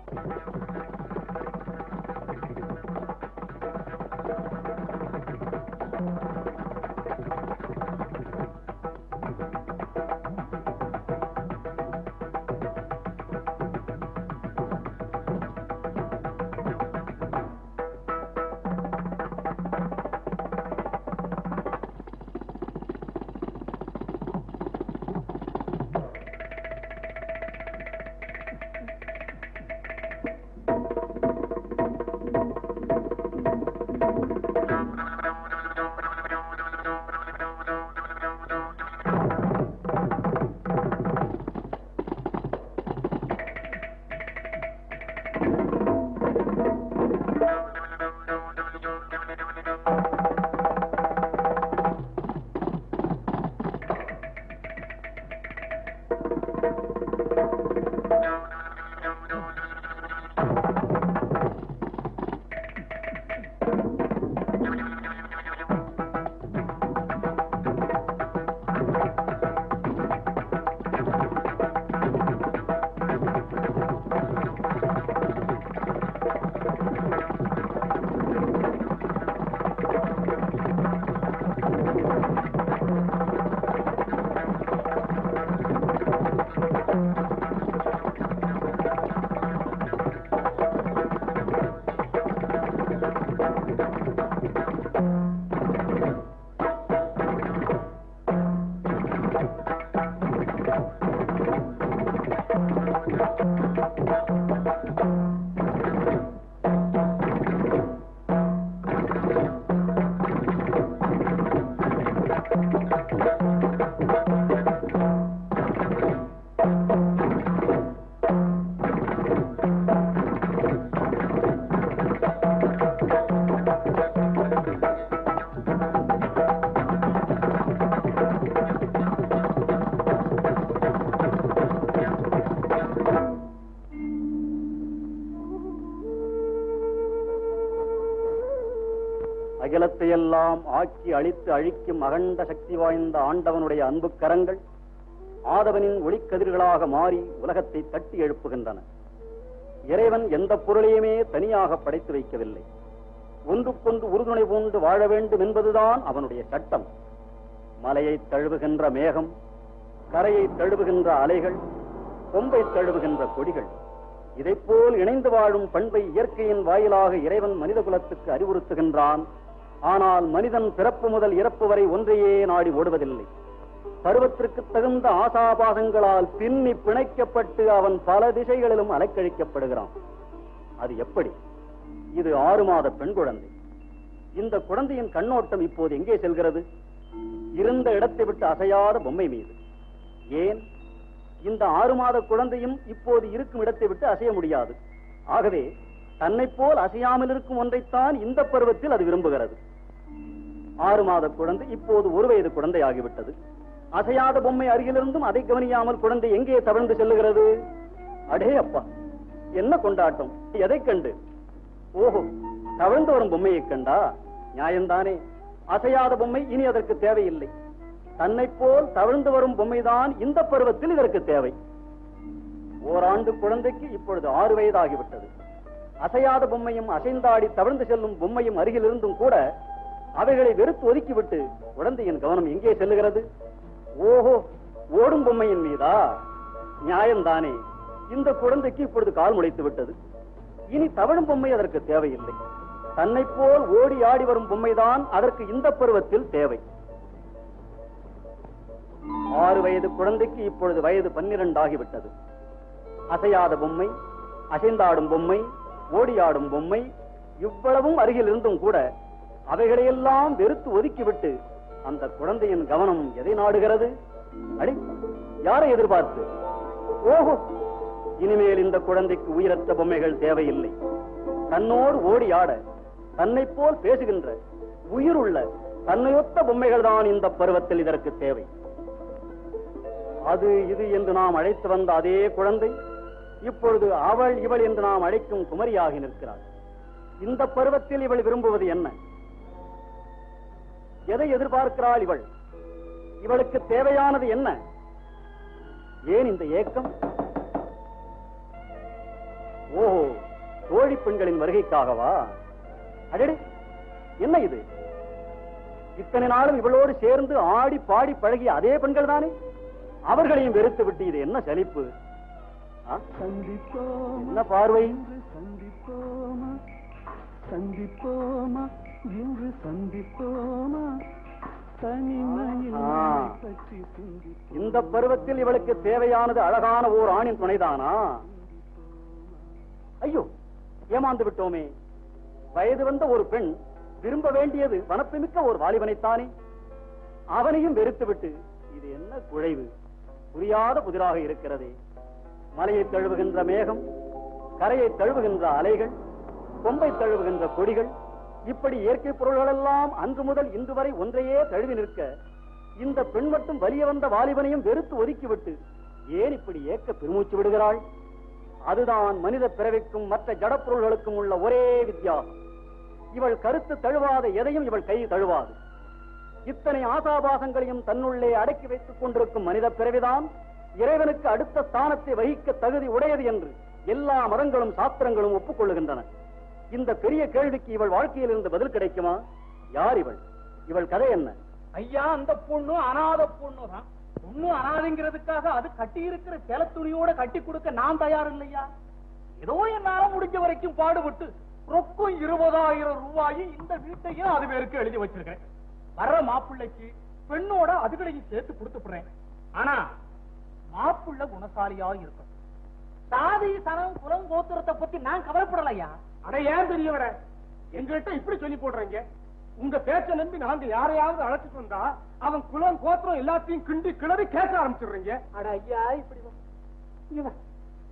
அகிலத்தையெல்லாம் ஆக்கி அழித்து அழிக்கும் அகண்ட சக்தி வாய்ந்த ஆண்டவனுடைய அன்பு கரங்கள் ஆதவனின் ஒளிக்கதிர்களாக மாறி உலகத்தை தட்டி எழுப்புகின்றன இறைவன் எந்த பொருளையுமே தனியாக படைத்து வைக்கவில்லை ஒன்றுக்கொன்று உறுதுணை பூண்டு வாழ வேண்டும் என்பதுதான் அவனுடைய சட்டம் மலையை தழுவுகின்ற மேகம் கரையை தழுவுகின்ற அலைகள் கொம்பை தழுவுகின்ற கொடிகள் இதைப்போல் இணைந்து வாழும் பண்பை இயற்கையின் வாயிலாக இறைவன் மனித குலத்துக்கு அறிவுறுத்துகின்றான் ஆனால் மனிதன் பிறப்பு முதல் இறப்பு வரை ஒன்றையே நாடி ஓடுவதில்லை பருவத்திற்கு தகுந்த ஆசாபாசங்களால் பின்னி பிணைக்கப்பட்டு அவன் பல திசைகளிலும் அலைக்கழிக்கப்படுகிறான் அது எப்படி இது ஆறு மாத பெண் குழந்தை இந்த குழந்தையின் கண்ணோட்டம் இப்போது எங்கே செல்கிறது இருந்த இடத்தை விட்டு அசையாத பொம்மை மீது ஏன் இந்த ஆறு மாத குழந்தையும் இப்போது இருக்கும் இடத்தை விட்டு அசைய முடியாது ஆகவே தன்னைப் போல் அசையாமல் இருக்கும் ஒன்றைத்தான் இந்த பருவத்தில் அது விரும்புகிறது ஆறு மாத குழந்தை இப்போது ஒரு வயது குழந்தை ஆகிவிட்டது அசையாத பொம்மை அருகிலிருந்தும் அதை கவனியாமல் குழந்தை எங்கே தவழ்ந்து செல்லுகிறது அடே அப்பா என்ன கொண்டாட்டம் எதை கண்டு ஓஹோ தவழ்ந்து வரும் பொம்மையைக் கண்டா நியாயம்தானே அசையாத பொம்மை இனி அதற்கு தேவையில்லை தன்னைப் போல் தவழ்ந்து வரும் பொம்மைதான் இந்த பருவத்தில் இதற்கு தேவை ஓராண்டு குழந்தைக்கு இப்பொழுது ஆறு வயதாகிவிட்டது அசையாத பொம்மையும் அசைந்தாடி தவழ்ந்து செல்லும் பொம்மையும் அருகில் இருந்தும் கூட அவைகளை வெறுத்து ஒதுக்கிவிட்டு குழந்தையின் கவனம் எங்கே செல்லுகிறது ஓஹோ ஓடும் பொம்மையின் மீதா நியாயம்தானே இந்த குழந்தைக்கு இப்பொழுது கால் முளைத்து விட்டது இனி தவழும் பொம்மை அதற்கு தேவையில்லை தன்னைப் போல் ஓடி ஆடி வரும் பொம்மைதான் அதற்கு இந்த பருவத்தில் தேவை ஆறு வயது குழந்தைக்கு இப்பொழுது வயது பன்னிரண்டு ஆகிவிட்டது அசையாத பொம்மை அசைந்தாடும் பொம்மை ஓடியாடும் பொம்மை இவ்வளவும் அருகில் இருந்தும் கூட அவைகளையெல்லாம் வெறுத்து ஒதுக்கிவிட்டு அந்த குழந்தையின் கவனம் எதை நாடுகிறது அடி யாரை எதிர்பார்த்து ஓஹோ இனிமேல் இந்த குழந்தைக்கு உயிரற்ற பொம்மைகள் தேவையில்லை தன்னோடு ஓடி ஆட தன்னைப் போல் பேசுகின்ற உயிருள்ள தன்னையொத்த பொம்மைகள் தான் இந்த பருவத்தில் இதற்கு தேவை அது இது என்று நாம் அழைத்து வந்த அதே குழந்தை இப்பொழுது அவள் இவள் என்று நாம் அழைக்கும் குமரியாகி நிற்கிறாள் இந்த பருவத்தில் இவள் விரும்புவது என்ன எதை எதிர்பார்க்கிறாள் இவள் இவளுக்கு தேவையானது என்ன ஏன் இந்த ஏக்கம் ஓஹோ தோழி பெண்களின் வருகைக்காகவா அடடே என்ன இது இத்தனை நாளும் இவளோடு சேர்ந்து ஆடி பாடி பழகிய அதே பெண்கள் தானே அவர்களையும் வெறுத்து விட்டு இது என்ன சலிப்பு ஆ? என்ன பார்வை சந்திப்போமா சந்திப்போமா இன்று சந்திப்போமா தனிமையில் ஆ. நம்மை பற்றி சிந்திப்போம் இந்த பருவத்தில் இவளுக்கு தேவையானது அழகான ஓர் ஆணின் துணைதானா ஐயோ ஏமாந்து விட்டோமே வயது வந்த ஒரு பெண் விரும்ப வேண்டியது வனப்புமிக்க ஒரு வாலிபனைத்தானே அவனையும் வெறுத்து விட்டு இது என்ன குழைவு புரியாத புதிராக இருக்கிறதே மலையை தழுவுகின்ற மேகம் கரையை தழுவுகின்ற அலைகள் கொம்பை தழுவுகின்ற கொடிகள் இப்படி இயற்கை பொருள்களெல்லாம் அன்று முதல் இன்று வரை ஒன்றையே தழுவி நிற்க இந்த பெண் மட்டும் வலிய வந்த வாலிபனையும் வெறுத்து ஒதுக்கிவிட்டு ஏன் இப்படி ஏக்க பெருமூச்சு விடுகிறாள் அதுதான் மனித பிறவிக்கும் மற்ற ஜடப்பொருள்களுக்கும் உள்ள ஒரே வித்தியாசம் இவள் கருத்து தழுவாத எதையும் இவள் கை தழுவாது இத்தனை ஆசாபாசங்களையும் தன்னுள்ளே அடக்கி வைத்துக் கொண்டிருக்கும் மனித பிறவிதான் இறைவனுக்கு அடுத்த ஸ்தானத்தை வகிக்க தகுதி உடையது என்று எல்லா மதங்களும் சாஸ்திரங்களும் ஒப்புக்கொள்ளுகின்றன இந்த பெரிய கேள்விக்கு இவள் வாழ்க்கையில் இருந்து பதில் கிடைக்குமா யார் இவள் இவள் கதை என்ன ஐயா அந்த பொண்ணு அனாதை பொண்ணு தான் பொண்ணு அனாதைங்கிறதுக்காக அது கட்டி இருக்கிற சேல துணியோட கட்டி கொடுக்க நான் தயார் இல்லையா ஏதோ என்னால முடிஞ்ச வரைக்கும் பாடுபட்டு ரொக்கம் இருபதாயிரம் ரூபாயும் இந்த வீட்டையும் அது பேருக்கு எழுதி வச்சிருக்கேன் வர்ற மாப்பிள்ளைக்கு பெண்ணோட அதுகளையும் சேர்த்து கொடுத்துடுறேன் ஆனா மாப்பிள்ளை குணசாலியா இருக்கும் சாதி சனம் குலம் கோத்திரத்தை பத்தி நான் கவலைப்படலையா அட ஏன் பெரியவர எங்ககிட்ட இப்படி சொல்லி போடுறீங்க உங்க பேச்ச நம்பி நாங்க யாரையாவது அழைச்சிட்டு வந்தா அவன் குலம் கோத்திரம் எல்லாத்தையும் கிண்டி கிளறி கேட்க ஆரம்பிச்சிடுறீங்க அட ஐயா இப்படி வா. இங்க வா.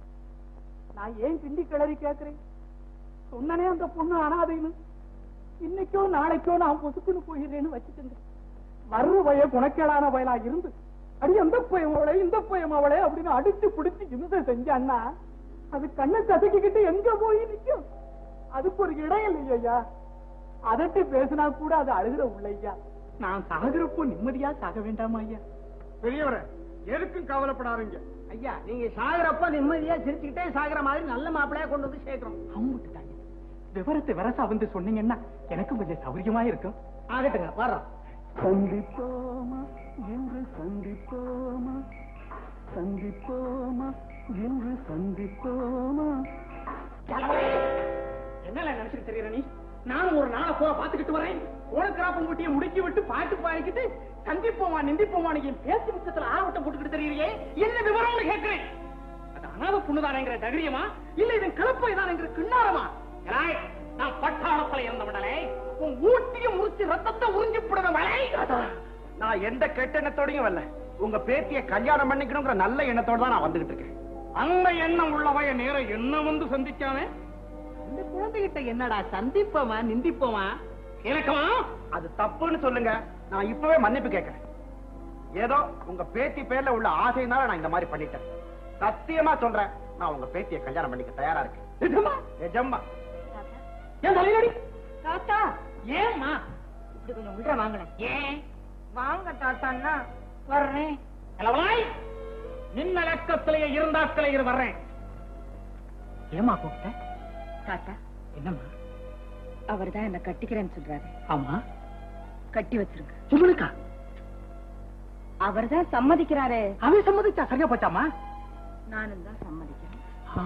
நான் ஏன் கிண்டி கிளறி கேட்கிறேன் சொன்னனே அந்த பொண்ணு அனாதைன்னு இன்னைக்கோ நாளைக்கோ நான் பொசுக்குன்னு போயிடுறேன்னு வச்சுக்கோங்க வர்ற வய குணக்கேடான வயலா இருந்து அடி அந்த பையன் அவளை இந்த பையன் அவளை அப்படின்னு அடிச்சு பிடிச்சு இம்சை செஞ்சான்னா அது கண்ணை கசக்கிக்கிட்டு எங்க போய் நிக்கும் அதுக்கு ஒரு இடம் இல்லையா அதட்டி பேசினா கூட அது அழுகிற உள்ளையா நான் சாகுறப்போ நிம்மதியா சாக வேண்டாமா ஐயா பெரியவரே எதுக்கும் கவலைப்படாதீங்க ஐயா நீங்க சாகுறப்ப நிம்மதியா சிரிச்சுக்கிட்டே சாகுற மாதிரி நல்ல மாப்பிளையா கொண்டு வந்து சேர்க்கிறோம் அவங்க விவரத்தை வரசா வந்து சொன்னீங்கன்னா எனக்கு கொஞ்சம் சௌரியமா இருக்கும் ஆகட்டுங்க வர்றோம் சந்திப்போமா இன்று சந்திப்போமா சந்திப்போமா இன்று சந்திப்போமா என்னல நினைச்சிட்டு தெரியற நீ நானும் ஒரு நாளை போக பாத்துக்கிட்டு வரேன் ஓணக்கிராப்பம் குட்டியை முடுக்கி விட்டு பாட்டு பாடிக்கிட்டு சந்திப்போமா நிந்திப்போமா நீங்க பேச்சு மிச்சத்துல ஆவட்டம் போட்டுக்கிட்டு தெரியறியே என்ன விவரம்னு கேட்கிறேன் அது அனாத புண்ணுதானேங்கிற தைரியமா இல்ல இதன் கலப்பை தானேங்கிற கிண்ணாரமா ஏலாய், நான் பட்டாளத்துல இருந்த விடலே உன் ஊட்டிய முறிச்சு ரத்தத்தை உறிஞ்சு போடுற மலை நான் எந்த கெட்ட எண்ணத்தோடையும் வரல உங்க பேத்திய கல்யாணம் பண்ணிக்கணுங்கிற நல்ல எண்ணத்தோட தான் நான் வந்துகிட்டு இருக்கேன் அந்த எண்ணம் உள்ளவைய நேரம் என்ன வந்து சந்திச்சானே இந்த குழந்தைகிட்ட என்னடா சந்திப்போமா நிந்திப்போமா இலக்கமா அது தப்புன்னு சொல்லுங்க நான் இப்பவே மன்னிப்பு கேட்கிறேன் ஏதோ உங்க பேத்தி பேர்ல உள்ள ஆசையினால நான் இந்த மாதிரி பண்ணிட்டேன் சத்தியமா சொல்றேன் நான் உங்க பேத்திய கல்யாணம் பண்ணிக்க தயாரா இருக்கேன் நிஜமா நிஜமா ஏன் தலையிலடி தாத்தா ஏம்மா இப்படி கொஞ்சம் உள்ள வாங்கணும் ஏன் வாங்க தாத்தான்னா வர்றேன் கிளவலாய் நின்ன லக்கத்திலேயே இருந்தாக்களே இரு வர்றேன் ஏமா கூப்பிட்ட தாத்தா என்னம்மா அவர்தான் என்ன கட்டிக்கிறேன்னு சொல்றாரு ஆமா கட்டி வச்சிருங்க சுமலுக்கா அவர்தான் சம்மதிக்கிறாரே அவன் சம்மதிச்சா சரியா போச்சாமா நானும் தான் சம்மதிக்கிறேன் ஆ?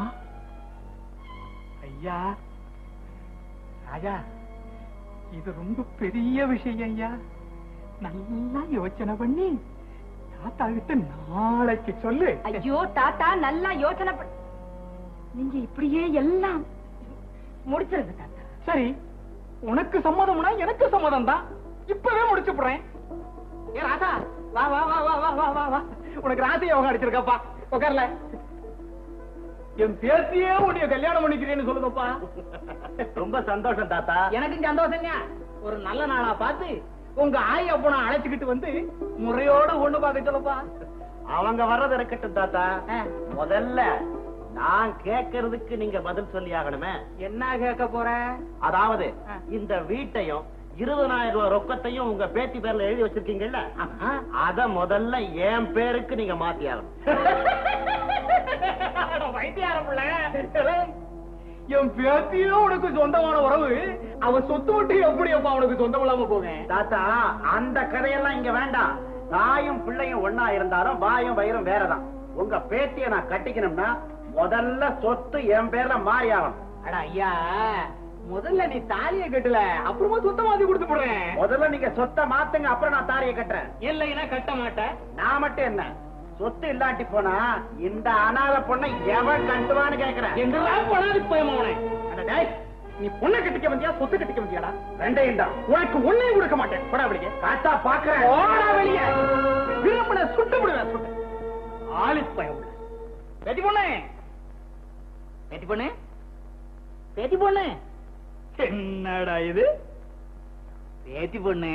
ஐயா ராஜா இது ரொம்ப பெரிய விஷயம் ஐயா நல்லா யோசனை பண்ணி தாத்தா கிட்ட நாளைக்கு சொல்லு ஐயோ தாத்தா நல்லா யோசனை பண்ண நீங்க இப்படியே எல்லாம் முடிச்சிருங்க தாத்தா சரி உனக்கு சம்மதம்னா எனக்கு சம்மதம் தான் இப்பவே முடிச்சு போடுறேன் ஏ ராதா வா வா வா வா வா வா வா வா உனக்கு ராசி யோகம் அடிச்சிருக்கப்பா உட்கார்ல என் பேத்தியே உன்னைய கல்யாணம் பண்ணிக்கிறேன்னு சொல்லுங்கப்பா ரொம்ப சந்தோஷம் தாத்தா எனக்கும் சந்தோஷங்க ஒரு நல்ல நாளா பார்த்து உங்க ஆய் அப்பனை அழைச்சுக்கிட்டு வந்து முறையோட ஒண்ணு பார்க்க சொல்லுப்பா அவங்க வர்றது இருக்கட்டும் தாத்தா ஆ. முதல்ல நான் கேட்கறதுக்கு நீங்க பதில் சொல்லி ஆகணுமே என்ன கேட்க போற அதாவது ஆ. இந்த வீட்டையும் இருபதாயிரம் ரூபாய் ரொக்கத்தையும் உங்க பேத்தி பேர்ல எழுதி வச்சிருக்கீங்கல்ல ஆமா. அத முதல்ல என் பேருக்கு நீங்க மாத்தி ஆகணும் வைத்தியாரம் என் பேத்தியே உனக்கு சொந்தமான உறவு அவன் சொத்து விட்டு எப்படி அப்பா உனக்கு சொந்தம் இல்லாம போவேன் தாத்தா அந்த கதையெல்லாம் இங்க வேண்டாம் தாயும் பிள்ளையும் ஒன்னா இருந்தாலும் வாயும் வயிறும் வேறதான் உங்க பேத்திய நான் கட்டிக்கணும்னா முதல்ல சொத்து என் பேர்ல மாறி ஆகணும் அட ஐயா முதல்ல நீ தாலியை கட்டல அப்புறமா சொத்த மாத்தி கொடுத்து போடுறேன் முதல்ல நீங்க சொத்தை மாத்துங்க அப்புறம் நான் தாலியை கட்டுறேன் இல்லைன்னா கட்ட மாட்டேன் நான் மட்டும் என்ன சொத்து இல்லாட்டி போனா இந்த அனாதை பொண்ணை எவன் கட்டுவான்னு கேக்குறேன் எங்கெல்லாம் போனாலும் இப்ப அவனை அட டேய், நீ பொண்ணை கட்டிக்க வந்தியா சொத்து கட்டிக்க வந்தியாடா ரெண்டையும் தான் உனக்கு ஒன்னையும் கொடுக்க மாட்டேன் போடா வெளியே காத்தா பாக்குறேன் போடா வெளியே விரும்பின சுட்டு விடுவேன் சுட்டு ஆளிப்பயம் பேட்டி பொண்ணு பேட்டி பொண்ணு பேட்டி பொண்ணு என்னடா இது பேட்டி பொண்ணு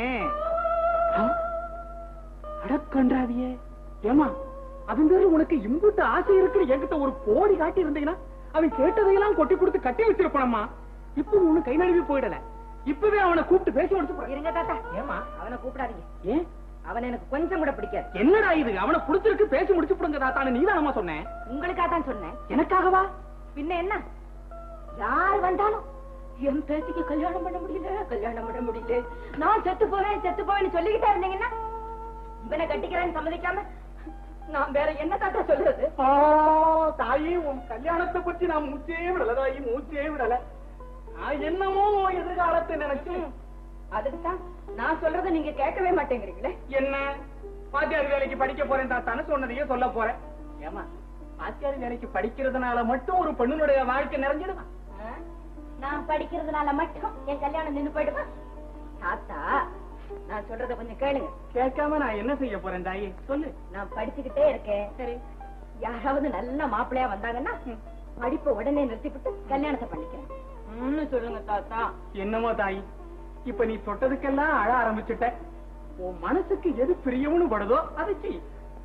அடக்கன்றாவியே ஏமா அவன் பேரு உனக்கு இம்புட்டு ஆசை இருக்குன்னு என்கிட்ட ஒரு கோடி காட்டி இருந்தீங்கன்னா அவன் கேட்டதையெல்லாம் கொட்டி கொடுத்து கட்டி வச்சிருப்பானம்மா இப்ப ஒண்ணு கை நழுவி போயிடல இப்பவே அவனை கூப்பிட்டு பேசி கொடுத்து இருங்க தாத்தா ஏமா அவனை கூப்பிடாதீங்க ஏன் அவனை எனக்கு கொஞ்சம் கூட பிடிக்காது என்னடா இது அவனை புடிச்சிருக்கு பேசி முடிச்சு விடுங்க தாத்தான்னு நீதானமா சொன்னேன் உங்களுக்காக தான் சொன்னேன் எனக்காகவா பின்ன என்ன யார் வந்தாலும் என் பேத்திக்கு கல்யாணம் பண்ண முடியல கல்யாணம் பண்ண முடியல நான் செத்து போறேன் செத்து போறேன்னு சொல்லிக்கிட்டே இருந்தீங்கன்னா இவனை கட்டிக்கிறேன்னு சம்மதிக்காம நான் வேற என்ன தாத்தா சொல்றது ஆ, தாயி உன் கல்யாணத்தை பத்தி நான் மூச்சே விடல தாயி மூச்சே விடல நான் என்னமோ உன் எதிர்காலத்தை நினைச்சு அதுக்கு தான் நான் சொல்றதை நீங்க கேட்கவே மாட்டேங்கிறீங்களே என்ன பாத்தியார் வேலைக்கு படிக்க போறேன் தாத்தான்னு சொன்னதையே சொல்ல போறேன் ஏமா பாத்தியார் வேலைக்கு படிக்கிறதுனால மட்டும் ஒரு பெண்ணுடைய வாழ்க்கை நிறைஞ்சிடுமா ஆ? நான் படிக்கிறதுனால மட்டும் என் கல்யாணம் நின்னு போயிடுமா தாத்தா நான் சொல்றத கொஞ்சம் கேளுங்க கேட்காம நான் என்ன செய்ய போறேன் தாயி சொல்லு நான் படிச்சுக்கிட்டே இருக்கேன் சரி யாராவது நல்ல மாப்பிள்ளையா வந்தாங்கன்னா படிப்பை உடனே நிறுத்திவிட்டு கல்யாணத்தை பண்ணிக்கிறேன் ம்னு சொல்லுங்க தாத்தா என்னமோ தாயி இப்ப நீ தொட்டதுக்கெல்லாம் அழ ஆரம்பிச்சுட்ட உன் மனசுக்கு எது பிரியம்னு படுதோ அதை செய்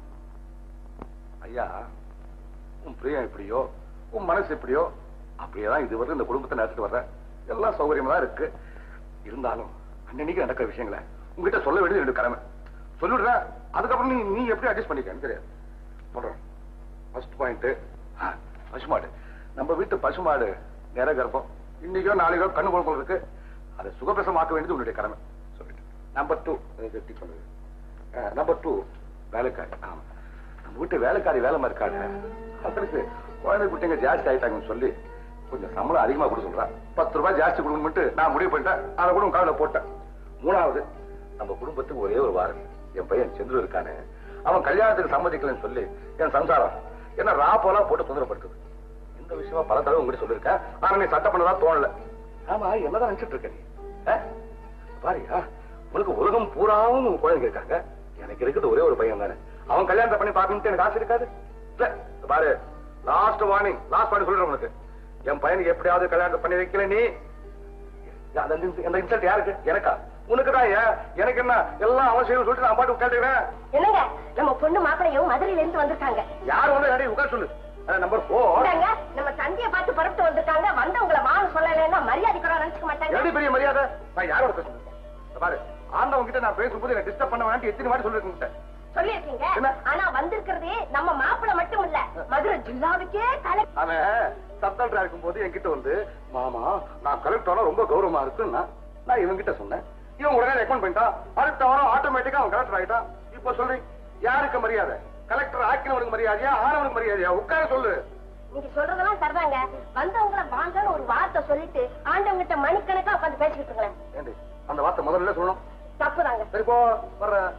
ஐயா உன் பிரியம் எப்படியோ உன் மனசு எப்படியோ அப்படியேதான் இதுவரை இந்த குடும்பத்தை நடத்திட்டு வர்ற எல்லாம் சௌகரியமா தான் இருக்கு இருந்தாலும் அன்னன்னைக்கு நடக்கிற விஷயங்களை உங்ககிட்ட சொல்ல வேண்டியது என்னோட கடமை சொல்லிடுறேன் அதுக்கப்புறம் நீ நீ எப்படி அட்ஜஸ்ட் பண்ணிக்க தெரியாது சொல்றேன் ஃபர்ஸ்ட் பாயிண்ட் பசுமாடு நம்ம வீட்டு பசுமாடு நிற கர்ப்பம் இன்னைக்கோ நாளைக்கோ கண்ணு குழப்பம் இருக்கு அதை சுகப்பிரசமாக்க வேண்டியது உன்னுடைய கடமை சொல்லிட்டு நம்பர் டூ டிக் பண்ணுது நம்பர் டூ வேலைக்காரி ஆமா நம்ம வீட்டு வேலைக்காரி வேலை மாதிரி இருக்காங்க அவருக்கு குழந்தை குட்டிங்க ஜாஸ்தி ஆயிட்டாங்கன்னு சொல்லி கொஞ்சம் சம்பளம் அதிகமா கொடுக்க சொல்றான் பத்து ரூபாய் ஜாஸ்தி கொடுக்கணும்ட்டு நான் முடிவு பண்ணிட்டேன் அதை கூட உன் காதுல போட்டேன் மூணாவது நம்ம குடும்பத்துக்கு ஒரே ஒரு வாரம் என் பையன் செந்தில் இருக்கானே அவன் கல்யாணத்துக்கு சம்மதிக்கலன்னு சொல்லி என் சம்சாரம் என்ன ரா போலாம் போட்டு தொந்தரப்படுத்துது இந்த விஷயமா பல தடவை உங்ககிட்ட சொல்லியிருக்கேன் ஆனா நீ சட்டை பண்ணதா தோணல ஆமா என்னதான் நினைச்சிட்டு இருக்க நீ ஆ? பாரியா உனக்கு உலகம் பூராவும் உன் குழந்தைங்க இருக்காங்க எனக்கு இருக்கிறது ஒரே ஒரு பையன் தானே அவன் கல்யாணத்தை பண்ணி பார்க்கணும்னு எனக்கு ஆசை இருக்காது இல்ல இந்த பாரு லாஸ்ட் வார்னிங் லாஸ்ட் வார்னிங் சொல்றேன் உனக்கு என் பையனுக்கு எப்படியாவது கல்யாணத்தை பண்ணி வைக்கல நீ அந்த இந்த- இந்த இன்சல்ட் யாருக்கு எனக்கா உனக்கு தான் எனக்கு என்ன எல்லாம் அவசியம் சொல்லிட்டு நான் பாட்டு கேட்டுக்கிறேன் என்னங்க நம்ம பொண்ணு மாப்பிளையும் மதுரையில இருந்து வந்திருக்காங்க யார் வந்து நடி உட்கார சொல்லு நம்பர் போர் இந்தாங்க, நம்ம சந்திய பார்த்து புறப்பட்டு வந்திருக்காங்க வந்தவங்களை வாங்க சொல்லலைன்னா மரியாதை கூட நினைச்சுக்க மாட்டாங்க எப்படி பெரிய மரியாதை நான் யாரோட பேசுறேன் இந்த பாரு ஆண்டவன் கிட்ட நான் பேசும்போது என்ன டிஸ்டர்ப் பண்ண வேண்டாம் எத்தனை வாட்டி சொல்லிருக்கேன் சொல்லிருக்கீங்க என்ன? ஆனா வந்திருக்கிறதே நம்ம மாப்பிளை மட்டும் இல்ல மதுரை ஜில்லாவுக்கே தலை அவன் சப்தல்டா இருக்கும்போது என்கிட்ட வந்து மாமா நான் கலெக்டர் ரொம்ப கௌரவமா இருக்குன்னா நான் இவன் கிட்ட சொன்னேன் இவன் உடனே ரெக்கமெண்ட் பண்ணிட்டான் அடுத்த வாரம் ஆட்டோமேட்டிக்கா அவன் கலெக்டர் ஆயிட்டான் இப்போ சொல்லு யாருக்கு மரியாதை கலெக்டர் ஆக்கினவனுக்கு மரியாதையா ஆனவனுக்கு மரியாதையா உட்கார சொல்லு நீங்க சொல்றதெல்லாம் சரிதாங்க வந்தவங்கள வாங்கன்னு ஒரு வார்த்தை சொல்லிட்டு ஆண்டவங்கிட்ட மணிக்கணக்கா உட்காந்து பேசிக்கிட்டு இருங்களேன் ஏண்டி அந்த வார்த்தை முதல்ல சொல்லணும் தப்புதாங்க சரி போ வர்றேன்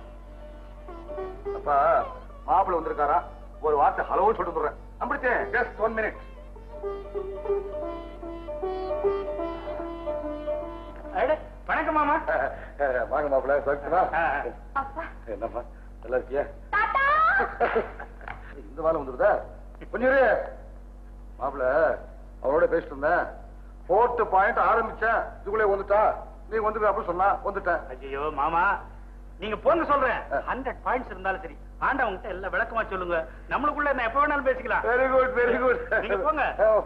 அப்பா மாப்பிள்ள வந்திருக்காரா ஒரு வார்த்தை ஹலோன்னு சொல்லிட்டு வந்துடுறேன் நம்பிடுச்சேன் ஜஸ்ட் ஒன் மினிட் அட, வணக்கம் மாமா வாங்க மாப்பிள்ள சொல்லிட்டுமா அப்பா என்னம்மா நல்லா இருக்கியா தாத்தா இந்த வாரம் வந்துருதா கொஞ்சம் இரு. மாப்பிள அவரோட பேசிட்டு இருந்தேன் போர்ட் பாயிண்ட் ஆரம்பிச்சேன் இதுக்குள்ளே வந்துட்டா நீ வந்து அப்படி சொன்னா வந்துட்டேன் ஐயோ மாமா நீங்க போங்க சொல்றேன் ஹண்ட்ரட் பாயிண்ட்ஸ் இருந்தாலும் சரி ஆண்டவங்க கிட்ட எல்லாம் விளக்கமா சொல்லுங்க நம்மளுக்குள்ள என்ன எப்ப வேணாலும் பேசிக்கலாம் வெரி குட் வெரி குட் நீங்க போங்க.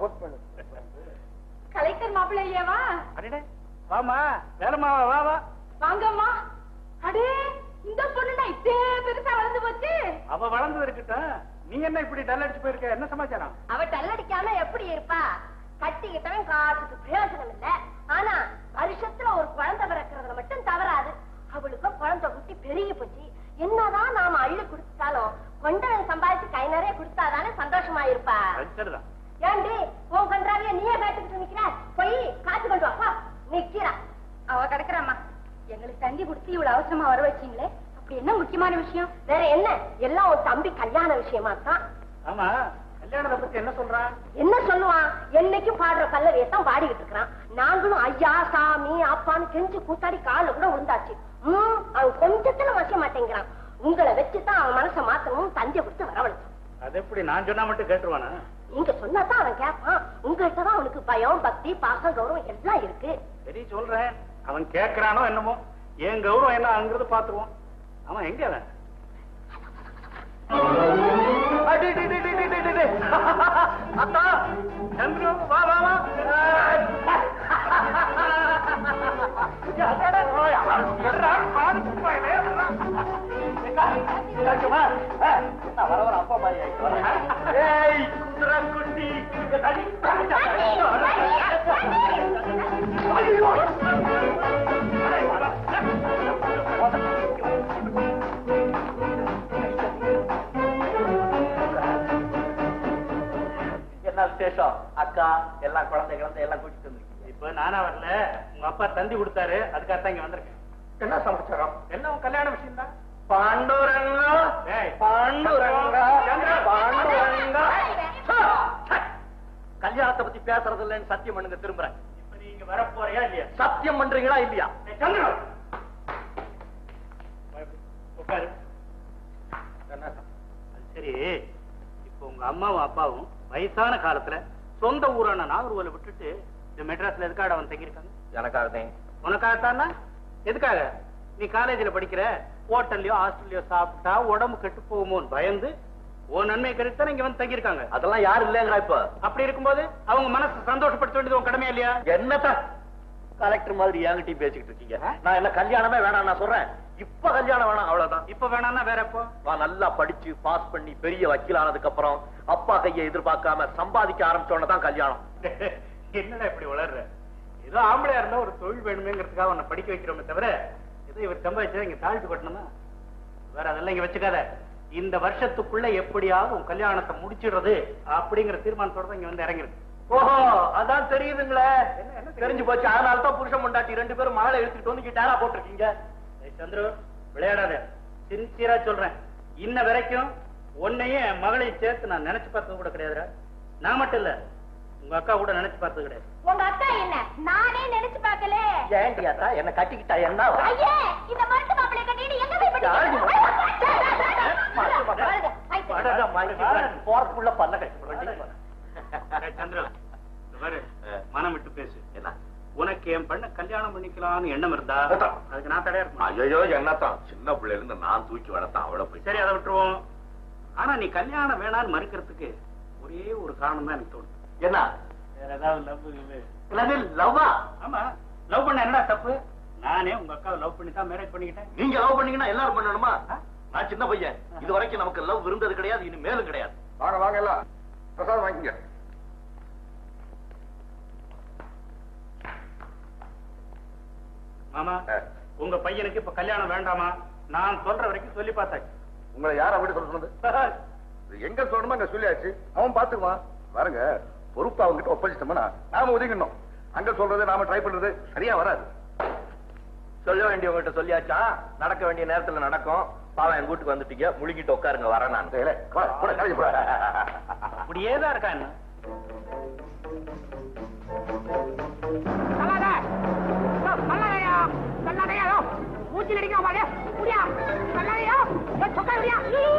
கலெக்டர் மாப்பிள்ளையவா அடடே வாமா வேலமாவா வா வா வாங்கம்மா அடே இந்த பொண்ணுடா இப்பே பெருசா வளர்ந்து போச்சு அவ வளர்ந்து இருக்கட்டும் நீ என்ன இப்படி டல் அடிச்சு போயிருக்க என்ன சமாச்சாரம் அவ டல்லடிக்காம எப்படி இருப்பா கட்டிக்கிட்டவன் காசுக்கு பிரயோஜனம் இல்ல ஆனா வருஷத்துல ஒரு குழந்தை பிறக்கிறதுல மட்டும் தவறாது அவளுக்கு குழந்தை குட்டி பெருகி போச்சு என்னதான் நாம அள்ளி கொடுத்தாலும் கொண்டவன் சம்பாதிச்சு கை நிறைய கொடுத்தாதானே சந்தோஷமா இருப்பா சரிதான் ஏண்டி உன் கன்றாவிய நீயே கேட்டுக்கிட்டு நிக்கிற போய் காத்து கொண்டு வா நிக்கிறா அவ கிடக்குறாம்மா எங்களுக்கு தந்தி கொடுத்து இவ்வளவு அவசரமா வர வச்சீங்களே அப்படி என்ன முக்கியமான விஷயம் வேற என்ன எல்லாம் உன் தம்பி கல்யாண விஷயமா தான் ஆமா கல்யாணத்தை பத்தி என்ன சொல்றான் என்ன சொல்லுவான் என்னைக்கும் பாடுற பல்லவியை தான் பாடிக்கிட்டு இருக்கிறான் நாங்களும் ஐயா சாமி அப்பான்னு கெஞ்சு கூத்தாடி காலில் கூட விழுந்தாச்சு ம் அவன் கொஞ்சத்துல வசிய மாட்டேங்கிறான் உங்களை வச்சுதான் அவன் மனசை மாத்தணும் தந்தைய கொடுத்து வரவழைச்சோம் அது எப்படி நான் சொன்னா மட்டும் கேட்டுருவானா நீங்க சொன்னாதான் அவன் கேட்பான் உங்கள்கிட்ட தான் அவனுக்கு பயம் பக்தி பாசம் கௌரவம் எல்லாம் இருக்கு சரி சொல்றேன் அவன் கேட்கறானோ என்னமோ என் கௌரவம் என்ன அங்கிறது பாத்துருவோம் அவன் எங்க அவன் அடி, டி, டி, டி, டி, டி, டி, டி. அத்தா சந்துரு வா வா வா அடடா, ஓய், எட்ரா, பாரு, குப்பையிலே, எட்ரா. இதாச்சுமா? ஆ, நான் வர வர அப்பா மாதிரி ஆயிட்டு வரேன். ஏய், குதிரை குட்டி, இங்க தள்ளி. ஐயோ. என்ன விசேஷம் அக்கா எல்லாம் குழந்தை குழந்தை எல்லாம் கூட்டிட்டு வந்திருக்கீங்க இப்ப நானா வரல உங்க அப்பா தந்தி கொடுத்தாரு அதுக்காக தான் இங்க வந்திருக்கேன் என்ன சமாச்சாரம் எல்லாம் உன் கல்யாண விஷயம் தான் பாண்டுரங்கா ஏய். பாண்டுரங்கா சந்திரா. பாண்டுரங்கா கல்யாணத்தை பத்தி பேசுறது இல்லைன்னு சத்தியம் பண்ணுங்க திரும்புறேன் இப்ப நீங்க வரப்போறியா இல்லையா சத்தியம் பண்றீங்களா இல்லையா ஏய், சந்திரா உட்காரு அது சரி இப்போ உங்க அம்மாவும் அப்பாவும் வயசான காலத்துல சொந்த ஊரான நாகர்கோவில விட்டுட்டு இந்த மெட்ராஸ்ல எதுக்காக அவன் தங்கியிருக்காங்க எனக்காகதான் உனக்காகத்தானா எதுக்காக நீ காலேஜ்ல படிக்கிற ஹோட்டல்லயோ ஹாஸ்டல்லயோ சாப்பிட்டா உடம்பு கெட்டு போகுமோன்னு பயந்து உன் நன்மை கருத்தான் இங்க வந்து தங்கியிருக்காங்க அதெல்லாம் யாரும் இல்லைங்களா இப்ப அப்படி இருக்கும்போது அவங்க மனசு சந்தோஷப்படுத்த வேண்டியது உன் கடமையா இல்லையா என்னத்த கலெக்டர் மாதிரி என்கிட்டயும் பேசிக்கிட்டு இருக்கீங்க நான் என்ன கல்யாணமே வேணாம் நான் சொல்றேன் இப்ப கல்யாணம் வேணாம் அவ்வளவுதான் இப்ப வேணாம்னா வேற எப்போ நான் நல்லா படிச்சு பாஸ் பண்ணி பெரிய வக்கீல் ஆனதுக்கு அப்புறம் அப்பா கையை எதிர்பார்க்காம சம்பாதிக்க ஆரம்பிச்சோன்னு தான் கல்யாணம் என்னடா இப்படி வளர்ற ஏதோ ஆம்பளையா இருந்தா ஒரு தொழில் வேணுமேங்கிறதுக்காக உன்னை படிக்க வைக்கிறோமே தவிர ஏதோ இவர் சம்பாதிச்சா இங்க தாழ்த்து கட்டணுமா வேற அதெல்லாம் இங்க வச்சுக்காத இந்த வருஷத்துக்குள்ள எப்படியாவது உன் கல்யாணத்தை முடிச்சிடுறது அப்படிங்கிற தீர்மானத்தோட தான் இங்க வந்து இறங்கிருக்கு ஓஹோ அதான் தெரியுதுங்களே தெரிஞ்சு போச்சு அதனால தான் புருஷன் முண்டாட்டி ரெண்டு பேரும் மகளை எடுத்துட்டு வந்து இங்க டேரா போட்டிருக்கீங்க ஏய் சந்துரு விளையாடாத சின்சியரா சொல்றேன் இன்ன வரைக்கும் உன்னையும் என் மகளையும் சேர்த்து நான் நினைச்சு பார்த்தது கூட கிடையாதுடா நான் மட்டும் இல்ல உங்க அக்கா கூட நினைச்சு பார்த்தது கிடையாது உங்க அக்கா என்ன நானே நினைச்சு பார்க்கல ஏன்டி அத்தா என்ன கட்டிக்கிட்டா என்ன ஐயே இந்த மருந்து மாப்பிளை கட்டிட்டு எங்க போய் யாரு? படிக்கிறீங்க போறதுக்குள்ள பல்ல கட்டி ஏய் சந்திரா இந்த பாரு மனம் விட்டு பேசு என்ன உனக்கு என் பண்ண கல்யாணம் பண்ணிக்கலாம்னு எண்ணம் இருந்தா அதான். அதுக்கு நான் தடையா இருக்கணும் ஐயோ என்னத்தான் சின்ன பிள்ளைல இருந்து நான் தூக்கி வளர்த்தேன் அவளை போய் சரி அதை விட்டுருவோம் ஆனா நீ கல்யாணம் வேணான்னு மறுக்கிறதுக்கு ஒரே ஒரு காரணம் தான் எனக்கு தோணுது என்ன வேற ஏதாவது லவ் லவ்வா ஆமா லவ் பண்ண என்னடா தப்பு நானே உங்க அக்காவை லவ் பண்ணி தான் மேரேஜ் பண்ணிக்கிட்டேன் நீங்க லவ் பண்ணீங்கன்னா எல்லாரும் பண்ணணுமா நான் சின்ன பையன் இது வரைக்கும் நமக்கு லவ் இருந்தது கிடையாது இனி மேலும் கிடையாது வாங்க வாங்க எல்லாம் பிரசாதம் வாங்கிங்க மாமா ஆ. உங்க பையனுக்கு இப்ப கல்யாணம் வேண்டாமா நான் சொல்ற வரைக்கும் சொல்லி பார்த்தாச்சு உங்களை யார் அப்படி சொல்ல சொன்னது இது எங்க சொல்லணுமோ அங்க சொல்லியாச்சு அவன் பாத்துக்குவான் பாருங்க பொறுப்பு அவங்க கிட்ட ஒப்படைச்சிட்டோம்னா நாம ஒதுங்கிடணும் அங்க சொல்றது நாம ட்ரை பண்றது சரியா வராது சொல்ல வேண்டியவங்ககிட்ட சொல்லியாச்சா நடக்க வேண்டிய நேரத்துல நடக்கும் பாவம் என் வீட்டுக்கு வந்துட்டீங்க முழுங்கிட்டு உட்காருங்க வரேன் நான் டேய், வா, போடா, காலேஜ் போடா. அப்படியே தான் இருக்கா என்ன மூச்சு நடிக்க பாரு முடியா கல்லாதையா சொக்கா முடியா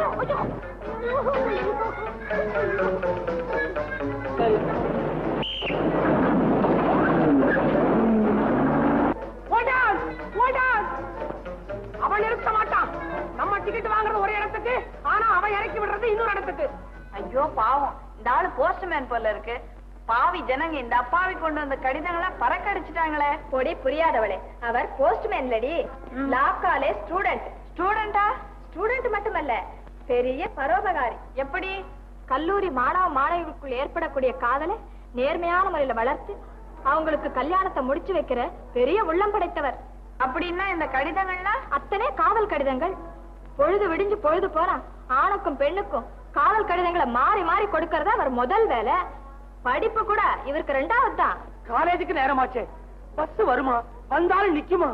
ஓடான் ஓடான் அவன் நிறுத்த மாட்டான் நம்ம டிக்கெட் வாங்குறது ஒரு இடத்துக்கு ஆனா அவன் இறக்கி விடுறது இன்னொரு இடத்துக்கு ஐயோ பாவம் இந்த ஆளு போஸ்ட்மேன் போல இருக்கு பாவி ஜனங்க இந்த அப்பாவி கொண்டு வந்த கடிதங்களை பறக்கடிச்சிட்டாங்களே பொடி புரியாதவளே அவர் போஸ்ட்மேன் லடி லா காலேஜ் ஸ்டூடெண்ட் ஸ்டூடெண்டா ஸ்டூடெண்ட் மட்டுமல்ல பெரிய பரோபகாரி எப்படி கல்லூரி மாணவ மாணவிகளுக்குள் ஏற்படக்கூடிய காதலை நேர்மையான முறையில வளர்த்து அவங்களுக்கு கல்யாணத்தை முடிச்சு வைக்கிற பெரிய உள்ளம் படைத்தவர் அப்படின்னா இந்த கடிதங்கள்லாம் அத்தனை காதல் கடிதங்கள் பொழுது விடிஞ்சு பொழுது போறான் ஆணுக்கும் பெண்ணுக்கும் காதல் கடிதங்களை மாறி மாறி கொடுக்கறதா அவர் முதல் வேலை படிப்பு கூட இவருக்கு ரெண்டாவது தான் காலேஜுக்கு நேரமாச்சே பஸ் வருமா வந்தாலும் நிக்குமா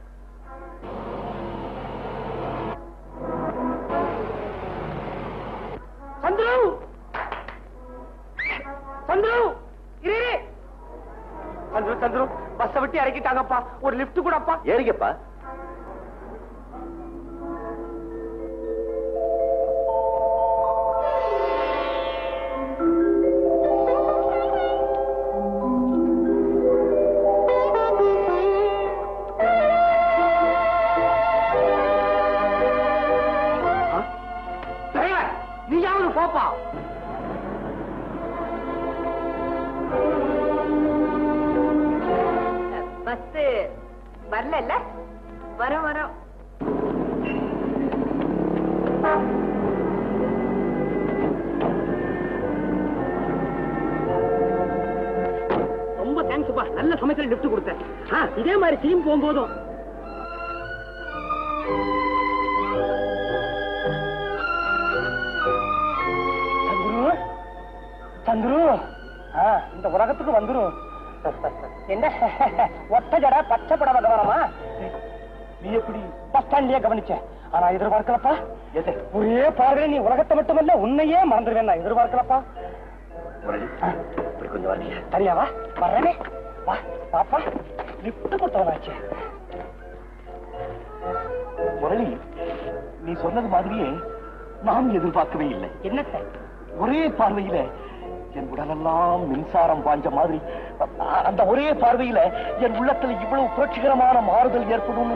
சந்துரு சந்துரு இரு இரு. சந்துரு சந்துரு பஸ்ஸ விட்டு இறக்கிட்டாங்கப்பா ஒரு லிஃப்ட் கூடப்பா ஏறிக்கப்பா டிரைவர் நீயாவது போப்பா பஸ் வரல வரும் வரும் ரொம்ப தேங்க்ஸ்ப்பா நல்ல சமயத்துல லிஃப்ட் கொடுத்தேன் ஆ, இதே மாதிரி டீம் போகும்போதும் சந்துரு சந்துரு ஆ, இந்த உலகத்துக்கு வந்துரும் என்ன ஒத்த ஜட பச்சை படவ கவனமா நீ எப்படி பஸ் ஸ்டாண்ட்லயே கவனிச்ச ஆனா எதிர்பார்க்கலப்பா எது ஒரே பார்வை நீ உலகத்தை மட்டுமல்ல உன்னையே மறந்துடுவேன் நான் எதிர்பார்க்கலப்பா இப்படி கொஞ்சம் வரீங்க சரியா வா வர்றேனே வா பாப்பா லிப்ட் கொடுத்தவனாச்சு முரளி நீ சொன்னது மாதிரியே நான் எதிர்பார்க்கவே இல்லை என்னத்த ஒரே பார்வையில என் உடலெல்லாம் மின்சாரம் பாய்ஞ்ச மாதிரி அ- அந்த ஒரே பார்வையில என் உள்ளத்துல இவ்வளவு புரட்சிகரமான மாறுதல் ஏற்படும்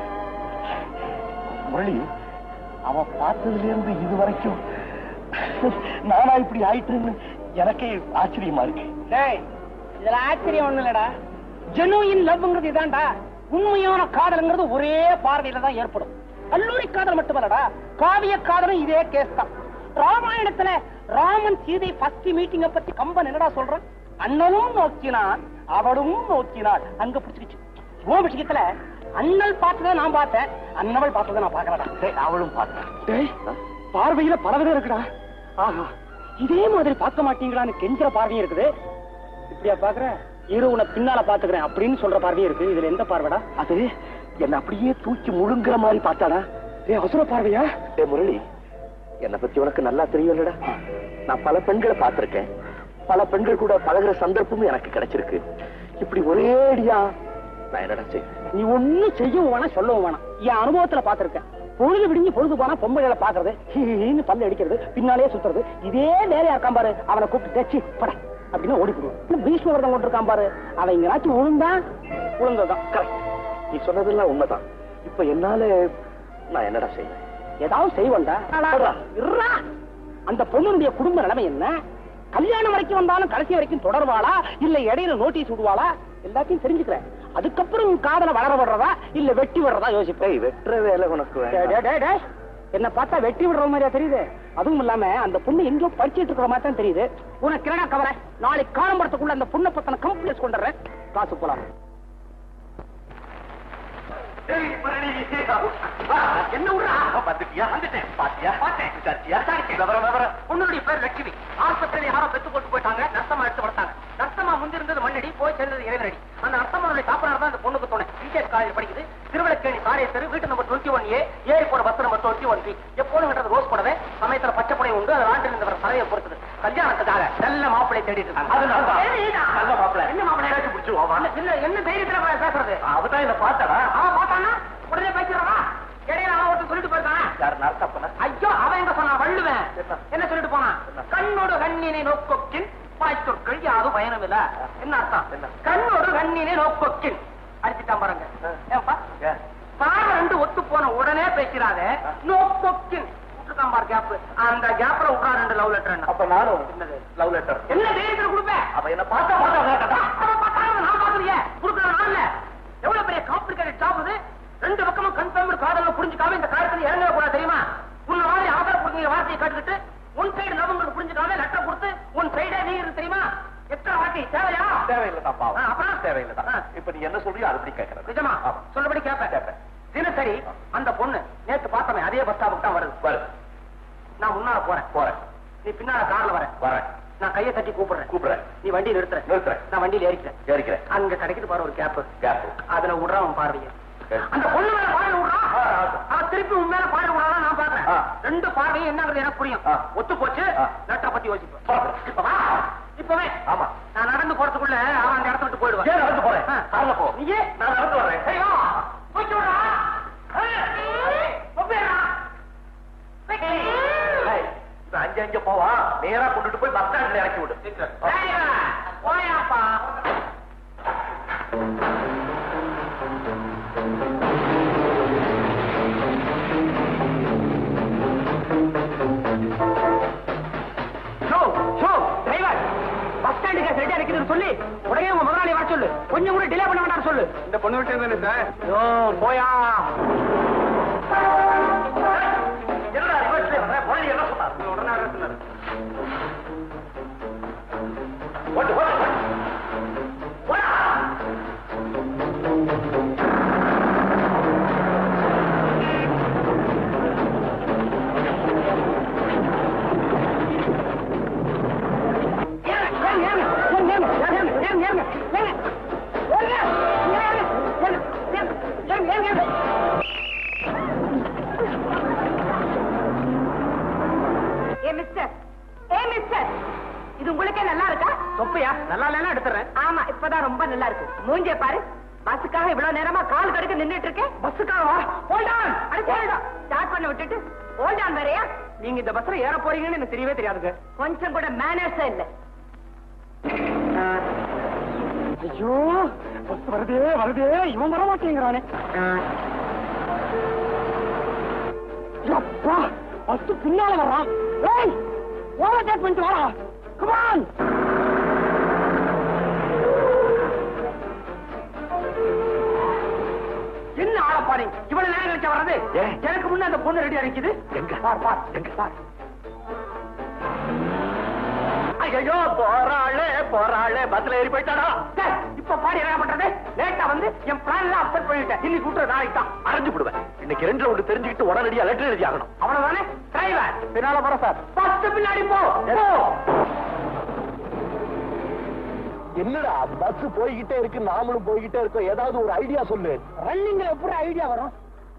முரளி அவ பார்த்ததுல இருந்து இது வரைக்கும் நானா இப்படி ஆயிட்டுன்னு எனக்கே ஆச்சரியமா இருக்கு டேய் இதுல ஆச்சரியம் ஒண்ணு இல்லடா ஜெனுவின் லவ்ங்கிறது இதான்டா உண்மையான காதல்ங்கிறது ஒரே பார்வையில தான் ஏற்படும் கல்லூரி காதல் மட்டுமல்லடா காவிய காதலும் இதே கேஸ் தான் ராமாயணத்துல ராமன் சீதை ஃபர்ஸ்ட் மீட்டிங்க பத்தி கம்பன் என்னடா சொல்றான் அண்ணனும் நோக்கினான் அவளும் நோக்கினாள் அங்க பிடிச்சிக்கிச்சு ஓ விஷயத்துல அண்ணல் பார்த்ததை நான் பார்த்தேன் அண்ணவள் பார்த்ததை நான் பார்க்கறடா டேய், அவளும் பார்த்தேன் டேய் பார்வையில பலவிதம் இருக்குடா ஆஹா இதே மாதிரி பார்க்க மாட்டீங்களான்னு கெஞ்சுற பார்வையும் இருக்குது இப்படியா பாக்குற இரு உன்னை பின்னால பாத்துக்கிறேன் அப்படின்னு சொல்ற பார்வையும் இருக்கு இதுல எந்த பார்வைடா அது என்ன அப்படியே தூக்கி முழுங்குற மாதிரி பார்த்தாடா ஏ அவசர பார்வையா டே முரளி என்னை பத்தி உனக்கு நல்லா தெரியும்லடா நான் பல பெண்களை பார்த்திருக்கேன் பல பெண்கள் கூட பழகுற சந்தர்ப்பமும் எனக்கு கிடைச்சிருக்கு இப்படி ஒரேடியா நான் என்னடா செய்வேன் நீ ஒண்ணும் செய்யவும் வேணாம் சொல்லவும் வேணாம் என் அனுபவத்துல பாத்திருக்கேன் பொழுது விடிஞ்சு பொழுது போனா பொம்பளைகளை பாக்குறது ஹீன்னு பல்ல அடிக்கிறது பின்னாலே சுத்துறது இதே வேலையா இருக்கான் பாரு அவனை கூப்பிட்டு தேச்சி பட அப்படின்னு ஓடி போடுவோம் பீஷ்மவர்தம் கொண்டு இருக்கான் பாரு அவன் இங்கனாச்சும் விழுந்தா விழுந்ததுதான் கரெக்ட் நீ சொன்னதெல்லாம் உண்மைதான் இப்ப என்னால நான் என்னடா செய்வேன் ஏதாவது செய்வண்டா சொல்றா. இருடா. அந்த பொண்ணுடைய குடும்ப நிலைமை என்ன கல்யாணம் வரைக்கும் வந்தாலும் கடைசி வரைக்கும் தொடர்வாளா இல்ல இடையில நோட்டீஸ் விடுவாளா எல்லாத்தையும் தெரிஞ்சுக்கிறேன் அதுக்கப்புறம் உன் காதலை வளர விடுறதா இல்ல வெட்டி விடுறதா யோசிப்பேன் டேய் வெட்டுற வேலை உனக்கு டேய், வேண்டாம். டேய், டேய், டேய். என்ன பார்த்தா வெட்டி விடுற மாதிரியா தெரியுது அதுவும் இல்லாம அந்த பொண்ணு எங்கேயோ படிச்சிட்டு இருக்கிற மாதிரி தான் தெரியுது உனக்கு கிரடா கவரை நாளைக்கு காலம்பரத்துக்குள்ள அந்த பொண்ணை பத்தின கம்ப்ளைண்ட் கொண்டுறேன் காசு போலாம் என்ன விடுறா வந்துட்டியா வந்துட்டேன் பாத்தியா பார்த்தேன் விசாரிச்சியா விவரம் விவரம் பொண்ணுடைய பேர் லட்சுமி ஆஸ்பத்திரியில யாரோ பெத்து போட்டு போயிட்டாங்க நஷ்டமா எடுத்து வளர்த்தாங்க நஷ்டமா முந்திருந்தது மண்ணடி போய் சேர்ந்தது இறைவனடி அந்த நஷ்டமாவுடைய சாப்பிடாரு தான் அந்த பொண்ணுக்கு தோணு பிஜேபி காலேஜ் படிக்குது திருவிழக்கேணி காரிய தெரு வீட்டு நம்பர் டுவெண்ட்டி ஒன் ஏ ஏழு போற bus number twenty one B எப்போதும் கட்டுறது ரோஸ் புடவை சமயத்துல பச்சை புடவை உண்டு அது ஆண்டில் இருந்து வர தலையை பொறுத்தது கல்யாணத்துக்காக நல்ல மாப்பிளை தேடிட்டு இருக்காங்க அது நான் தான். ஏய், நீதான். நல்ல மாப்பிள்ளை. என்ன மாப்பிளை பேசி முடிச்சிருவோம், வா. என்ன என்ன தைரியத்துல பேசுறது அவதான் என்ன பார்த்தாடா அவன் பார்த்தானா உடனே பேசுறானா இடையில அவன் ஒருத்தன் சொல்லிட்டு போயிருக்கான் யார் நர்த்தப்பன ஐயோ அவன் எங்க சொன்னான் வள்ளுவன் என்ன? என்ன சொல்லிட்டு போனான் என்ன? கண்ணோடு கண்ணினை நோக்கொக்கின் பாய்ச்சொற்கள் யாரும் பயணம் இல்ல என்ன அர்த்தம் என்ன? கண்ணோடு கண்ணினை நோக்கொக்கின் அடிச்சுட்டான் பாருங்க ஆ. ஏன்பா ஏன்? பார்வை ரெண்டு ஒத்து போன உடனே பேசுறாத நோக்கொக்கின் விட்டுருக்கான் பாரு கேப் அந்த கேப்ல விட்றா ரெண்டு லவ் லெட்டர் அப்ப நானும் என்னது? லவ் லெட்டர் என்ன தைரியத்துல கொடுப்பேன் அப்ப என்ன பார்த்தா பார்த்தா கேட்டா அவன் பார்த்தாலும் நான் பாக்குறியே கொடுக்கற நான் இல்ல எவ்வளவு பெரிய காம்ப்ளிகேட்டட் ஜாப் இது ரெண்டு பக்கமும் கன்ஃபார்ம் காதல புரிஞ்சுக்காம இந்த காரியத்துல இறங்க கூடாது தெரியுமா உன்ன மாதிரி ஆதார புரிஞ்சுங்க வார்த்தையை கேட்டுக்கிட்டு ஒன் சைடு லவ் உங்களுக்கு புரிஞ்சுக்காம லெட்டர் கொடுத்து ஒன் சைடே நீ இருக்கு தெரியுமா எத்தனை வார்த்தை பாக்கி தேவையா தேவையில்லைதான் பாவம் ஆ, அப்புறம்? தேவையில்லைதான் ஆ. இப்ப நீ என்ன சொல்றியோ அதுபடி கேட்கறேன் நிஜமா ஆமா. சொல்லபடி கேட்பேன் கேட்பேன். தினசரி அந்த பொண்ணு நேத்து பார்த்தமே அதே பஸ் ஸ்டாப்புக்கு தான் வருது வரு நான் முன்னால போறேன் போறேன் நீ பின்னால கார்ல வரேன் வரேன் நான் கையை தட்டி கூப்பிடுறேன் கூப்பிடுறேன் நீ வண்டி நிறுத்துற நிறுத்துறேன். நான் வண்டியில ஏறிக்கிறேன் ஏறிக்கிறேன் அங்க கிடைக்குது பாரு ஒரு கேப் கேப் அதுல விடுறான் அவன் பார்வைய சரி. அந்த பொண்ணு மேல பார்வை விடுறான் ஆ, ஆ. அவன் திருப்பி உன் மேல பார்வை விடுறான் நான் பாக்குறேன் ஆ. ரெண்டு பார்வையும் என்னங்கிறது எனக்கு புரியும் ஆ. ஒத்து போச்சு ஆ. லெட்டரை பத்தி யோசிப்பேன் பார்க்கிறேன். இப்ப வா இப்பவே ஆமா. நான் நடந்து போறதுக்குள்ள அவன் அந்த இடத்த விட்டு போயிடுவான் ஏன் நடந்து போறேன் ஆ. கார்ல போ நீயே நான் நடந்து வர்றேன் சரி வா போயிட்டு விடுறா ஏய், இப்ப அஞ்சு அஞ்சு போவா நேரா கொண்டுட்டு போய் பஸ் ஸ்டாண்ட்ல இறக்கி விடு போயாப்பா ஷோ ஷோ டிரைவர் பஸ் ஸ்டாண்டுக்கு ரெடியா இருக்குதுன்னு சொல்லி உடனே உங்க முதலாளி வர சொல்லு கொஞ்சம் கூட டிலே பண்ண வேண்டாம் சொல்லு இந்த பொண்ணு விட்டு தானே சார் யோ போயா என்னடா ரிவர்ஸ்ல வர முதல்ல என்ன சொன்னார் உடனே என்ன சொன்னார் ஓட்டு ஓட்டு ஓட்டு. போடா. ஏ மிஸ்டர் ஏ மிஸ்டர் இது உங்களுக்கே நல்லா இருக்கா தொப்பையா நல்லா இல்லைன்னா எடுத்துறேன் ஆமா இப்பதான் ரொம்ப நல்லா இருக்கு மூஞ்சே பாரு பஸ்ஸுக்காக இவ்வளவு நேரமா கால் கடுக்க நின்னுட்டு இருக்கேன் பஸ்ஸுக்காக ஹோல்ட் ஆன் அட சரிடா ஸ்டார்ட் பண்ண விட்டுட்டு ஓல்ட் ஆன் வேறயா நீங்க இந்த பஸ்ல ஏற போறீங்கன்னு எனக்கு தெரியவே தெரியாதுங்க கொஞ்சம் கூட மேனர்ஸே இல்ல ஐயோ பஸ் வருதே வருதே இவன் வர மாட்டேங்கிறானே அப்பா பஸ் பின்னால வர்றான் ஏய் ஓவர்டேக் பண்ணிட்டு வாடா கமான் என்ன ஆளப்பாரு இவ்வளவு நேரம் கழிச்சா வர்றது ஏன்? எனக்கு முன்ன அந்த பொண்ணு ரெடியா நிக்குது எங்க? பார் பார் எங்க பார் ஐயோ போறாளே போறாளே பஸ்ல ஏறி போயிட்டாடா டேய், இப்ப பாடி என்ன பண்றது லேட்டா வந்து என் பிளான் எல்லாம் அப்செட் பண்ணிட்டேன் இன்னைக்கு விட்டுற நாளைக்கு தான் அரைஞ்சு விடுவேன் இன்னைக்கு ரெண்டுல ஒன்று தெரிஞ்சுக்கிட்டு உடனடியா லெட்டர் எழுதி ஆகணும் அவ்வளவுதானே டிரைவர் பின்னால போற சார் பஸ் பின்னாடி போ போ என்னடா பஸ் போய்கிட்டே இருக்கு நாமளும் போய்கிட்டே இருக்கோம் ஏதாவது ஒரு ஐடியா சொல்லு ரன்னிங்ல எப்படி ஐடியா வரும்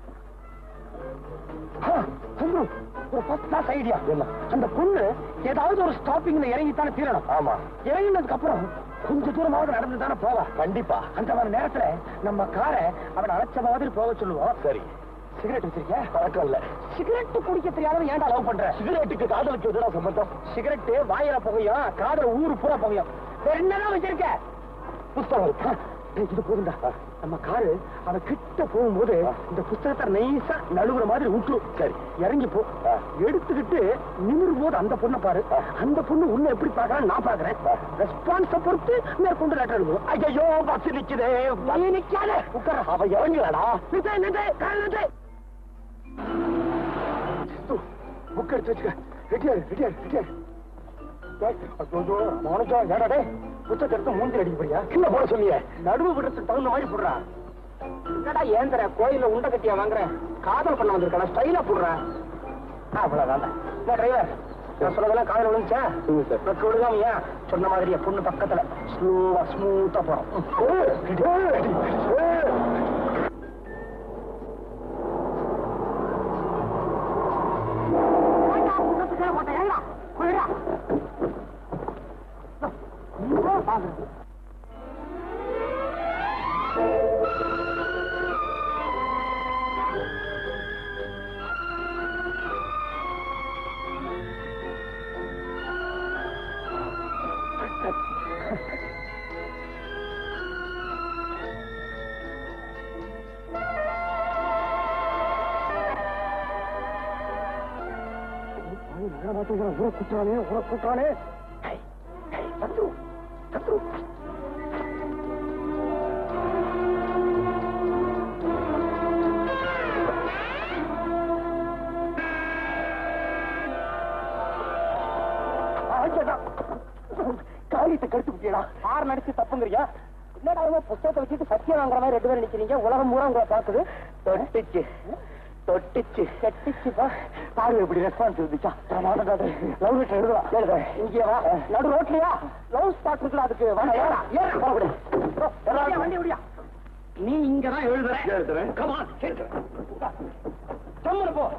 ஆ, சந்துரு, ஒரு ஃபர்ஸ்ட் கிளாஸ் ஐடியா அந்த பொண்ணு ஏதாவது ஒரு ஸ்டாப்பிங்ல இறங்கித்தானே தீரணும் ஆமா இறங்கினதுக்கு அப்புறம் கொஞ்ச தூரமாவது நடந்து தானே போவா கண்டிப்பா அந்த மாதிரி நேரத்துல நம்ம காரை அவன் அழைச்ச மாதிரி போக சொல்லுவோம் சரி சிகரெட் வச்சிருக்கியா பழக்கம் இல்ல சிகரெட் குடிக்க தெரியாதவன் ஏன்டா லவ் பண்ற சிகரெட்டுக்கு காதலுக்கு எதுனா சம்பந்தம் சிகரெட் வாயில புகையும் காதல ஊரு பூரா புகையும் வேற என்னதான் வச்சிருக்க புஸ்தகம் இருக்கு. டேய், இது போதுண்டா நம்ம காரு அவன் கிட்ட போகும்போது இந்த புஸ்தகத்தை நைஸா நழுவுற மாதிரி விட்டு சரி இறங்கி போ எடுத்துக்கிட்டு நிமிரும் போது அந்த பொண்ணை பாரு அந்த பொண்ணு உன்னை எப்படி பாக்குறான்னு நான் பாக்குறேன் ரெஸ்பான்ஸ பொறுத்து மேற்கொண்டு லெட்டர் எழுதுவோம் ஐயோ பஸ் நிக்குதே நீ நிக்காத உட்கார அவ இறங்கலடா நின்று நின்று கால் நின்று புக் எடுத்து வச்சுக்க ரெடியாரு ரெடியாரு ரெடியாரு மோனஜா ஏடா டேய் புத்தகத்தை எடுத்து மூஞ்சி அடிக்க போறியா கீழே போட சொன்னியே நடுவு விடுறதுக்கு தகுந்த மாதிரி போடுறா என்னடா ஏந்திர கோயில உண்டை கட்டியா வாங்குறேன் காதல் பண்ண வந்திருக்கா ஸ்டைலா போடுறேன் அவ்வளவுதான் என்ன டிரைவர் நான் சொல்றதெல்லாம் காதல் விழுந்துச்சா வெக்க விழுகாமையா சொன்ன மாதிரியா பொண்ணு பக்கத்துல ஸ்லோவா ஸ்மூத்தா போறோம் ஊரை குற்றானே ஊரை குற்றானே சத்ரு சத்ரு காரியத்தை கெடுத்து விட்டியடா ஆறு நடிச்சு தப்புங்கிறியா என்னடா இவன் புத்தகத்தை வச்சுட்டு சத்தியம் வாங்குற மாதிரி ரெண்டு பேரும் நிக்கிறீங்க உலகம் பூரா உங்களை பாக்குது தொட்டுச்சு தொட்டுச்சு கெட்டுச்சுப்பா பாரு எப்படி ரெஸ்பான்ஸ் இருந்துச்சா லவ் லெட்டர் எழுதலாம் எழுத இங்கே வா நடு ரோட்லயா லவ் ஸ்பாட் இருக்குல்ல அதுக்கு வாங்க ஏறா ஏற போகக்கூடாது வண்டி விடியா நீ இங்கதான் எழுதுற எழுதுறேன். கமான் சம்மனு போ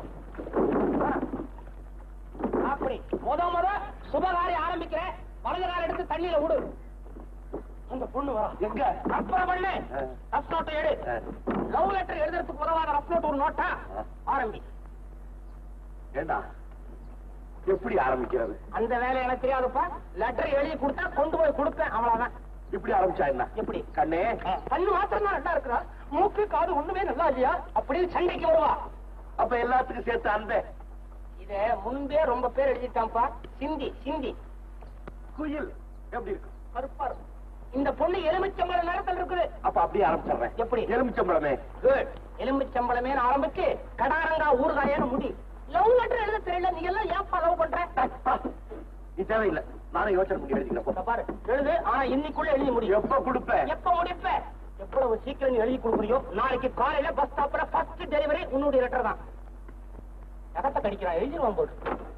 அப்படி முத முத சுபகாரி ஆரம்பிக்கிற வலது கால எடுத்து தண்ணியில விடு அந்த பொண்ணு வரா எங்க அப்புறம் பண்ணு ரஃப் நோட்டை எடு லவ் லெட்டர் எழுதுறதுக்கு உதவாத ரஃப் நோட் ஒரு நோட்டா ஆரம்பி ஏண்டா எப்படி ஆரம்பிக்கிறது அந்த வேலை எனக்கு தெரியாதுப்பா லெட்டர் எழுதி கொடுத்தா கொண்டு போய் கொடுப்பேன் அவ்வளவுதான் இப்படி ஆரம்பிச்சா என்ன எப்படி கண்ணே கண்ணு மாத்திரம் தான் நல்லா இருக்கிறா மூக்கு காது ஒண்ணுமே நல்லா இல்லையா அப்படியே சண்டைக்கு வருவா அப்ப எல்லாத்துக்கும் சேர்த்து அன்பே இத முன்பே ரொம்ப பேர் எழுதிட்டான்ப்பா சிந்தி சிந்தி குயில் எப்படி இருக்கு கருப்பா இருக்கும் இந்த பொண்ணு எலுமிச்சம்பழம் நேரத்தில் இருக்குது அப்ப அப்படியே ஆரம்பிச்சிடுறேன் எப்படி? எலுமிச்சம்பழமே குட் எலுமிச்சம்பழமே ஆரம்பிச்சு கடாரங்கா ஊறுகாயன்னு முடி லவ் லெட்டர் எழுத தெரியல நீ எல்லாம் ஏப்பா லவ் பண்ற நீ தேவையில்லை நானும் யோசனை பண்ணி இத எழுதிக்கிறேன் பாரு எழுது ஆனா இன்னைக்குள்ள எழுதி முடியும் எப்ப கொடுப்பேன் எப்ப முடிப்ப எவ்வளவு சீக்கிரம் நீ எழுதி கொடுக்குறியோ நாளைக்கு காலையில பஸ் ஸ்டாப்ல ஃபர்ஸ்ட் டெலிவரி உன்னுடைய லெட்டர் தான் எகத்தை கடிக்கிறான் எழுதிருவான் போடு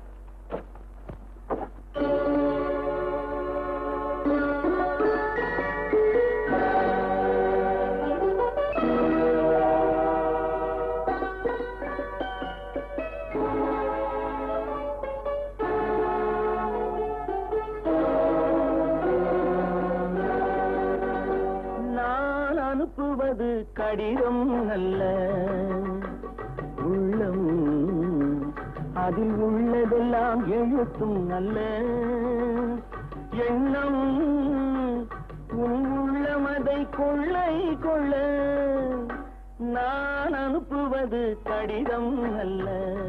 நான் அனுப்புவது கடிதம் அல்ல உள்ளம் அதில் உள்ளதெல்லாம் எழுத்தும் அல்ல எண்ணம் உன் உள்ளமதை கொள்ளை கொள்ள நான் அனுப்புவது கடிதம் அல்ல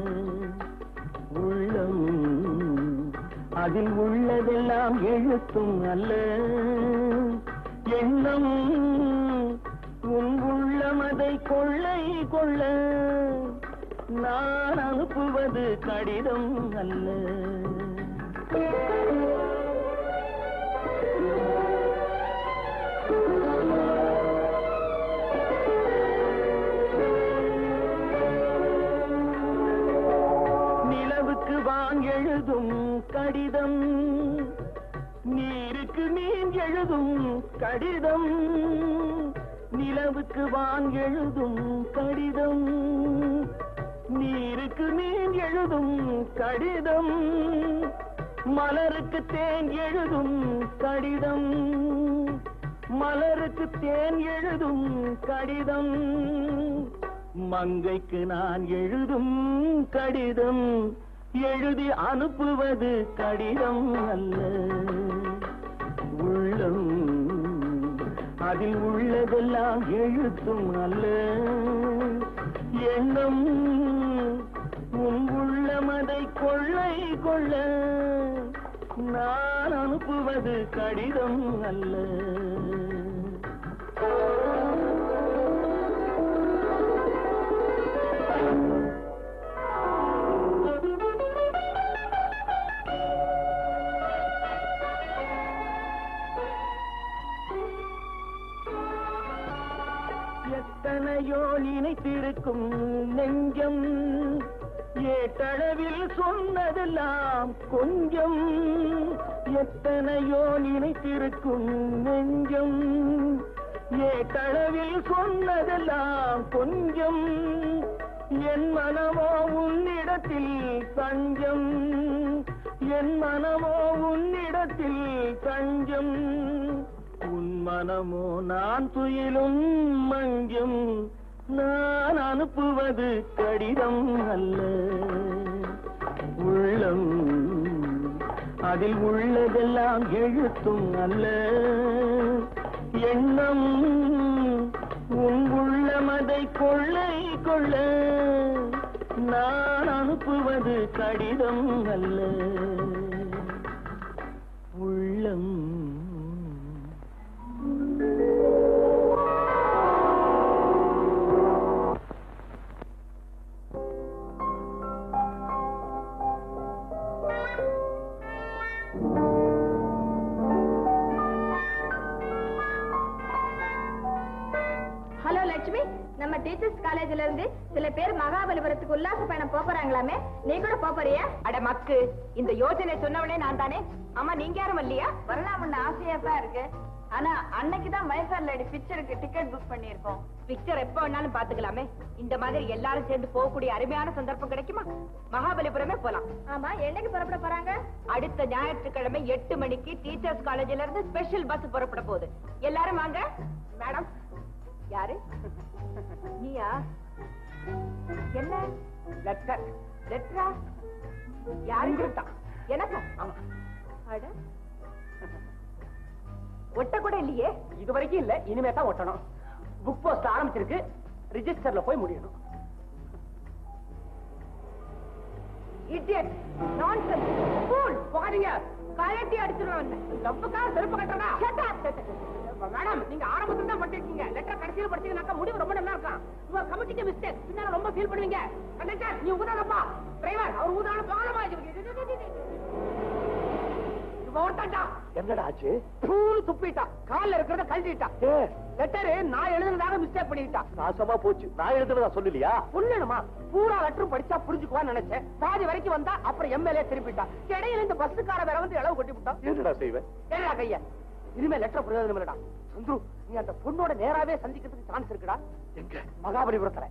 உள்ளம் அதில் உள்ளதெல்லாம் எழுத்தும் அல்ல எண்ணம் உன் உள்ளமதை கொள்ளை கொள்ள நான் அனுப்புவது கடிதம் அல்ல நிலவுக்கு வான் எழுதும் கடிதம் நீருக்கு மீன் எழுதும் கடிதம் நிலவுக்கு வான் எழுதும் கடிதம் நீருக்கு மீன் எழுதும் கடிதம் மலருக்கு தேன் எழுதும் கடிதம் மலருக்கு தேன் எழுதும் கடிதம் மங்கைக்கு நான் எழுதும் கடிதம் எழுதி அனுப்புவது கடிதம் அல்ல உள்ளம் அதில் உள்ளதெல்லாம் எழுத்தும் அல்ல எண்ணம் உன் உள்ளமதை கொள்ளை கொள்ள நான் அனுப்புவது கடிதம் அல்ல எத்தனையோ நினைத்திருக்கும் நெஞ்சம் ஏட்டளவில் சொன்னதெல்லாம் கொஞ்சம் எத்தனையோ நினைத்திருக்கும் நெஞ்சம் ஏட்டளவில் சொன்னதெல்லாம் கொஞ்சம் என் மனமோ உன்னிடத்தில் தஞ்சம் என் மனமோ உன்னிடத்தில் தஞ்சம் உன் மனமோ நான் துயிலும் மஞ்சம் நான் அனுப்புவது கடிதம் அல்ல உள்ளம் அதில் உள்ளதெல்லாம் எழுத்தும் அல்ல எண்ணம் உன் உள்ளமதை கொள்ளை கொள்ள நான் அனுப்புவது கடிதம் அல்ல உள்ளம் ஆ டீச்சர்ஸ் காலேஜ்ல இருந்து சில பேர் மகாபலிபுரத்துக்கு உல்லாச பயணம் போறாங்களாமே நீ கூட போறியா அட மக்கு இந்த யோசனை சொன்னவனே நான் தானே ஆமா நீங்க யாரும் இல்லையா வரலாம்னு ஆசையா தான் இருக்கு ஆனா அன்னைக்கு தான் வயசார் லேடி பிக்சருக்கு டிக்கெட் புக் பண்ணியிருக்கோம் பிக்சர் எப்ப வேணாலும் பாத்துக்கலாமே இந்த மாதிரி எல்லாரும் சேர்ந்து போகக்கூடிய அருமையான சந்தர்ப்பம் கிடைக்குமா மகாபலிபுரமே போலாம் ஆமா என்னைக்கு புறப்பட போறாங்க அடுத்த ஞாயிற்றுக்கிழமை எட்டு மணிக்கு டீச்சர்ஸ் காலேஜ்ல இருந்து ஸ்பெஷல் பஸ் புறப்பட போகுது எல்லாரும் வாங்க மேடம் யாரு நீயா என்ன லெட்டர் லெட்டரா யாருங்கிட்டா எனக்கும் ஆமா அட ஒட்ட கூட இல்லையே இது வரைக்கும் இல்ல இனிமே தான் ஒட்டணும் புக் போஸ்ட் ஆரம்பிச்சிருக்கு ரிஜிஸ்டர்ல போய் முடியணும் இடியட் நான்சென்ஸ் ஃபூல் போகாதீங்க கழட்டி அடிச்சிருவேன் லவ்வுக்காக செருப்பு கட்டறதா மேடம் நீங்க ஆரம்பத்துல தான் பண்ணிருக்கீங்க லெட்டர் கடைசியில படிச்சீங்கன்னாக்கா முடிவு ரொம்ப நல்லா இருக்கும் உங்க கமிட்டிக்கு மிஸ்டேக் பின்னால ரொம்ப ஃபீல் பண்ணுவீங்க கண்டக்டர் நீ ஊதாதப்பா டிரைவர் அவர் ஊதான போகாதமா என்னடா ஆச்சு பூரு துப்பிட்டா கால்ல இருக்கிறத கழட்டிட்டா லெட்டர் நான் எழுதுனதாக மிஸ்டேக் பண்ணிட்டா நாசமா போச்சு நான் எழுதுனதா சொல்லலையா புரியணுமா பூரா லெட்டரும் படிச்சா புரிஞ்சுக்குவான்னு நினைச்சேன் பாதி வரைக்கும் வந்தா அப்புறம் எம்எல்ஏ திருப்பிட்டா இடையில இந்த பஸ்ஸுக்கார வேற வந்து இளவு கொட்டி விட்டா என்னடா செய்வேன் ஏடா கையா இனிமே லெட்டர் பிரயோஜனம் இல்லடா சந்துரு நீ அந்த பொண்ணோட நேராவே சந்திக்கிறதுக்கு சான்ஸ் இருக்குடா எங்க மகாபலிபுரத்துல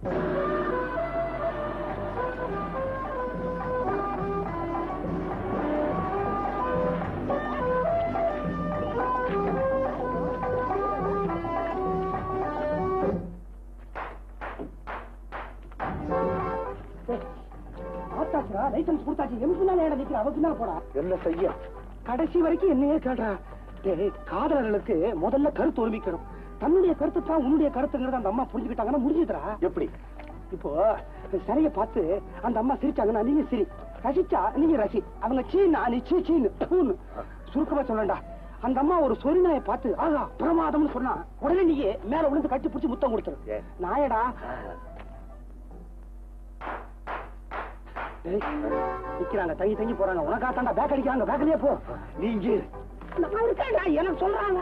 ஆத்தாச்சுடா லைசன்ஸ் கொடுத்தாச்சு எம் பின்னால ஏடா நிக்கிற அவ பின்னால போடா என்ன செய்ய கடைசி வரைக்கும் என்னையே கேட்டா டேய் காதலர்களுக்கு முதல்ல கருத்து ஒருமிக்கணும் தன்னுடைய கருத்து தான் உன்னுடைய கருத்துங்கிறத அந்த அம்மா புரிஞ்சுக்கிட்டாங்கன்னா முடிஞ்சுதுடா எப்படி இப்போ சிலைய பார்த்து அந்த அம்மா சிரிச்சாங்கன்னா நீங்க சிரி ரசிச்சா நீங்க ரசி அவங்க சீனா நீ சீ சீன்னு தூன்னு சுருக்கமா சொல்லண்டா அந்த அம்மா ஒரு சொறி நாயை பார்த்து ஆகா பிரமாதம்னு சொன்னா உடனே நீயே மேல விழுந்து கட்டி பிடிச்சி முத்தம் கொடுத்துரு ஏ. நாயடா டேய், நிக்கிறாங்க தங்கி தங்கி போறாங்க உனக்கா தாண்டா பேக் அடிக்கிறாங்க பேக்கலயே போ நீங்க இரு. நான் இருக்கேன்டா எனக்கு சொல்றாங்க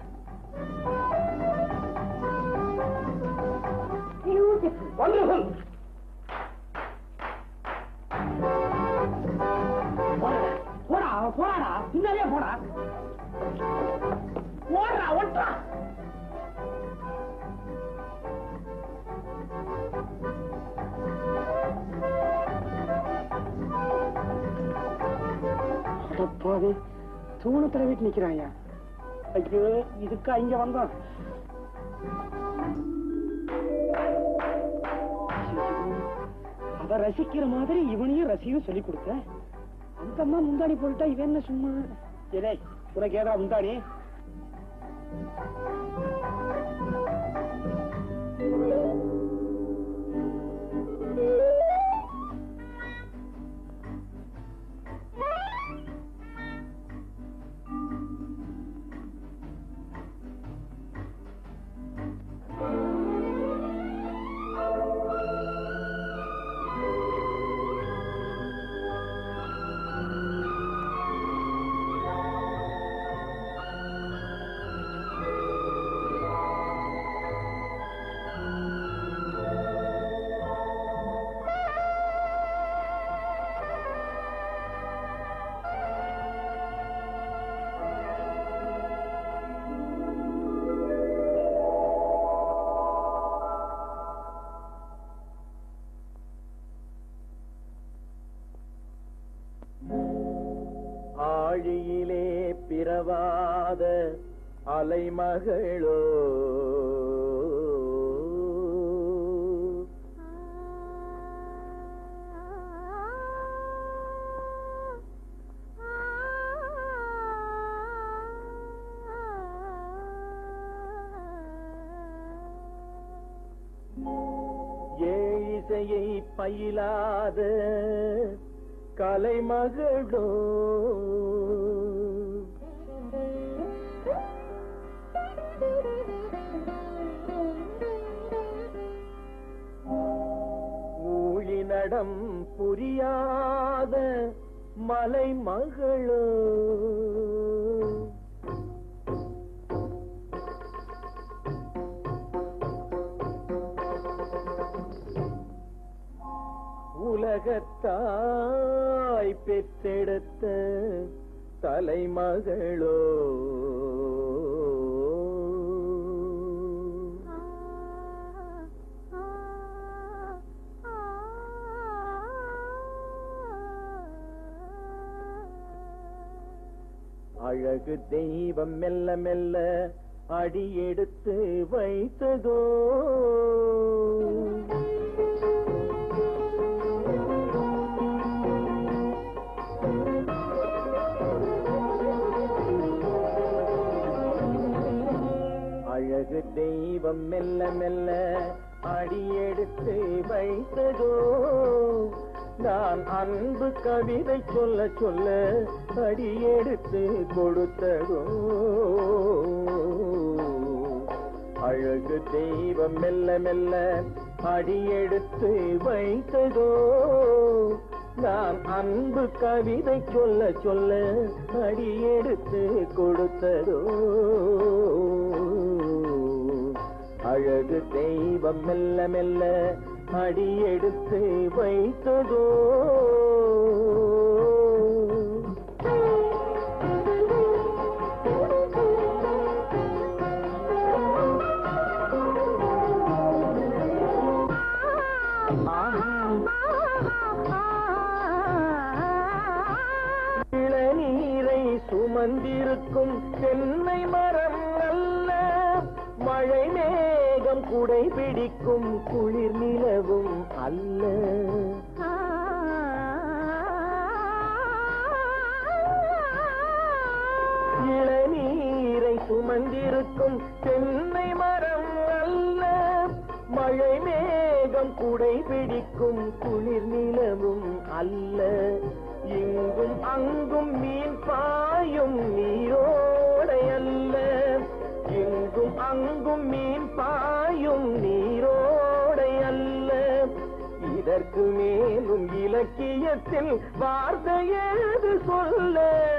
Wonderful. போடா போடாடா பின்னாலே போடா ஓடுறா ஓட்டுறா அடப்பாவே தூணத்துல வீட்டு நிக்கிறாங்க ஐயோ இதுக்கா இங்க வந்தோம் அவ ரசிக்கிற மாதிரி இவனையும் ரசியும் சொல்லி கொடுத்த அந்த அம்மா முந்தாணி போட்டுட்டா இவன் என்ன சும்மா ஏலே உனக்கு ஏதா முந்தாணி ஆழியிலே பிறவாத அலைமகளோ ஏழிசையை பயிலாத கலைமகளோ ஊழி நடம் புரியாத மலைமகளோ உலகத்தாய் பெற்றெடுத்த தலைமகளோ அழகு தெய்வம் மெல்ல மெல்ல அடியெடுத்து வைத்ததோ அழகு தெய்வம் மெல்ல மெல்ல அடியெடுத்து வைத்ததோ நான் அன்பு கவிதை சொல்ல சொல்ல அடியெடுத்து கொடுத்ததோ அழகு தெய்வம் மெல்ல மெல்ல அடியெடுத்து வைத்ததோ நான் அன்பு கவிதை சொல்ல சொல்ல அடியெடுத்து கொடுத்ததோ அழகு தெய்வம் மெல்ல மெல்ல அடியெடுத்து வைத்ததோ இளநீரை சுமந்திருக்கும் தென்னை மரம் அல்ல மழை மேகம் குடை பிடிக்கும் குளிர் நிலவும் அல்ல இளநீரை சுமந்திருக்கும் தென்னை மரம் அல்ல மழை மேகம் குடை பிடிக்கும் குளிர் நிலவும் அல்ல இங்கும் அங்கும் மீன் பாயும் நீரோடை அல்ல இங்கும் அங்கும் மீன் பாயும் நீரோடை அல்ல இதற்கு மேலும் இலக்கியத்தில் வார்த்தை ஏது சொல்ல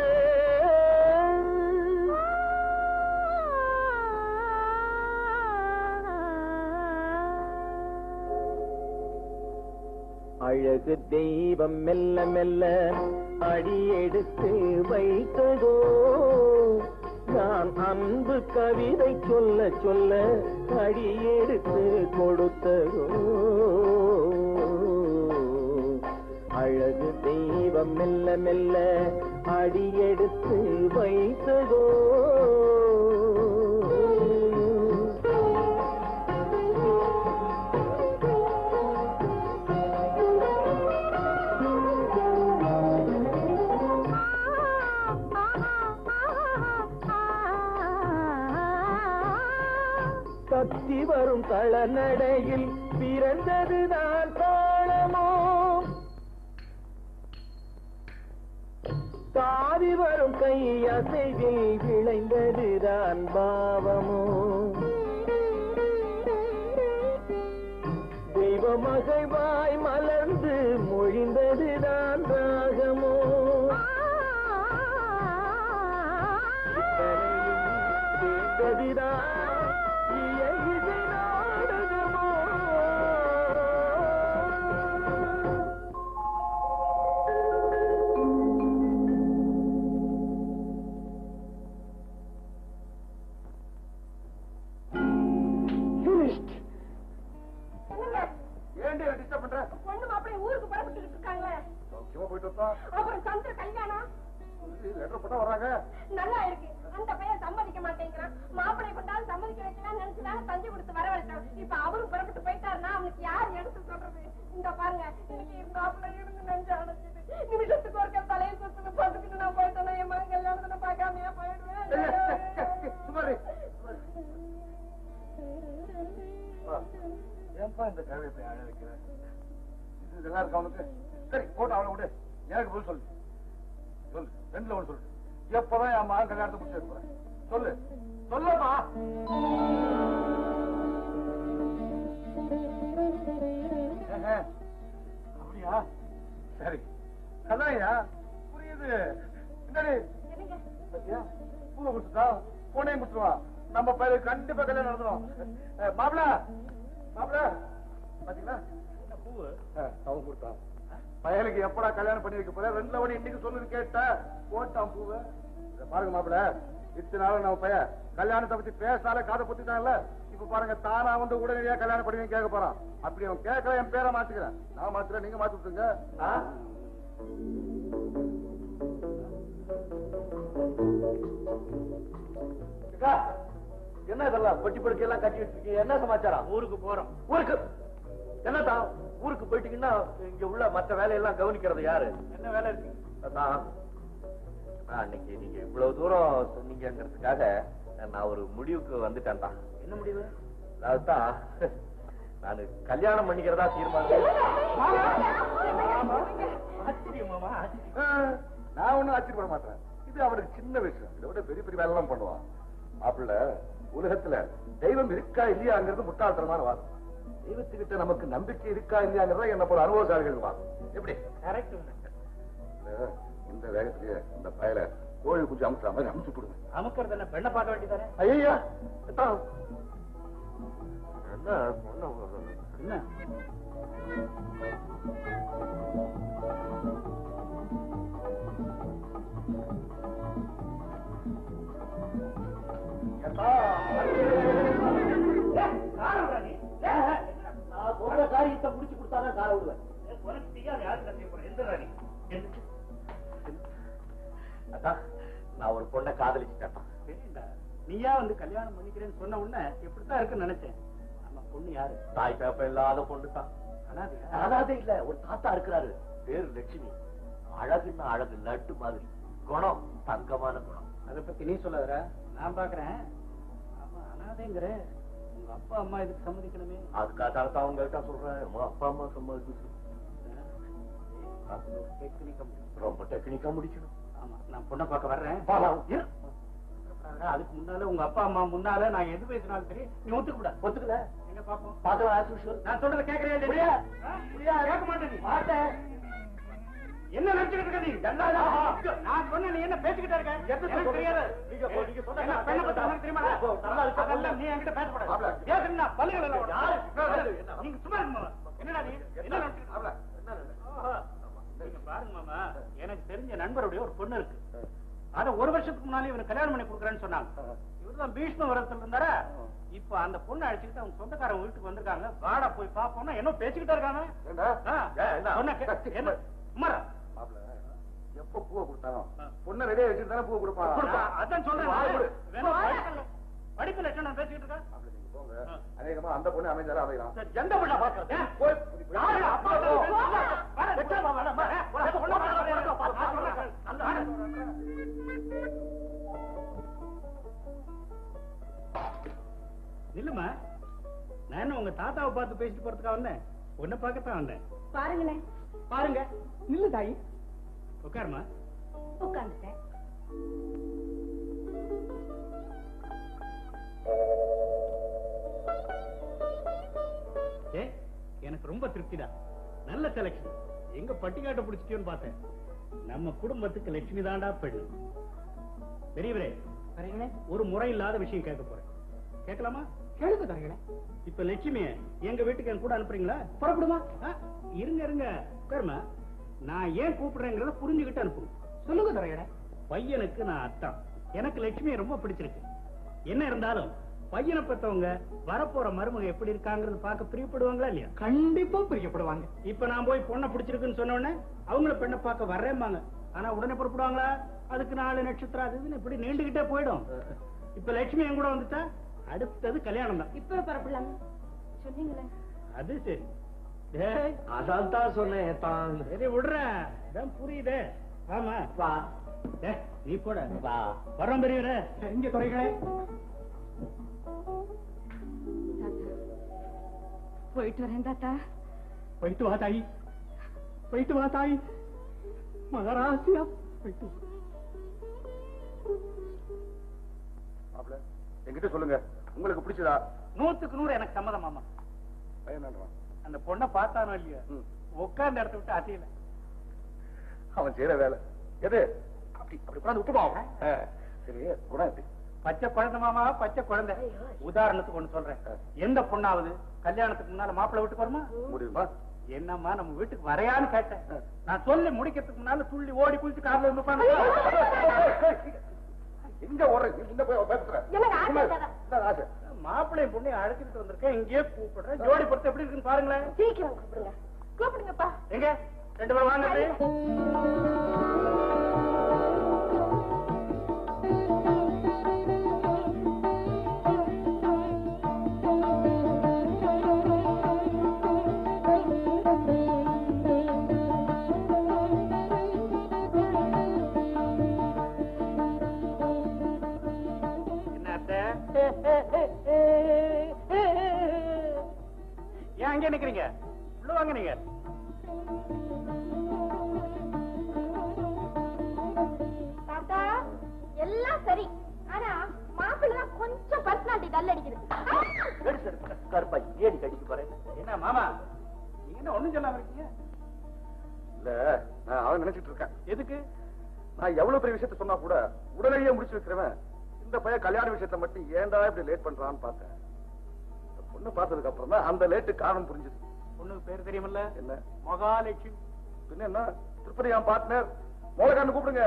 அழகு தெய்வம் மெல்ல மெல்ல அடியெடுத்து வைத்ததோ நான் அன்பு கவிதை சொல்ல சொல்ல அடியெடுத்து கொடுத்ததோ அழகு தெய்வம் மெல்ல மெல்ல அடியெடுத்து வைத்ததோ கத்தி வரும் களநடையில் பிறந்ததுதான் தாளமோ தாவி வரும் கை அசைவில் விளைந்ததுதான் பாவமோ தெய்வ மகிழ்வாய் மலர்ந்து மொழிந்ததுதான் ராகமோ இத்தனையும் சேர்ந்ததுதான் இயையிசை நாடகமோ ஏன்டி டிஸ்டர்ப் பண்ற பொண்ணு மாப்பிள்ளை ஊருக்கு புறப்பட்டு இருக்காங்களே சௌக்கியமா போயிட்டு வந்தா அப்புறம் சந்திர கல்யாணம் லெட்டர் போட்டா வர்றாங்க நல்லா இருக்கு அந்த பையன் சம்மதிக்க மாட்டேங்கிறான் மாப்பிள்ளை கொண்டாலும் சம்மதிக்க வைக்கலாம் நினைச்சுதான் தஞ்சை கொடுத்து வரவழைச்சான் இப்ப அவரும் புறப்பட்டு போயிட்டாருன்னா அவனுக்கு யார் எடுத்து சொல்றது இந்த பாருங்க இன்னைக்கு இருந்தாப்புல இருந்து நெஞ்சு அடைஞ்சது நிமிஷத்துக்கு ஒருக்க தலையை சுத்துன்னு பார்த்துக்கிட்டு நான் போயிட்டேன்னா என் மகன் கல்யாணத்துல பார்க்காமையா போயிடுவேன் சுமாரி ஏன்பா இந்த கழுவை போய் அழ வைக்கிற இது நல்லா இருக்கா உனக்கு சரி போட்டு அவளை விடு எனக்கு பதில் சொல்லு சொல்லு ரெண்டுல ஒண்ணு சொல்லு எப்பதான் என் மகன் கல்யாணத்தை முடிச்சு வைக்க போறேன் சொல்லு சொல்லுமா ஏங்க, அப்படியா சரி அதான்யா புரியுது என்னடி பத்தியா பூவை கொடுத்துட்டா பூனையும் கொடுத்துருவா நம்ம பையனுக்கு கண்டிப்பா கல்யாணம் நடந்துடும் மாப்பிள மாப்பிள பாத்தீங்களா பூவு அவன் கொடுத்தான் பயலுக்கு எப்படா கல்யாணம் பண்ணி வைக்க போற ரெண்டுல ஒண்ணு இன்னைக்கு சொல்லுன்னு கேட்ட போட்டான் பூவை இத பாருங்க மாப்பிள இத்தனை நாள் நம்ம பையன் கல்யாணத்தை பத்தி பேசால காதை பத்திட்டான்ல இப்ப பாருங்க தானா வந்து உடனடியா கல்யாணம் பண்ணி கேட்க போறான் அப்படி அவன் கேட்கல என் பேரை மாத்துக்கிறேன் நான் மாத்துறேன் நீங்க மாத்தி விட்டுங்க ஆ? அக்கா, என்ன இதெல்லாம் பெட்டி படுக்கை எல்லாம் கட்டி வச்சிருக்கீங்க என்ன சமாச்சாரம் ஊருக்கு போறோம் ஊருக்கு என்னதான் ஊருக்கு போயிட்டீங்கன்னா இங்க உள்ள மத்த வேலையெல்லாம் கவனிக்கிறது யாரு என்ன வேலை இருக்கு அதான் அண்ணா, அன்னைக்கு நீங்க இவ்வளவு தூரம் சொன்னீங்கங்கிறதுக்காக நான் ஒரு முடிவுக்கு வந்துட்டேன்டா என்ன முடிவு அதுதான் நான் கல்யாணம் பண்ணிக்கிறதா தீர்மானம் ஆச்சரியமாமா ஆ, நான் ஒண்ணும் ஆச்சரியப்பட மாட்டேன் இது அவருக்கு சின்ன விஷயம் இதை விட பெரிய பெரிய வேலை எல்லாம் பண்ணுவான் மாப்பிள்ள உலகத்துல தெய்வம் இருக்கா இல்லையாங்கிறது முட்டாள்தனமான வாதம் தெய்வத்துக்கிட்ட நமக்கு நம்பிக்கை இருக்கா இல்லையாங்கிறதா என்ன போல அனுபவசாலிகள் வாதம் எப்படி கரெக்ட் இல்ல, இந்த வேகத்திலேயே இந்த பயல கோழி குஞ்சு அமுத்துற மாதிரி அமுச்சு விடுங்க அமுக்கிறது என்ன பெண்ணை பார்க்க வேண்டியதானே ஐயா என்ன பொண்ணு என்ன நான் சொல்ற காரியத்தை முடிச்சு கொடுத்தாதான் காலை விடுவேன் உனக்கு தெரியாது யாருக்கு நான் செய்ய போறேன் எந்த ராணி அதான் நான் ஒரு பொண்ணை காதலிச்சுட்டேன் சரிடா நீயா வந்து கல்யாணம் பண்ணிக்கிறேன்னு சொன்ன உடனே எப்படித்தான் இருக்குன்னு நினைச்சேன் ஆமா பொண்ணு யாரு தாய் பேப்ப இல்லாத பொண்ணு தான் அனாதையா அதாவது இல்ல ஒரு தாத்தா இருக்கிறாரு பேரு லட்சுமி அழகுன்னா அழகு லட்டு மாதிரி குணம் தங்கமான குணம் அதை பத்தி நீ சொல்லாதடா நான் பாக்குறேன் ஆமா அனாதைங்கிற உங்க அப்பா அம்மா இதுக்கு சம்மதிக்கணுமே அதுக்காக தான் உங்ககிட்ட சொல்றேன் உங்க அப்பா அம்மா சம்பாதிச்சு டெக்னிக்கா ரொம்ப டெக்னிக்கா முடிக்கணும் ஆமா நான் பொண்ணை பார்க்க வர்றேன் போலாம். இரு. அதுக்கு முன்னால உங்க அப்பா அம்மா முன்னால நான் எது பேசினாலும் சரி நீ ஒத்துக்க கூடாது ஒத்துக்கல எங்க பாப்போம் பாக்கலாம் as usual. நான் சொல்றத கேக்குறியா இல்லையா ஆ? கேட்க மாட்டேன் நீ மாட்டேன். என்ன நினைச்சுக்கிட்டு இருக்க நீ என்னடா? நான் சொன்ன நீ என்ன பேசிக்கிட்டே இருக்க என்ன எனக்கு சொல்றீங்க? தெரியாது நீங்க போ, நீங்க சொன்னா என்ன நான் பெண்ணை பத்தி கேட்கறதா? உனக்கு தெரியுமாடா? போ, நல்லா இருக்கு. அதெல்லாம் நீ என்கிட்ட மாப்ள. பேசக்கூடாது பேசுனா பல்லுகள் எல்லாம் உடையும். யாரு? என்ன? நீங்க சும்மா இருங்க மாமா. என்னடா நீ என்ன நினைச்சுக்கிட்டு இருக்க? ஆஹா. நீங்க பாருங்க மாமா எனக்கு தெரிஞ்ச நண்பருடைய ஒரு பொண்ணு இருக்கு அத ஒரு வருஷத்துக்கு முன்னாலே இவனுக்கு கல்யாணம் பண்ணி கொடுக்குறேன்னு சொன்னாங்க இவர்தான் பீஷ்ம வரத்துல இருந்தாரா இப்ப அந்த பொண்ணு அழைச்சிக்கிட்டு அவங்க சொந்தக்காரங்க வீட்டுக்கு வந்திருக்காங்க வாடா போய் பாப்போம்னா என்ன பேசிக்கிட்டே இருக்காங்க ஏண்டா? ஆ, ஏன், என்ன? சொன்னா கே- என்ன சும்மாரா மாப்பிள, எப்ப பூவை கொடுத்தாலும் பொண்ணை ரெடியா வச்சுட்டு தானே பூவை கொடுப்பான் நான் அதான் சொல்றேன் வாய் நானு. கொடு. வேணா படிப்பு- படிப்பு லட்சணம் பேசிக்கிட்டு இருக்கா மாப்பிள, நீங்க போங்க அநேகமா அந்த பொண்ணு அமைஞ்சாலும் அமையலாம் சரி, எந்த பொண்ணை பாக்குறது போய் யாரு அப்பா அம்மா பேசுறாங்க? வாடா, வெச்சா வா, வாடா, வா. ஒரு பொண்ணை பார்க்க வரேன். அந்த ஆளு. நில்லுமா நான் என்ன உங்க தாத்தாவை பார்த்து பேசிட்டு போறதுக்காக வந்தேன் உன்னை பார்க்கத்தான் வந்தேன் பாருங்களேன் பாருங்க நில்லு தாயி உட்காருமா உட்காந்துட்டேன் ஏ எனக்கு ரொம்ப திருப்திடா நல்ல செலக்ஷன் எங்க பட்டிக்காட்டை பிடிச்சிட்டியோன்னு பார்த்தேன் நம்ம குடும்பத்துக்கு லட்சுமி தாண்டா பெண்ணு பெரியவரே பாருங்களேன் ஒரு முறை இல்லாத விஷயம் கேட்க போறேன் கேட்கலாமா கேளுங்க தரங்களேன் இப்ப லட்சுமிய எங்க வீட்டுக்கு என் கூட அனுப்புறீங்களா புறப்படுமா ஆ, இருங்க இருங்க உட்காருமா நான் ஏன் கூப்பிடுறேங்கிறத புரிஞ்சுக்கிட்டு அனுப்புங்க சொல்லுங்க தரங்களேன் பையனுக்கு நான் அத்தான் எனக்கு லட்சுமியை ரொம்ப பிடிச்சிருக்கு என்ன இருந்தாலும் பையனை பெத்தவங்க வரப்போற மருமக எப்படி இருக்காங்கிறது பார்க்க பிரியப்படுவாங்களா இல்லையா கண்டிப்பா பிரியப்படுவாங்க இப்ப நான் போய் பொண்ணை பிடிச்சிருக்குன்னு சொன்ன உடனே அவங்கள பெண்ணை பார்க்க வர்றேம்பாங்க ஆனா உடனே புறப்படுவாங்களா அதுக்கு நாலு நட்சத்திரம் அது இதுன்னு இப்படி நீண்டுகிட்டே போயிடும் இப்ப லட்சுமி என் கூட வந்துட்டா அடுத்தது கல்யாணம் தான் இப்ப பரப்பலாங்க சொன்னீங்களே அது சரி டேய், அதான் தான் சொன்னேன் தான் சரி விடுறேன் இதான் புரியுதே ஆமா வா டேய், நீ போட வா வரோம் பெரியவரே இங்க துறைகளே போயிட்டு வரேன் தாத்தா போயிட்டு வா தாயி போயிட்டு வா தாயி மகராசியா போயிட்டு வா. மாப்பிள, என்கிட்ட சொல்லுங்க உங்களுக்கு பிடிச்சதா நூத்துக்கு நூறு எனக்கு சம்மதம் மாமா பையன் தானே அந்த பொண்ணை பார்த்தானோ இல்லையா ம். உட்கார்ந்து இடத்த விட்டு அசையல அவன் செய்யற வேலை எது அப்படி அப்படி உட்கார்ந்து விட்டுடுவான் ஆ, சரி குணம் எப்படி பச்சை குழந்தை மாமா பச்சை குழந்தை உதாரணத்துக்கு ஒண்ணு சொல்றேன் எந்த பொண்ணாவது கல்யாணத்துக்கு முன்னால மாப்பிள்ளை வீட்டுக்கு வருமா முடியுமா என்னம்மா நம்ம வீட்டுக்கு வரையான்னு கேட்டேன் நான் சொல்லி முடிக்கிறதுக்கு முன்னால துள்ளி ஓடி குளிச்சு கார்ல வந்து உட்கார்ந்து எங்க ஓடுற இந்த போய் பேசுற எனக்கு ஆசை தானே. என்ன ஆசை மாப்பிள்ளையும் பொண்ணையும் அழைச்சிட்டு வந்திருக்கேன் இங்கேயே கூப்பிடுறேன் ஜோடி பொறுத்து எப்படி இருக்குன்னு பாருங்களேன் சீக்கிரம் கூப்பிடுங்க கூப்பிடுங்கப்பா எங்க ரெண்டு பேரும் வாங்க அப்படியே. என்ன அத்தை? ஏன் அங்கே நிக்கிறீங்க உள்ள வாங்க நீங்க தாத்தா எல்லாம் சரி ஆனா மாப்பிள்ளை தான் கொஞ்சம் பர்சனாலிட்டி டல் அடிக்குது கருப்பா ஏடி கடிக்க போறேன் என்ன மாமா நீங்க என்ன ஒண்ணும் சொல்லாம இருக்கீங்க இல்ல நான் அவன் நினைச்சிட்டு இருக்கேன் எதுக்கு நான் எவ்வளவு பெரிய விஷயத்த சொன்னா கூட உடனடியே முடிச்சு வைக்கிறவன் இந்த பையன் கல்யாண விஷயத்துல மட்டும் ஏன்டா இப்படி லேட் பண்றான்னு பார்த்தேன் இந்த பொண்ணு பார்த்ததுக்கு அப்புறம் தான் அந்த லேட்டு காரணம் புரிஞ்சுது பொண்ணுக்கு பேர் தெரியுமில்ல என்ன மகாலட்சுமி பின்ன என்ன திருப்பதி என் பார்ட்னர் மோளகான்னு கூப்பிடுங்க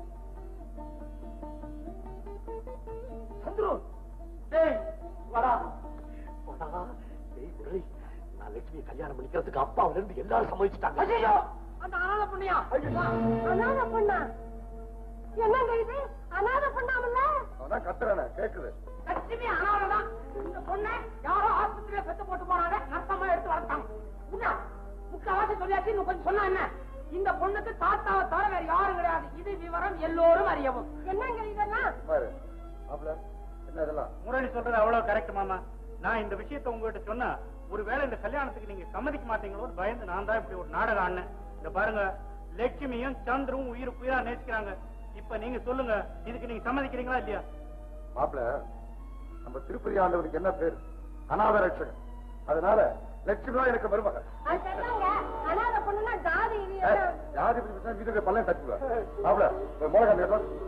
சந்துரு டேய் வாடா வாடா டேய் முரளி நான் லட்சுமி கல்யாணம் பண்ணிக்கிறதுக்கு அப்பாவுல இருந்து எல்லாரும் சம்மதிச்சிட்டாங்க ஐயோ அந்த அனாதை பொண்ணியா அனாத பொண்ணா என்னங்க இது அனாத பொண்ணாமல்ல அவன் கத்துறானே கேக்குது லட்சுமி அனாதைதான் இந்த பொண்ணை யாரோ ஆஸ்பத்திரியில பெத்து போட்டு போனாங்க நர்த்தமா எடுத்து வளர்த்தாங்க உண்டா முக்காவாசி சொல்லியாச்சு இன்னும் கொஞ்சம் சொன்னா என்ன இந்த பொண்ணுக்கு தாத்தாவை தவிர வேற யாரும் கிடையாது இது விவரம் எல்லோரும் அறியவும் என்னங்க இதெல்லாம் பாரு மாப்பிள என்ன இதெல்லாம் முரளி சொல்றது அவ்வளவு கரெக்ட் மாமா நான் இந்த விஷயத்தை உங்ககிட்ட சொன்னா ஒருவேளை இந்த கல்யாணத்துக்கு நீங்க சம்மதிக்க மாட்டீங்களோன்னு பயந்து நான் தான் இப்படி ஒரு நாடகம் ஆடினேன் இந்த பாருங்க லட்சுமியும் சந்திரவும் உயிருக்கு உயிரா நேசிக்கிறாங்க இப்ப நீங்க சொல்லுங்க இதுக்கு நீங்க சம்மதிக்கிறீங்களா இல்லையா மாப்பிள நம்ம திருப்பதி ஆண்டவருக்கு என்ன பேர் அநாத ரட்சகன் அதனால லட்சுமி தான் எனக்கு மருமகன் அது சொன்னாங்க அனாத பொண்ணுன்னா ஜாதி இது ஏய், எல்லாம். யாரு இப்படி பேசினா வீட்டுக்கு பல்லையும் தட்டுவேன் மாப்பிள மோளகான் எடுத்து வா.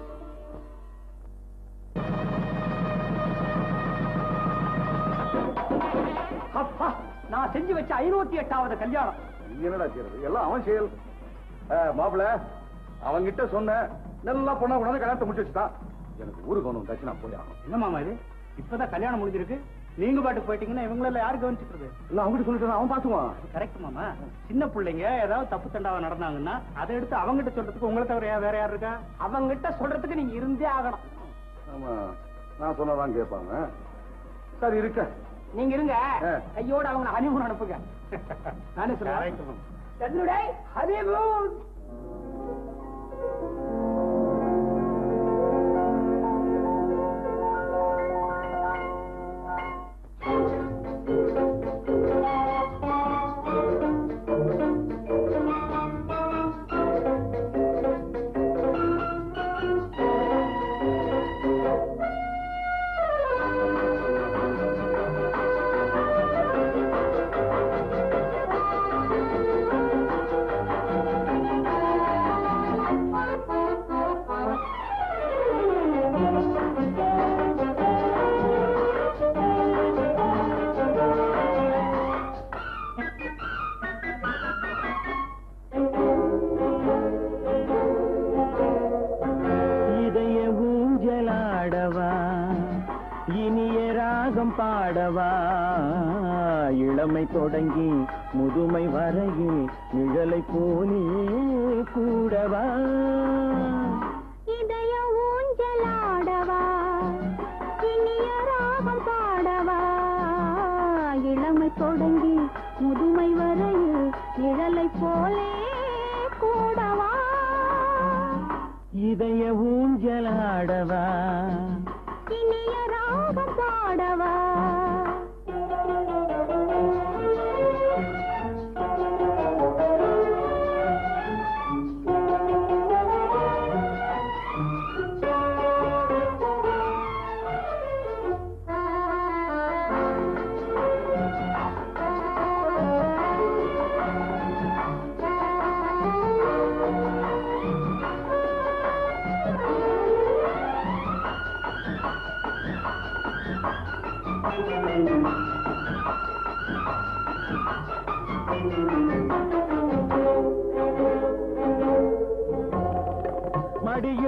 அப்பா நான் செஞ்சு வச்ச ஐநூத்தி எட்டாவது கல்யாணம் நீ என்னடா செய்யறது எல்லாம் அவன் செயல் மாப்பிள அவன்கிட்ட சொன்னேன் நல்லா பொண்ணா கொண்டாந்து கல்யாணத்தை முடிச்சு வச்சுட்டான் எனக்கு ஊருக்கு ஒன்று தச்சு நான் போய் ஆகணும் என்ன மாமா இது இப்பதான் கல்யாணம் முடிஞ்சிருக்கு நீங்க பாட்டுக்கு போயிட்டீங்கன்னா இவங்களெல்லாம் யாரு கவனிச்சுக்கிறது இல்ல அவன்கிட்ட சொல்லிட்டு அவன் பாத்துவான் கரெக்ட் மாமா சின்ன பிள்ளைங்க ஏதாவது தப்பு தண்டாவா நடந்தாங்கன்னா அதை எடுத்து அவங்கிட்ட சொல்றதுக்கு உங்களை தவிர யா- வேற யார் இருக்கா அவங்கிட்ட சொல்றதுக்கு நீங்க இருந்தே ஆகணும் ஆமா நான் சொன்னதான் கேட்பாங்க சரி இருக்க நீங்க இருங்க ஆ. கையோட அவங்க ஹனிமூன் அனுப்புங்க நானே சொல்றேன் என்னுடைய ஹனிமூன் இதய ஊஞ்சலாடவா இனிய ராகம் பாடவா இளமை தொடங்கி முதுமை வரையில் நிழலை போலே கூடவா இதய ஊஞ்சலாடவா இனிய ராகம் பாடவா இளமை தொடங்கி முதுமை வரையில் நிழலை போலே கூடவா இதய ஊஞ்சலாடவா இனிய ராகம் பாடவா ஆ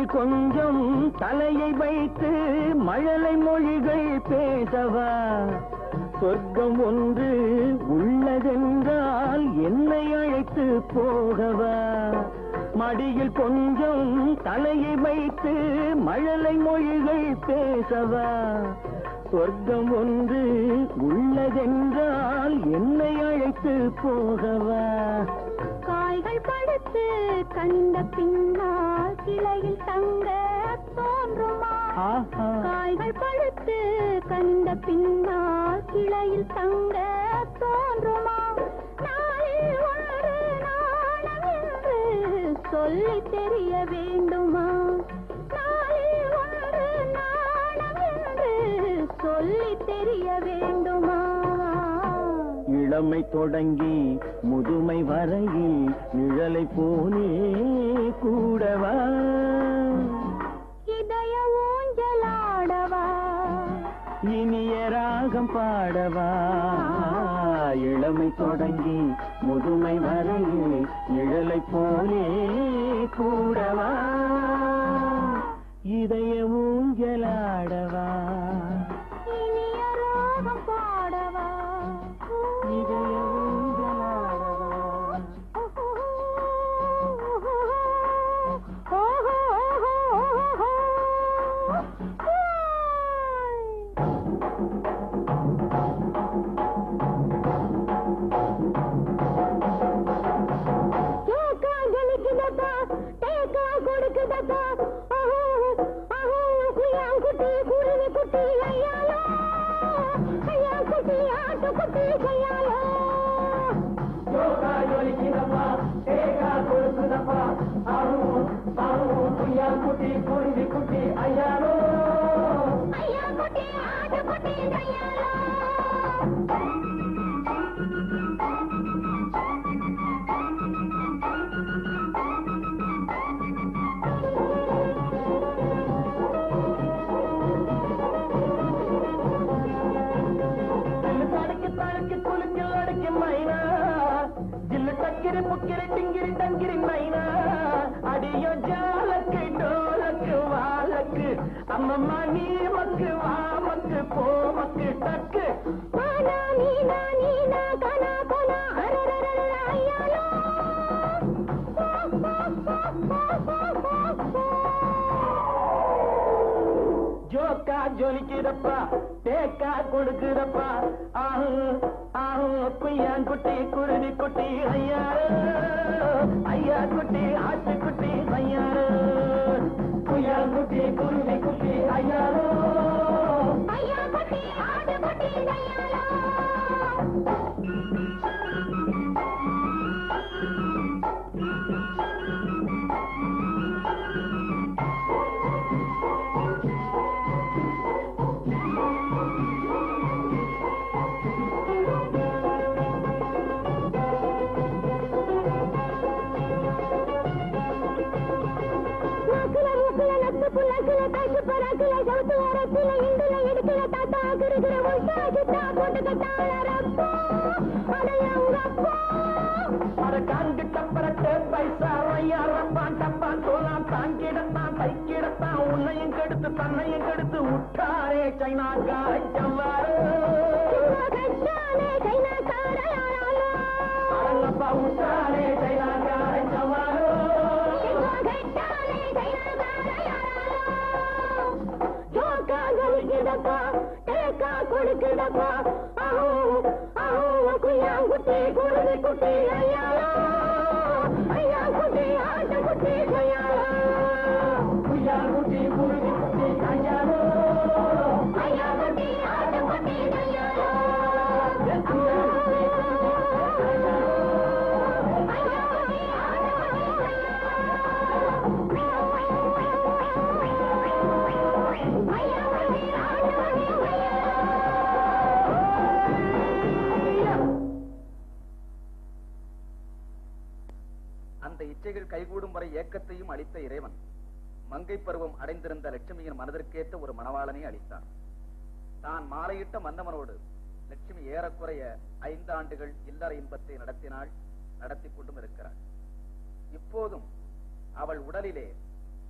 மடியில் கொஞ்சம் தலையை வைத்து மழலை மொழிகள் பேசவா சொர்க்கம் ஒன்று உள்ளதென்றால் என்னை அழைத்து போகவா மடியில் கொஞ்சம் தலையை வைத்து மழலை மொழிகள் பேசவா சொர்க்கம் ஒன்று உள்ளதென்றால் என்னை அழைத்து போகவா காய்கள் படுத்து கண்ட பின்னால் கிளையில் தங்க தோன்றுமா ஆஹா காய்கள் பழுத்து கண்ட பின்னால் கிளையில் தங்க தோன்றுமா நாளில் ஒன்று நாணம் என்று சொல்லி தெரிய வேண்டுமா நாளில் ஒன்று நாணம் என்று சொல்லி தெரிய வேண்டுமா இளமை தொடங்கி முதுமை வரையில் நிழலை போனே கூடவா இதய ஊஞ்சலாடவா இனிய ராகம் பாடவா இளமை தொடங்கி முதுமை வரையில் நிழலை போனே கூடவா இதய ஊஞ்சலாடவா இனிய ராகம் பாடவா இதய ஊஞ்சலாடவா தடுக்கி தடுக்கி குலுக்கி அடக்கி மைனா ஜில்லு டக்கிரி புக்கிரி டிங்கிரி டங்கிரி மைனா அடியோ ஜாலக்கு டோலக்கு வாலக்கு அம்மம்மா நீ மக்கு வா மக்கு போ மக்கு டக்கு ஜோக்கா ஜொலிக்குதப்பா தேக்கா கொடுக்குதப்பா ஆஹு ஆஹு குய்யான் குட்டி குருவி குட்டி ஐயாரு ஐயா குட்டி ஆட்டு குட்டி ஐயாரு குய்யான் குட்டி குருவி குட்டி ஐயாரு அட கான்கு டப்பரட்டு பைசா ஐயா ரப்பான் டப்பான் தோலாம் தான் கிடத்தான் தை கிடத்தான் உன்னையும் கெடுத்து தன்னையும் கெடுத்து விட்டாரே சைனா காய்ச்சவாரு அடங்கப்பா விட்டாரே சைனா காய்ச்சவாரு ஜோக்கா ஜொலிக்குதப்பா தேக்கா கொடுக்குதப்பா ஆஹோ ஆஹோ குய்யாங்குட்டி குருவி குட்டி ஐயாலா ஐயா குட்டி ஆட்டு குட்டி ஐயாலா குய்யாங்குட்டி குருவி குட்டி ஐயாலோ ஐயா குட்டி ஆட்டு குட்டி ஐயாலா அந்த இச்சைகள் கைகூடும் வரை ஏக்கத்தையும் அளித்த இறைவன் மங்கை பருவம் அடைந்திருந்த லட்சுமியின் மனதிற்கேற்ற ஒரு மணவாளனை அளித்தான் தான் மாலையிட்ட மன்னவனோடு லட்சுமி ஏறக்குறைய ஐந்து ஆண்டுகள் இல்லற இன்பத்தை நடத்தினாள் நடத்தி கொண்டும் இருக்கிறாள் இப்போதும் அவள் உடலிலே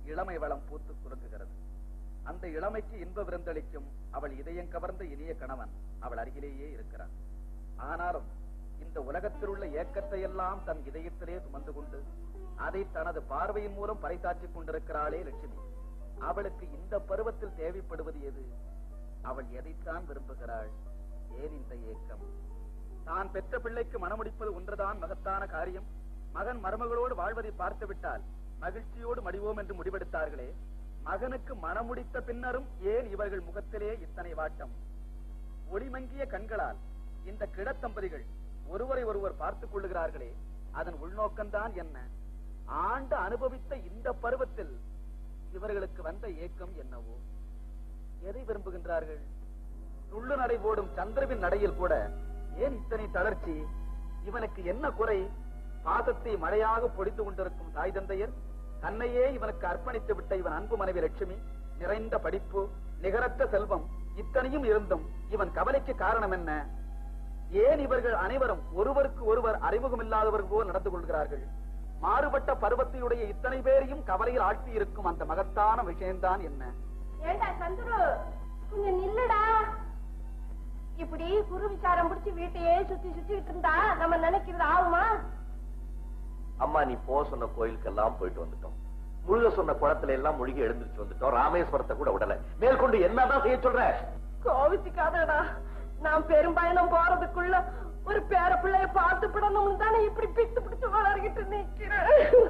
இளமை வளம் பூத்து குலுங்குகிறது அந்த இளமைக்கு இன்ப விருந்தளிக்கும் அவள் இதயம் கவர்ந்த இனிய கணவன் அவள் அருகிலேயே இருக்கிறான் ஆனாலும் இந்த உலகத்தில் உள்ள ஏக்கத்தை எல்லாம் தன் இதயத்திலே சுமந்து கொண்டு அதை தனது பார்வையின் மூலம் பறைசாற்றிக் கொண்டிருக்கிறாளே லட்சுமி அவளுக்கு இந்த பருவத்தில் தேவைப்படுவது எது அவள் எதைத்தான் விரும்புகிறாள் ஏன் இந்த ஏக்கம் தான் பெற்ற பிள்ளைக்கு மனமுடிப்பது ஒன்றுதான் மகத்தான காரியம் மகன் மருமகளோடு வாழ்வதை பார்த்து விட்டால் மகிழ்ச்சியோடு மடிவோம் என்று முடிவெடுத்தார்களே மகனுக்கு மனமுடித்த பின்னரும் ஏன் இவர்கள் முகத்திலே இத்தனை வாட்டம் ஒளிமங்கிய கண்களால் இந்த கிடத்தம்பதிகள் ஒருவரை ஒருவர் பார்த்துக் கொள்ளுகிறார்களே அதன் உள்நோக்கம்தான் என்ன ஆண்டு அனுபவித்த இந்த பருவத்தில் இவர்களுக்கு வந்த ஏக்கம் என்னவோ எதை விரும்புகின்றார்கள் துள்ளு நடை போடும் சந்திரவின் நடையில் கூட ஏன் இத்தனை தளர்ச்சி இவனுக்கு என்ன குறை பாசத்தை மழையாக பொடித்து கொண்டிருக்கும் தாய் தந்தையர் தன்னையே இவனுக்கு அர்ப்பணித்து விட்ட இவன் அன்பு மனைவி லட்சுமி நிறைந்த படிப்பு நிகரற்ற செல்வம் இத்தனையும் இருந்தும் இவன் கவலைக்கு காரணம் என்ன ஏன் இவர்கள் அனைவரும் ஒருவருக்கு ஒருவர் அறிமுகமில்லாதவர்கள் போல் நடந்து கொள்கிறார்கள் மாறுபட்ட பருவத்தையுடைய இத்தனை பேரையும் கவலையில் ஆழ்த்தி இருக்கும் அந்த மகத்தான விஷயம்தான் என்ன ஏண்டா சந்துரு கொஞ்சம் நில்லுடா இப்படி குரு விசாரம் பிடிச்சு வீட்டையே சுத்தி சுத்திட்டு இருந்தா நம்ம நினைக்கிறது ஆகுமா அம்மா நீ போ சொன்ன கோயிலுக்கெல்லாம் போயிட்டு வந்துட்டோம் முழுக சொன்ன குளத்துல எல்லாம் முழுகி எழுந்திருச்சு வந்துட்டோம் ராமேஸ்வரத்தை கூட விடல மேற்கொண்டு என்னதான் செய்ய சொல்ற கோவிச்சுக்காதடா நான் பெரும்பயணம் போறதுக்குள்ள ஒரு பேர பிள்ளைய பார்த்து விடணும்னு தானே இப்படி பித்து பிடிச்சு வளர்கிட்டு நிக்கிறேன்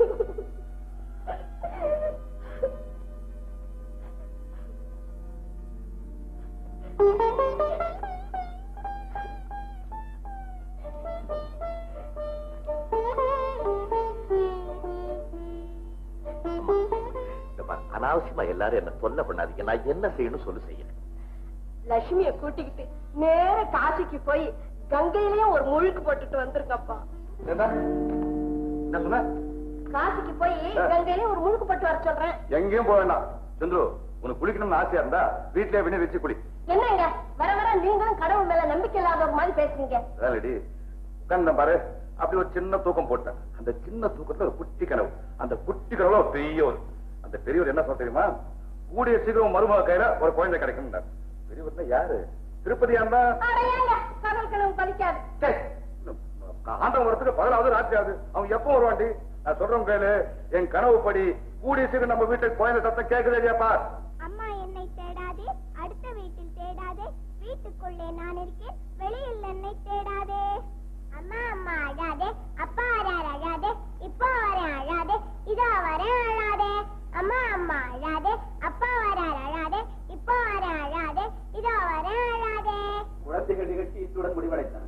இந்த பாரு, அனாவசியமா எல்லாரும் என்ன தொல்லை பண்ணாதீங்க நான் என்ன செய்யணும் சொல்லு செய்யணும் லட்சுமிய கூட்டிக்கிட்டு நேர காசிக்கு போய் கங்கையிலயும் ஒரு முழுக்கு போட்டுட்டு வந்திருக்கப்பா என்ன என்ன சொன்ன காசிக்கு போய் கங்கையிலயும் ஒரு முழுக்கு போட்டு வர சொல்றேன் எங்கேயும் போக வேண்டாம் சந்துரு உனக்கு குளிக்கணும்னு ஆசையா இருந்தா வீட்லயே விண்ணை வச்சு குளி என்னங்க வர வர நீங்களும் கடவுள் மேல நம்பிக்கை இல்லாத ஒரு மாதிரி பேசுறீங்க அதான்டி உட்கார்ந்த பாரு அப்படி ஒரு சின்ன தூக்கம் போட்டேன் அந்த சின்ன தூக்கத்துல ஒரு குட்டி கனவு அந்த குட்டி கனவுல ஒரு பெரியவர் அந்த பெரியவர் என்ன சொல்ல தெரியுமா கூடிய சீக்கிரம் மருமக கையில ஒரு குழந்தை கிடைக்கும் பெரியவர் யாரு திருப்பதியா இருந்தா அட ஏங்க கடல் கனவு பலிக்காது சரி, ஆண்டவன் வரத்துக்கு பதினாவது ராத்திரி ஆகுது அவன் எப்போ வருவாண்டி நான் சொல்றேன் கேளு என் கனவு படி கூடிய சீக்கிரம் நம்ம வீட்டுக்கு குழந்தை சத்தம் கேக்குதே இல்லையாப்பா அம்மா என்னை தேடாதே அடுத்த வீட்டில் தேடாதே வீட்டுக்குள்ளே நான் இருக்கேன் வெளியில் என்னை தேடாதே அம்மா அம்மா அழாதே அப்பா வரார் அழாதே இப்போ வரேன் அழாதே இதோ வரேன் அழாதே அம்மா அம்மா அழாதே அப்பா வரார் அழாதே இப்போ வரேன் அழாதே இதோ வரேன் அழாதே குழந்தைகள் நிகழ்ச்சி இத்துடன் முடிவடைந்தன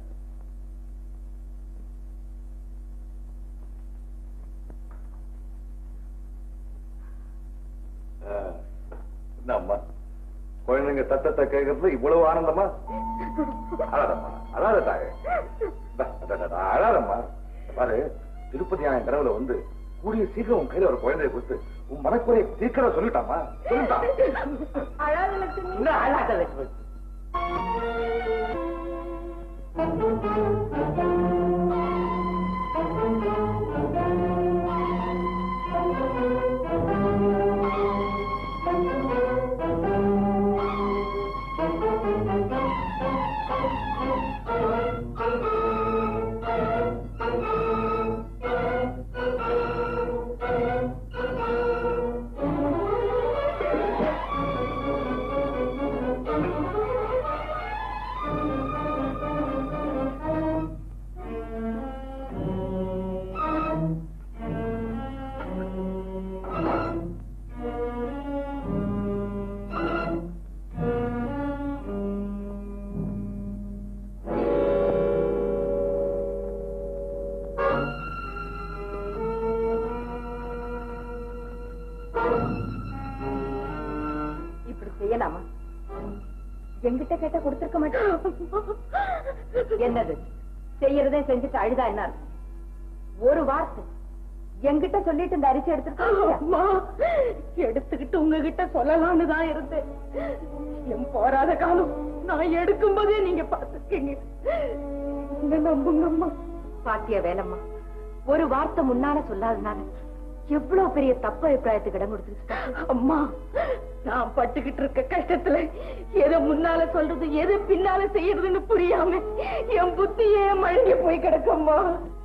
என்ன அம்மா குழந்தைங்க சத்தத்தை கேட்கறது இவ்வளவு ஆனந்தமா அழாதம்மா அழாத தாயே இந்தா, அடடடா, அழாதம்மா பாரு திருப்பதி ஆய கனவுல வந்து கூடிய சீக்கிரம் உன் கையில ஒரு குழந்தைய கொடுத்து உன் மனக்குறையை சீக்கிரம் சொல்லிட்டாமா சொல்லிட்டான் அழாத லட்சுமி இன்னும் அழாத லட்சுமி இப்படி செய்யலாமா என்கிட்ட கேட்ட கொடுத்திருக்க மாட்டேன் என்னது செய்யறதே செஞ்சுட்டு அழுதா என்ன அர்த்தம்? ஒரு வார்த்தை என்கிட்ட சொல்லிட்டு இந்த அரிசி எடுத்துருக்கா எடுத்துக்கிட்டு உங்ககிட்ட சொல்லலாம்னு தான் இருந்தேன் என் போராத காலம் நான் எடுக்கும் போதே நீங்க பாத்துருக்கீங்க என்ன நம்புங்கம்மா பாத்தியா வேலம்மா ஒரு வார்த்தை முன்னால சொல்லாதனால எவ்வளவு பெரிய தப்பு அபிப்பிராயத்துக்கு இடம் கொடுத்துருச்சு அம்மா நான் பட்டுக்கிட்டு இருக்க கஷ்டத்துல எதை முன்னால சொல்றது எது பின்னால செய்யறதுன்னு புரியாம என் புத்தியே மழுங்கி போய் கிடக்கம்மா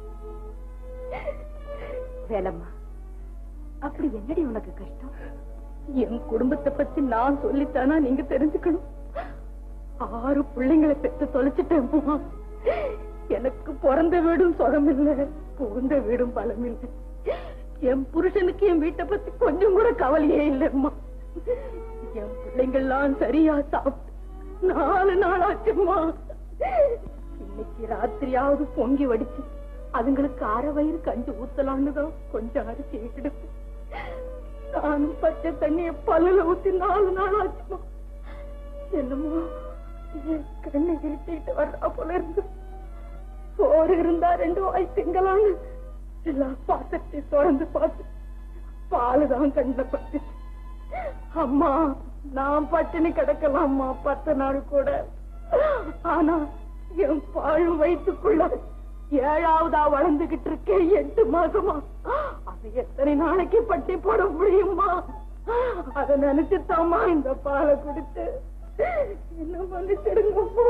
வேலம்மா அப்படி என்னடி உனக்கு கஷ்டம் என் குடும்பத்தை பத்தி நான் சொல்லித்தானா நீங்க தெரிஞ்சுக்கணும் ஆறு பிள்ளைங்களை பெற்று தொலைச்சிட்டேம்மா எனக்கு பிறந்த வீடும் சுகம் இல்ல புகுந்த வீடும் பலம் இல்ல என் புருஷனுக்கு என் வீட்டை பத்தி கொஞ்சம் கூட கவலையே இல்லம்மா என் பிள்ளைங்கள்லாம் சரியா சாப்பிட்டு நாலு நாள் ஆச்சும்மா இன்னைக்கு ராத்திரியாவது பொங்கி வடிச்சு அதுங்களுக்கு அரை வயிறு கஞ்சி ஊத்தலான்னு தான் கொஞ்சம் அரிசி எடுப்பு நானும் பச்சை தண்ணிய பல்லுல ஊத்தி நாலு நாள் ஆச்சுமா என்னமோ என் கண்ணை இருட்டிட்டு வர்றா போல இருந்து சோறு இருந்தா ரெண்டு வாய் திங்கலான்னு எல்லா பாத்திரத்தையும் திறந்து பார்த்து பாலுதான் கண்ணில் பட்டு அம்மா நான் பட்டினி கிடக்கலாம்மா பத்து நாள் கூட ஆனா என் பாழும் வயிற்றுக்குள்ள ஏழாவதா வளர்ந்துகிட்டு இருக்கேன் எட்டு மாசமா அது எத்தனை நாளைக்கு பட்டி போட முடியுமா அத நினைச்சுத்தாமா இந்த பாலை குடித்து என்ன மன்னிச்சிடுங்கம்மா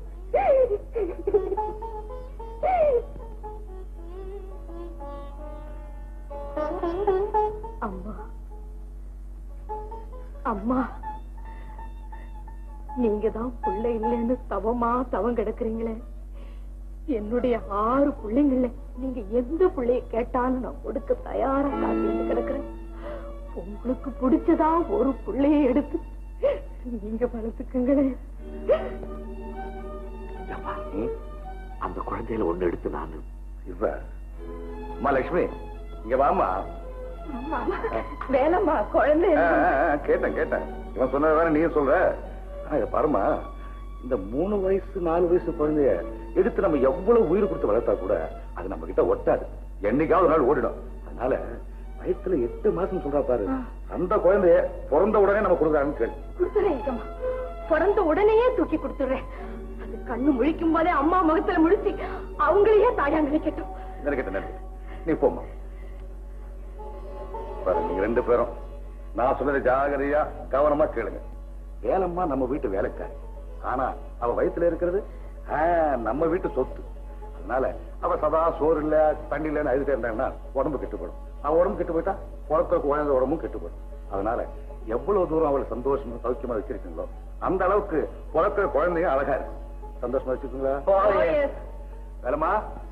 அம்மா அம்மா நீங்க தான் பிள்ளை இல்லைன்னு தவமா தவம் கிடக்குறீங்களே என்னுடைய ஆறு பிள்ளைங்கள நீங்க எந்த பிள்ளைய கேட்டாலும் நான் கொடுக்க தயாரா காத்திட்டு கிடக்குறேன் உங்களுக்கு பிடிச்சதா ஒரு பிள்ளைய எடுத்து நீங்க வளர்த்துக்குங்களேன் அந்த குழந்தையில ஒண்ணு எடுத்து நான் இவ அம்மா லட்சுமி இங்க வாமா வேணம்மா குழந்தை கேட்டேன் கேட்டேன் இவன் சொன்னதானே நீ சொல்ற ஆனா இத பாருமா இந்த மூணு வயசு நாலு வயசு குழந்தைய எடுத்து நம்ம எவ்வளவு உயிர் கொடுத்து வளர்த்தா கூட அது நம்ம கிட்ட ஒட்டாது என்னைக்காவது ஒரு நாள் ஓடிடும் அதனால வயசுல எட்டு மாசம் சொல்றா பாரு அந்த குழந்தைய பிறந்த உடனே நம்ம கொடுக்குறாங்கன்னு கேள்வி கொடுத்துறேன் பிறந்த உடனேயே தூக்கி கொடுத்துறேன் அது கண்ணு முழிக்கும் போதே அம்மா முகத்துல முழிச்சு அவங்களையே தாயா நினைக்கட்டும் நினைக்கட்டும் நினைக்கட்டும் நீ போம்மா பாரு நீங்க ரெண்டு பேரும் நான் சொன்னதை ஜாகிரதையா கவனமா கேளுங்க வேலம்மா நம்ம வீட்டு வேலைக்காரி ஆனா அவ வயித்துல இருக்கிறது ஆ, நம்ம வீட்டு சொத்து அதனால அவ சதா சோறு இல்ல தண்ணி இல்லன்னு அழுதுட்டே இருந்தாங்கன்னா உடம்பு கெட்டு போயிடும் அவ உடம்பு கெட்டு போயிட்டா பிறக்கிற குழந்தை உடம்பும் கெட்டு போயிடும் அதனால எவ்வளவு தூரம் அவளை சந்தோஷமா சௌக்கியமா வச்சிருக்கீங்களோ அந்த அளவுக்கு பிறக்கிற குழந்தைங்க அழகா இருக்கு சந்தோஷமா வச்சுக்கோங்களா வேலம்மா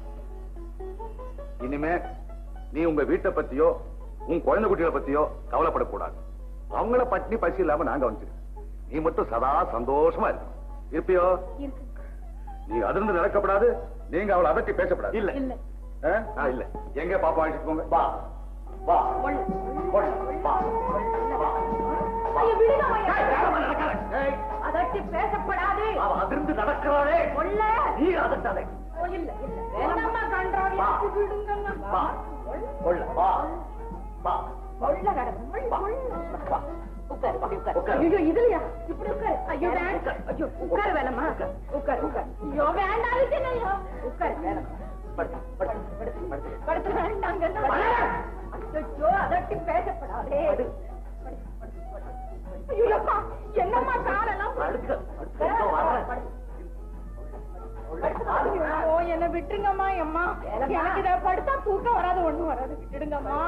இனிமே நீ உங்க வீட்டை பத்தியோ உன் குழந்தை குட்டிகளை பத்தியோ கவலைப்படக்கூடாது அவங்கள பட்டினி பசி இல்லாம நாங்க வந்துருக்கோம் நீ மட்டும் சதா சந்தோஷமா இருக்கணும் இருப்பியோ நீ அதிர்ந்து நடக்கப்படாது நீங்க அவளை அதட்டி பேசப்படாது இல்ல இல்ல ஆ? ஆ, இல்ல எங்க பாப்பா அழைச்சிட்டு போங்க வா வா வா ஐயோ, விடுங்க, ஐயா. அதட்டி பேசப்படாது அவ அதிர்ந்து நடக்கிறாளே கொல்ல நீ அதட்டாதே இல்ல இல்ல வேணாம்மா கன்றாவி வா. விடுங்கம்மா வா கொள்ள வா வா கொல்ல கடவுள் கொல்ல வா உட்காரு வா, உட்காரு ஐயோ இதுலயா இப்படி உட்காரு ஐயோ வேண்டாம் ஐயோ உட்காரு வேணாமா உட்காரு உட்காரு ஐயோ வேண்டாம் ஐயோ உட்காரு வேணாம் படுத்து, படுத்து, படுத்து, படுத்து. படுத்து வேண்டாங்க ஐயோ அதட்டி பேசப்படாதே ஐயோ அப்பா என்னம்மா காலெல்லாம் படுத்து, படுத்து, இதோ வரேன். ஐயோ, என்ன விட்டுருங்கம்மா அம்மா எனக்கு இத படுத்தா தூக்கம் வராது ஒண்ணும் வராது விட்டுடுங்கம்மா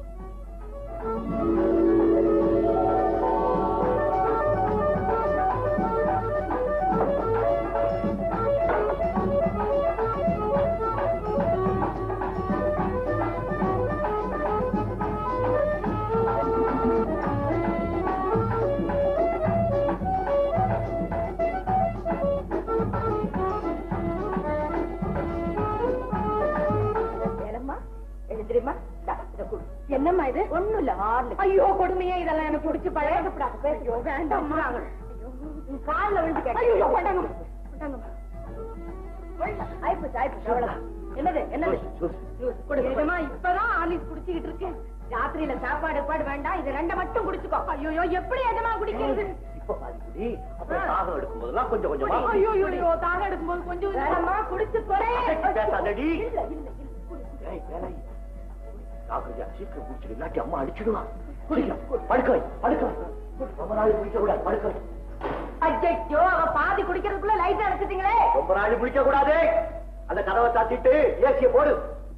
ஏலம்மா எழுந்திரிமா என்னம்மா இது ஒண்ணும் இல்ல ஐயோ கொடுமையே இதெல்லாம் எனக்கு பிடிச்சு பழகப்படாது ஐயோ வேண்டாம்மா ஐயோ, உன் கால்ல விழுந்து கேட்டேன் ஐயோ கொண்டாங்க கொண்டாங்க ஆயிப்போச்சு ஆயிப்போச்சு அவ்வளவுதான் என்னது என்னது ஜூஸ் குடு எஜமா இப்பதான் ஆர்லிஸ் குடிச்சுக்கிட்டு இருக்கேன் ராத்திரியில சாப்பாடு பாடு வேண்டாம் இது ரெண்ட மட்டும் குடிச்சுக்கோ ஐயோ எப்படி எஜமா குடிக்கிறது இப்ப பாதி குடி அப்புறம் தாகம் எடுக்கும் போதெல்லாம் கொஞ்சம் கொஞ்சமா குடி. ஐயோ ஐயோ தாகம் எடுக்கும்போது கொஞ்சம் வேணாமா குடிச்சு போறேன் அதட்டி பேசாதடி. இல்ல இல்ல இல்ல குடி, குடி. ஏய், வேலை. ஜாக்கிரதையா சீக்கிரம் குடிச்சிடு இல்லாட்டி அம்மா அடிச்சிடுவா சீக்கிரம் படுக்க வை, படுக்க வை. ரொம்ப நாள் குடிக்க கூடாது படுக்க வை. அச்சோ அவ பாதி குடிக்கிறதுக்குள்ள லைட் அடைச்சிட்டீங்களே ரொம்ப நாள் குடிக்க கூடாது அந்த கதவை சாத்திட்டு ஏசிய போடு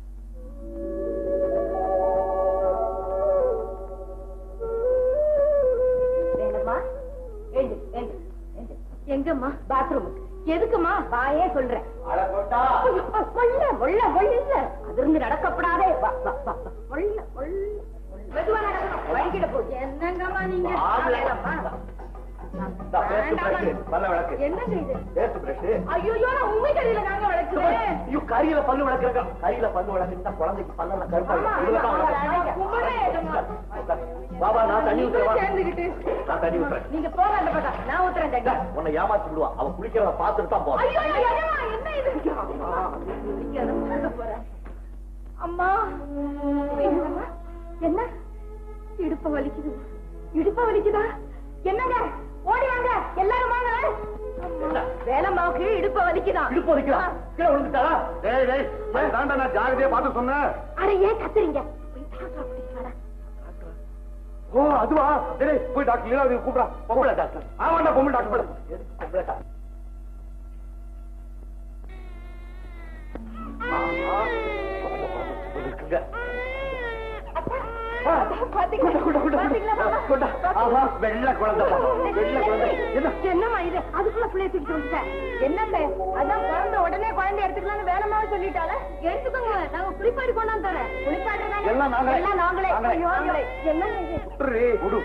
வேணுமா எழுந்து எழுந்து எழுந்து. எங்கம்மா பாத்ரூம் எதுக்குமா வாயே சொல்றேன் அழகோட்டா முள்ள முள்ள முள்ள அதிர்ந்து நடக்கப்படாதே வா, வா, வா, வா. முள்ள முள்ள மெதுவா நடக்கணும் வழிகிட போ என்னங்கம்மா நீங்க ஆளு. வேணாம்மா. இந்தா, பேஸ்ட் வேண்டாம்மா. பிரஷ், பல்ல விளக்கு. என்னங்க இது பேஸ்ட் பிரஷ். ஐயோ நான் உண்மை கடையில நாங்க வளர்க்கிறேன் ஐயோ, கரியில பல்லு விளக்குறங்க கரியில பல்லு விளக்குன்னா குழந்தைக்கு பல்லெல்லாம் கருப்பா ஆமா, இதுல தான் ஆமா, விளக்கு. ஆமா, கும்பிடுறேன், ஏஜமா. பாபா நான் தண்ணி ஊத்துறேன் சேர்ந்துகிட்டு நான் தண்ணி ஊத்துறேன் நீங்க போங்க அந்த பக்கம் நான் ஊத்துறேன் தண்ணி உன்னை ஏமாத்தி விடுவா அவ குளிக்கிறத பார்த்துட்டு தான் போறேன் ஐயோ ஐயோ, ஐயோ, என்ன இது இங்க அதை போக போறேன். அம்மா என்னம்மா? என்ன இடுப்ப வலிக்குது இடுப்ப வலிக்குதா என்னங்க ஓடி வாங்க எல்லாரும் வாங்க அம்மா, வேலம்மாவுக்கு இடுப்ப வலிக்குதா இடுப்பு வலிக்குதா கீழே விழுந்துட்டாளா டேய் டேய் தாண்டா நான் ஜாகிரதையா பார்த்து சொன்னேன் அட ஏன் கத்துறீங்க போய் டாக்டர் கூட்டிட்டு வாடா. ஓ அதுவா டேய், டேய் போய் டாக்டர் லீலாவதி கூப்பிடா பொம்பளை டாக்டர் ஆமாண்டா பொம்பளை டாக்டர் எதுக்கு பொம்பளை டாக்டர் இருக்குங்க பாத்தீங்களா? பாத்தீங்களா, மாமா? வெள்ள குழந்தை வெள்ள குழந்தை என்ன என்னம்மா இது அதுக்குள்ள பிள்ளைய தூக்கிட்டு வந்துட்டேன் என்னங்க அதான் பிறந்த உடனே குழந்தை எடுத்துக்கலாம்னு வேலைமாவே சொல்லிட்டால எடுத்துக்கோங்க நாங்க குளிப்பாடி கொண்டாந்து தரேன் குளிப்பாடுறதாங்க எல்லாம் நாங்களே. எல்லாம் நாங்களே நாங்களே. ஐயோ, நாங்களே என்னங்க இது விட்டுரு, விடு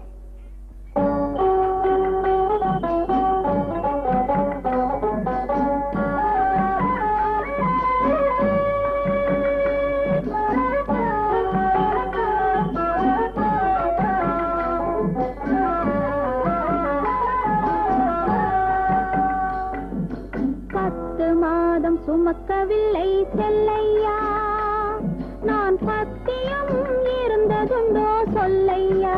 பத்து மாதம் சுமக்கவில்லை செல்லையா நான் பத்தியம் இருந்ததுண்டோ சொல்லையா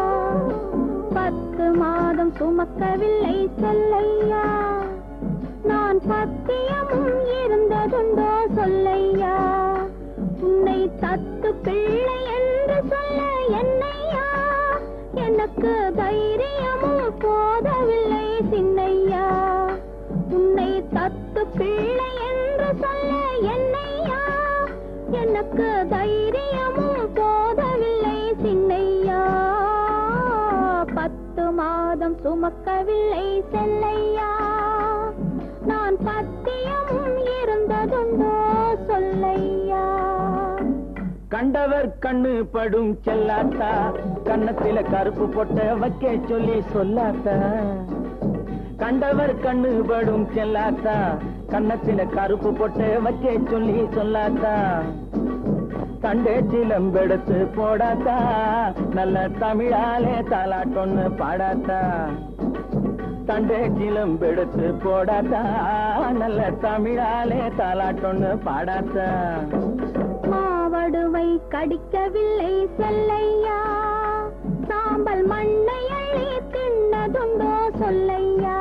பத்து மாதம் சுமக்கவில்லை செல்லையா நான் பத்தியமும் இருந்ததுண்டோ சொல்லையா உன்னை தத்து பிள்ளை என்று சொல்ல என்னையா எனக்கு தைரியமும் போதவில்லை சின்னையா உன்னை தத்து பிள்ளை என்று சொல்ல என்னையா எனக்கு தைரியமும் போதவில்லை சின்னையா பத்து மாதம் சுமக்கவில்லை செல்லையா நான் பத்தியமும் இருந்ததுண்டோ சொல்லையா கண்டவர் கண்ணு படும் செல்லாத்தா கன்னத்தில கருப்பு பொட்ட வைக்க சொல்லி சொல்லாத்தா கண்டவர் கண்ணு படும் செல்லாத்தா கன்னத்தில கருப்பு பொட்ட வைக்க சொல்லி சொல்லாத்தா தண்டே சிலம்பெடுத்து போடாத்தா நல்ல தமிழாலே தாலாட்டொன்னு பாடாத்தா தண்டே சிலம்பெடுத்து போடாத்தா நல்ல தமிழாலே தாலாட்டொன்னு பாடாத்தா மாவடுவை கடிக்கவில்லை செல்லையா சாம்பல் மண்ணை அள்ளி தின்னதுண்டோ சொல்லையா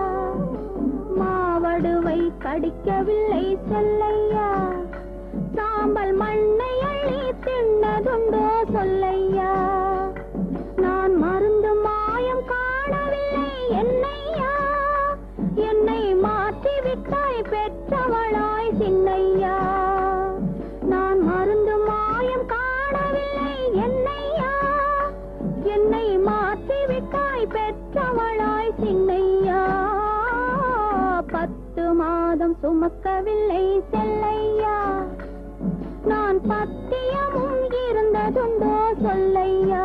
மாவடுவை கடிக்கவில்லை செல்லையா சாம்பல் மண்ணை அள்ளி தின்னதுண்டோ சொல்லையா நான் மருந்து மாயம் காணவில்லை என்னையா என்னை மாற்றி விட்டாய் பெற்றவளாய் சின்னையா நான் மருந்து மாயம் காணவில்லை என்னையா என்னை மாற்றி விட்டாய் பெற்றவளாய் சின்னையா பத்து மாதம் சுமக்கவில்லை செல்லையா நான் பத்தியமும் இருந்ததுண்டோ சொல்லையா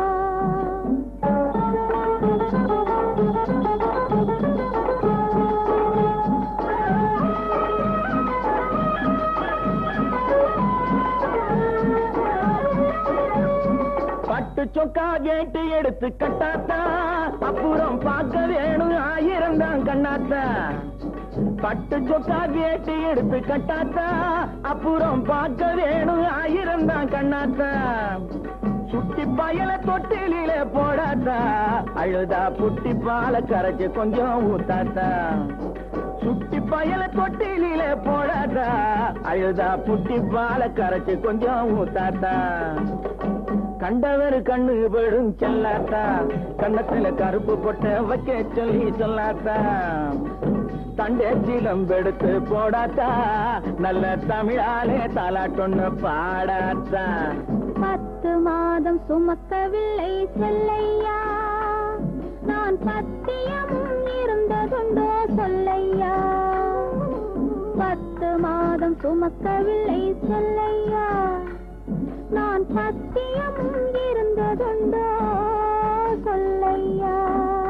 பட்டு சொக்கா கேட்டு எடுத்து கட்டாத்தா அப்புறம் பார்க்க வேணும் ஆயிரம் தான் கண்ணாத்தா பட்டு சொக்கா கேட்டு எடுத்து கட்டாத்தா அப்புறம் பார்க்க வேணும் ஆயிரம் தான் கண்ணாத்தா சுட்டி பயல தொட்டிலில போடாத்தா அழுதா புட்டி பால கரைச்சு கொஞ்சம் ஊத்தாத்தா சுட்டி பயல தொட்டிலில போடாத்தா அழுதா புட்டி பால கரைச்சு கொஞ்சம் ஊத்தாத்தா கண்டவர் கண்ணு படும் செல்லாத்தா கண்ணத்துல கருப்பு பொட்ட வைக்க சொல்லி சொல்லாத்தா தண்டே சிலம்பெடுத்து போடாத்தா நல்ல தமிழாலே தாலாட்டொன்னு பாடாத்தா பத்து மாதம் சுமக்கவில்லை செல்லையா நான் பத்தியமும் இருந்ததுண்டோ சொல்லையா பத்து மாதம் சுமக்கவில்லை செல்லையா நான் பத்தியமும் இருந்ததுண்டோ சொல்லையா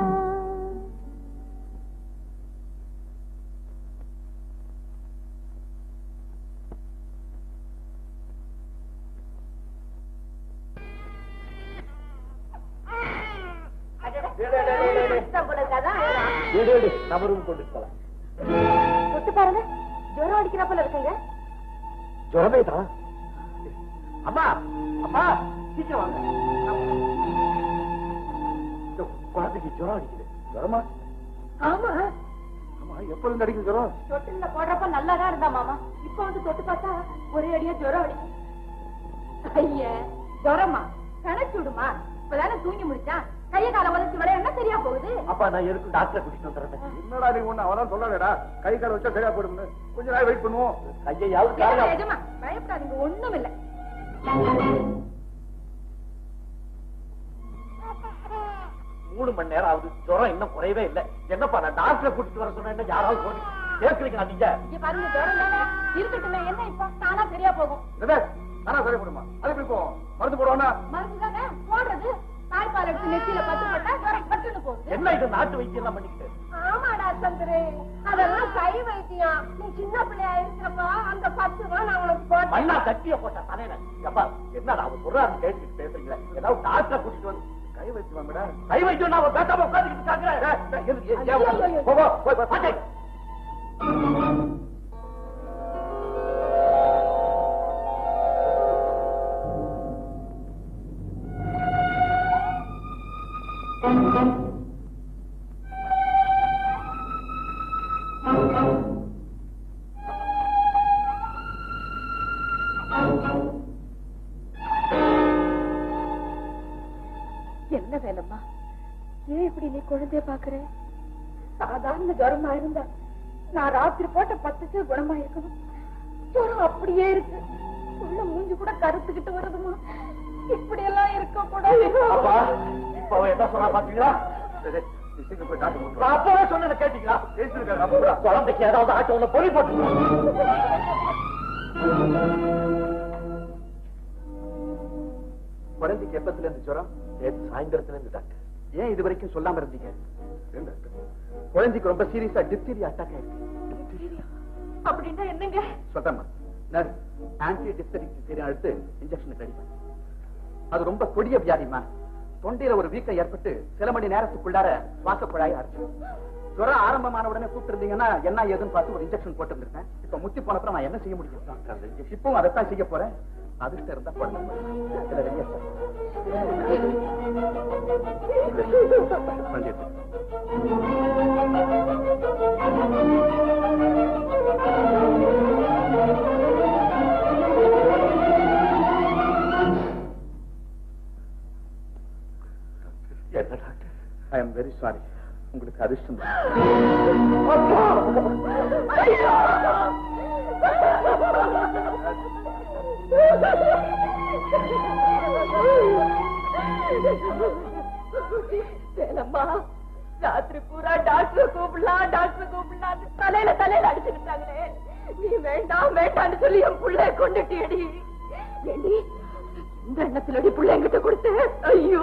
வீடு வீடு நம்ம ரூம் கொண்டு போலாம் தொட்டு பாருங்க ஜுரம் அடிக்கிற போல இருக்குங்க ஜுரமே தான் அம்மா அம்மா சீக்கிரம் வாங்க இந்த குழந்தைக்கு ஜுரம் அடிக்குது ஜுரமா ஆமா ஆமா எப்ப இருந்து அடிக்குது ஜுரம் தொட்டில போடுறப்ப நல்லாதான் இருந்தா மாமா இப்ப வந்து தொட்டு பார்த்தா ஒரே அடியா ஜுரம் அடிக்கும் ஐய ஜுரமா கணச்சு விடுமா இப்பதானே தூங்கி முடிச்சா கைய கால உதச்சு விட என்ன சரியா போகுது அப்பா நான் எதுக்கும் டாக்டரை கூட்டிட்டு வந்துடுறேன் என்னடா நீ ஒண்ணு அவதான் சொல்லாதடா கை கால் வச்சா சரியா போயிடும் கொஞ்ச நேரம் வெயிட் பண்ணுவோம் கையாவது ஏஜமா, காலையா ஏஜமா பயப்படாதீங்க ஒண்ணும் இல்ல மூணு மணி நேரம் ஆகுது ஜுரம் இன்னும் குறையவே இல்லை என்னப்பா நான் டாக்டரை கூட்டிட்டு வர சொன்னேன் யாராவது போனி கேட்கலீங்களா நீங்க இங்க பாருங்க ஜுரம் தானே இருக்கட்டுமே என்ன இப்ப தானா சரியா போகும் என்னது? ஆனா சரி போடுமா அது எப்படி போகும் மருந்து போடுவானா மருந்து தானே போடுறது தாய்ப்பால் எடுத்து நெத்தியில பத்து போட்டா ஜுரம் பட்டுன்னு போகுது என்ன இது நாட்டு வைத்தியம் எல்லாம் பண்ணிக்கிட்டு ஆமாடா சந்திரு அதெல்லாம் கை வைத்தியம் நீ சின்ன பிள்ளையா இருக்கிறப்ப அந்த பத்து ரூபா நான் உனக்கு போட்டேன் மண்ணா கட்டிய போட்ட தலையில அப்பா என்னடா அவன் சொல்றாரு கேட்டுக்கிட்டு பேசுறீங்களே ஏதாவது டாக்டரை கூட்டிட்டு வந்து கை வச்சு வாங்கடா கை வைத்தியம் நான் பேசாம உட்காந்துக்கிட்டு இருக்காங்க போ போ, போய் போய் பாத்து என்ன வேலைம்மா ஏன் இப்படி நீ குழந்தைய பாக்குற சாதாரண ஜுரமா இருந்தா நான் ராத்திரி போட்ட பத்துக்கு குணமா இருக்கணும் ஜுரம் அப்படியே இருக்கு உள்ள மூஞ்சி கூட கருத்துக்கிட்டு வருதுமா இப்படி எல்லாம் இருக்க அப்பா கூடாது இப்ப அவன் என்ன சொன்னா பாத்தீங்களா சரி, நீ சீக்கிரம் போய் டாக்டர் கூட்டிட்டு வா. நான் அப்பவே சொன்னதை கேட்டீங்களா பேசிருக்காரு, அப்ப கூட. குழந்தைக்கு ஏதாவது ஆச்சு உன்னை பொறி போட்டு குழந்தைக்கு எப்பத்துல இருந்து ஜுரம் நேற்று சாயந்தரத்துல இருந்து டாக்டர் ஏன் இது வரைக்கும் சொல்லாம இருந்தீங்க குழந்தைக்கு ரொம்ப சீரியஸா டிப்தீரியா அட்டாக் ஆயிருக்கு அப்படின்னா என்னங்க சொல்றேம்மா நர்ஸ் ஆன்டி டிப்தரிக் டிப்தீரியா எடுத்து இன்ஜெக்ஷன் ரெடி பண்ணு அது ரொம்ப கொடிய வியாதிமா தொண்டையில ஒரு வீக்கம் ஏற்பட்டு சில மணி நேரத்துக்குள்ளார சுவாச குழாய் அரைச்சு ஜுரம் ஆரம்பமான உடனே கூப்பிட்டு என்ன ஏதுன்னு பார்த்து ஒரு இன்ஜெக்ஷன் போட்டு இருந்திருக்கேன் இப்ப முத்தி போனப்பறம் நான் என்ன செய்ய முடியும் இப்பவும் அதைத்தான் செய்ய போறேன் அதிர்ஷ்டம் இருந்தா குழந்தை பிறக்கும். இதுல ரெடியா சார். குழந்தை எடுத்து. என்ன doctor I am very sorry உங்களுக்கு அதிர்ஷ்டம் தான். வேலம்மா ராத்திரி பூரா டாக்டர் கூப்பிடலாம் டாக்டர் கூப்பிடலாம் தலையில தலையில அடிச்சுக்கிட்டாங்களே நீ வேண்டாம் வேண்டாம்னு சொல்லி என் புள்ளைய கொண்டுட்டியடி ஏண்டி இந்த எண்ணத்திலடி புள்ள என்கிட்ட கொடுத்த ஐயோ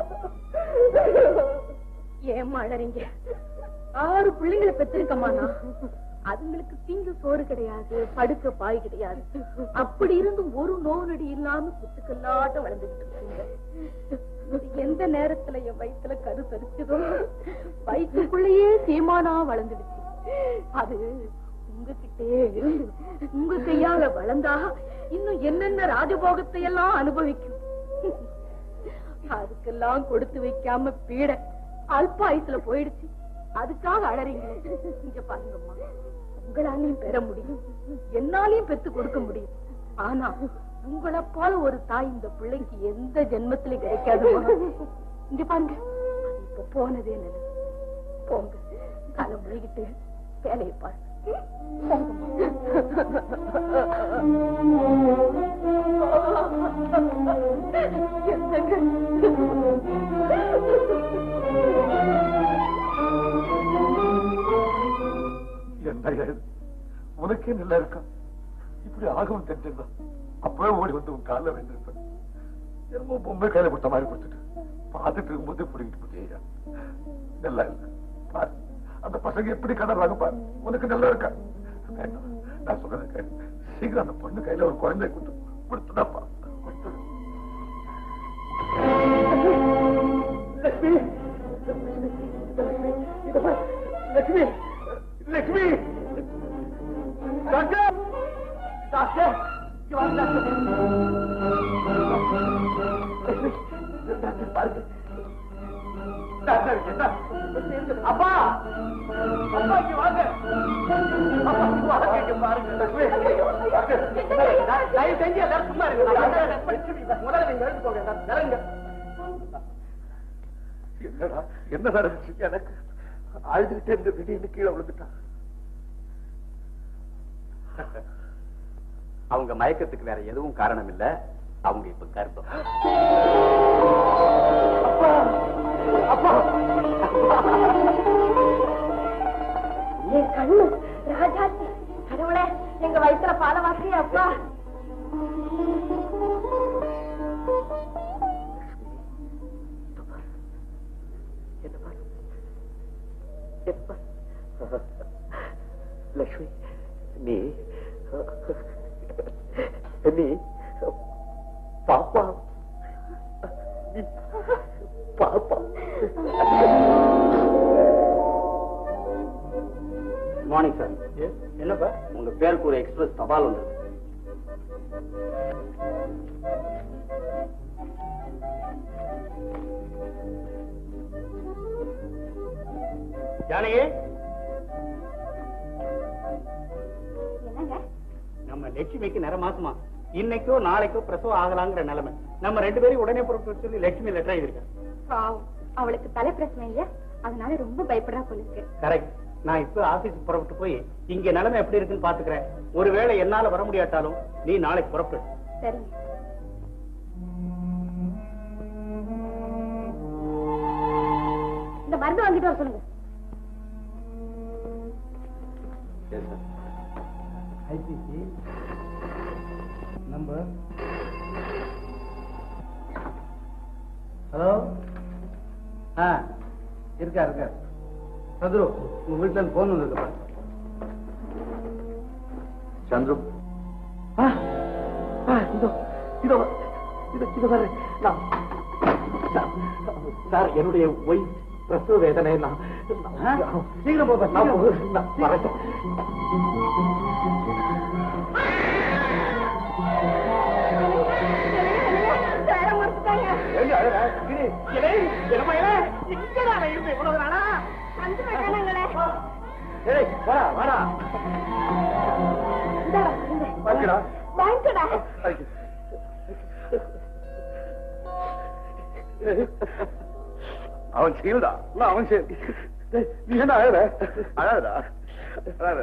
ஏன் அழறீங்க ஆறு பிள்ளைங்களை பெற்றிருக்கமா நான் அதுங்களுக்கு திங்க சோறு கிடையாது படுக்க பாய் கிடையாது அப்படி இருந்தும் ஒரு நோய் நொடி இல்லாம குத்துக்கல்லாட்டம் வளர்ந்துகிட்டு இருக்கீங்க இது எந்த நேரத்துல என் வயித்துல கரு தரிச்சதோ வயிற்றுக்குள்ளேயே சீமானா வளர்ந்துடுச்சு அது உங்ககிட்டே இருந்து உங்க கையால வளர்ந்தா இன்னும் என்னென்ன ராஜபோகத்தை எல்லாம் அனுபவிக்கும் அதுக்கெல்லாம் கொடுத்து வைக்காம பீட அல்ப ஆயுசுல போயிடுச்சு அதுக்காக அழறீங்க இங்க பாருங்கம்மா உங்களாலையும் பெற முடியும் என்னாலையும் பெத்து கொடுக்க முடியும் ஆனா உங்களை போல ஒரு தாய் இந்த பிள்ளைக்கு எந்த ஜென்மத்திலும் கிடைக்காதுமா இங்க பாருங்க அது இப்ப போனதே நல்லது போங்க தலை முழுகிட்டு வேலையை பாருங்க என்ன இது? உனக்கே நல்லா இருக்கா இப்படி ஆகும் தெரிஞ்சிருந்தா அப்பவே ஓடி வந்து உன் காலில் வேண்டியிருப்பேன் என்னமோ பொம்மை கையில கொடுத்த மாதிரி கொடுத்துட்டு பார்த்துட்டு இருக்கும்போது பிடிக்கிட்டு போட்டியா நல்லா இல்ல பாரு அந்த பசங்க எப்படி கடறாங்க பாரு உனக்கு நல்லா இருக்கா வேண்டாம் நான் சொல்றத கேளு சீக்கிரம் அந்த பொண்ணு கையில ஒரு குழந்தை கொடுத்து கொடுத்துடாப்பா கொடுத்துடு லட்சுமி லட்சுமி லட்சுமி டாக்டர் டாக்டர் இங்க வாங்க, டாக்டர் லட்சுமி டாக்டர் பாருங்க டாக்டர் என்ன? அப்பா அப்பா இங்க வாங்க அப்பா இங்க வாங்க இங்க பாருங்க லட்சுமி டாக்டர் டாக்டர், தயவு செஞ்சு எல்லாரும் சும்மா இருங்க டாக்டர், லட்சுமி, முதல்ல நீங்க எழுந்துக்கோங்க டாக்டர், இறங்குங்க. என்னடா என்ன நடந்துச்சு எனக்கு அழுதுகிட்டே இருந்து திடீர்னு கீழே விழுந்துட்டான் அவங்க மயக்கத்துக்கு வேற எதுவும் காரணம் இல்ல அவங்க இப்ப கர்ப்பம் என் கண்ணு ராஜாச்சி கடவுளே எங்க வயித்துல பால வாசி அப்பா லட்சுமி நீ நீ பாப்பா நீ பாப்பா மார்னிங் சார் என்னப்பா உங்க பேருக்கு ஒரு எக்ஸ்பிரஸ் தபால் வந்தது ஜானகி என்னங்க நம்ம லட்சுமிக்கு நிற மாசமா இன்னைக்கோ நாளைக்கோ பிரசவம் ஆகலாங்கிற நிலைமை நம்ம ரெண்டு பேரும் உடனே புறப்பட்டு சொல்லி லட்சுமி லெட்டர் எழுதிருக்கேன் பாவம் அவளுக்கு தலை பிரச்சனை இல்லையா அதனால ரொம்ப பயப்படுறா போல இருக்கு கரெக்ட் நான் இப்ப ஆபீஸ்க்கு புறப்பட்டு போய் இங்க நிலைமை எப்படி இருக்குன்னு பாத்துக்கிறேன் ஒருவேளை என்னால வர முடியாட்டாலும் நீ நாளைக்கு புறப்படு சரிங்க இந்த மருந்து வாங்கிட்டு வர சொல்லுங்க ஐசிசி நம்பர் ஹலோ ஆ இருக்கா இருக்கா சதுரு உங்க வீட்டுல இருந்து போன் வந்ததுப்பா சந்துரு ஆ, ஆ, இதோ இதோ இதோ இதோ பாரு நான் சார், சார் என்னுடைய ஒய் பிரசவ வேதனை நான் நான்- சீக்கிரம் போப்பா, நான் சீக்கிரம். போ- நான் வரேன் சார். ஏண்டி அழுற? இரு. இலே, என்னம்மா இலே? இங்கடா நான் இருந்தேன் இவ்வளவு நாளா? ஏய், வாடா, வாடா. வாங்கிடா. வாங்கிக்கடா அவன் சீல்டா அவன் சீல் டேய், நீ என்ன அழற அழாதடா அழாத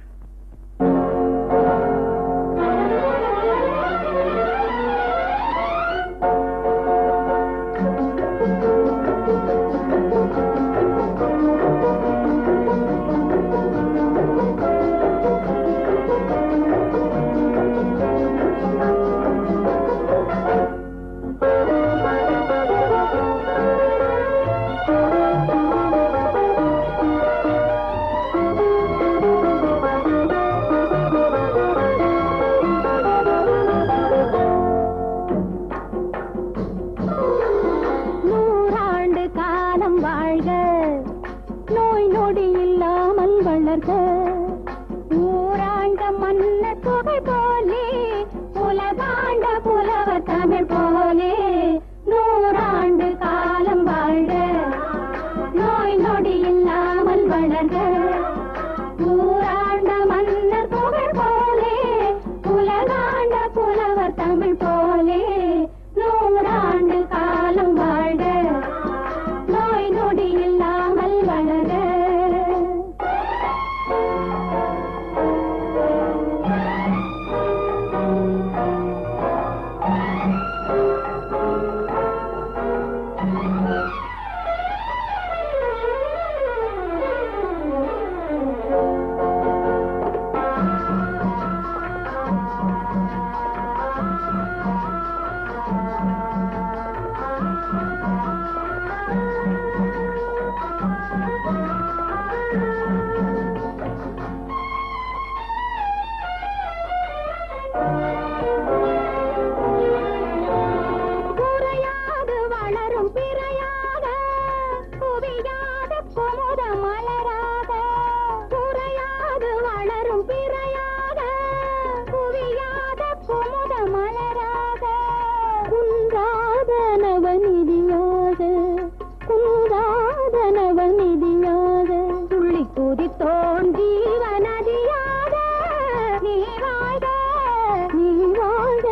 நூறாண்டு காலம் வாழ்க நோய் நொடி இல்லாமல் வளர்க ஊராண்ட மன்ன தொகை போலே உலகாண்ட புலவர் தமிழ் போலே நூறாண்டு இல்லாமல் வளர்க ஊராண்ட மன்னர் புகழ் போலே உலகாண்ட புலவர் தமிழ் போலே நூறாண்டு காலம் வாழ்க நோய் நொடி இல்லாமல் வளர குறையாது வளரும் பிறையாக குவியாத குமுத மலராக குறையாது வளரும் பிறையாக குவியாத குமுத மலராக குன்றாத நவநிதியாக குன்றாத நவநிதியாக துள்ளி குதித்தோன் ஜீவநதியாக நீ வாழ்க நீ வாழ்க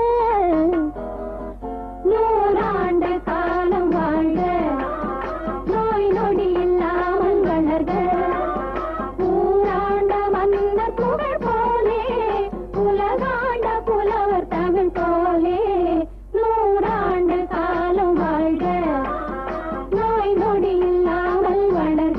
நூறாண்டு காலம் வாழ்க நோய் நொடி இல்லாமல் வளர்க ஊராண்ட மன்னர் புகழ் போலே உலகாண்ட புலவர் தமிழ் போலே நூறாண்டு காலம் வாழ்க நோய் நொடி இல்லாமல் வளர்க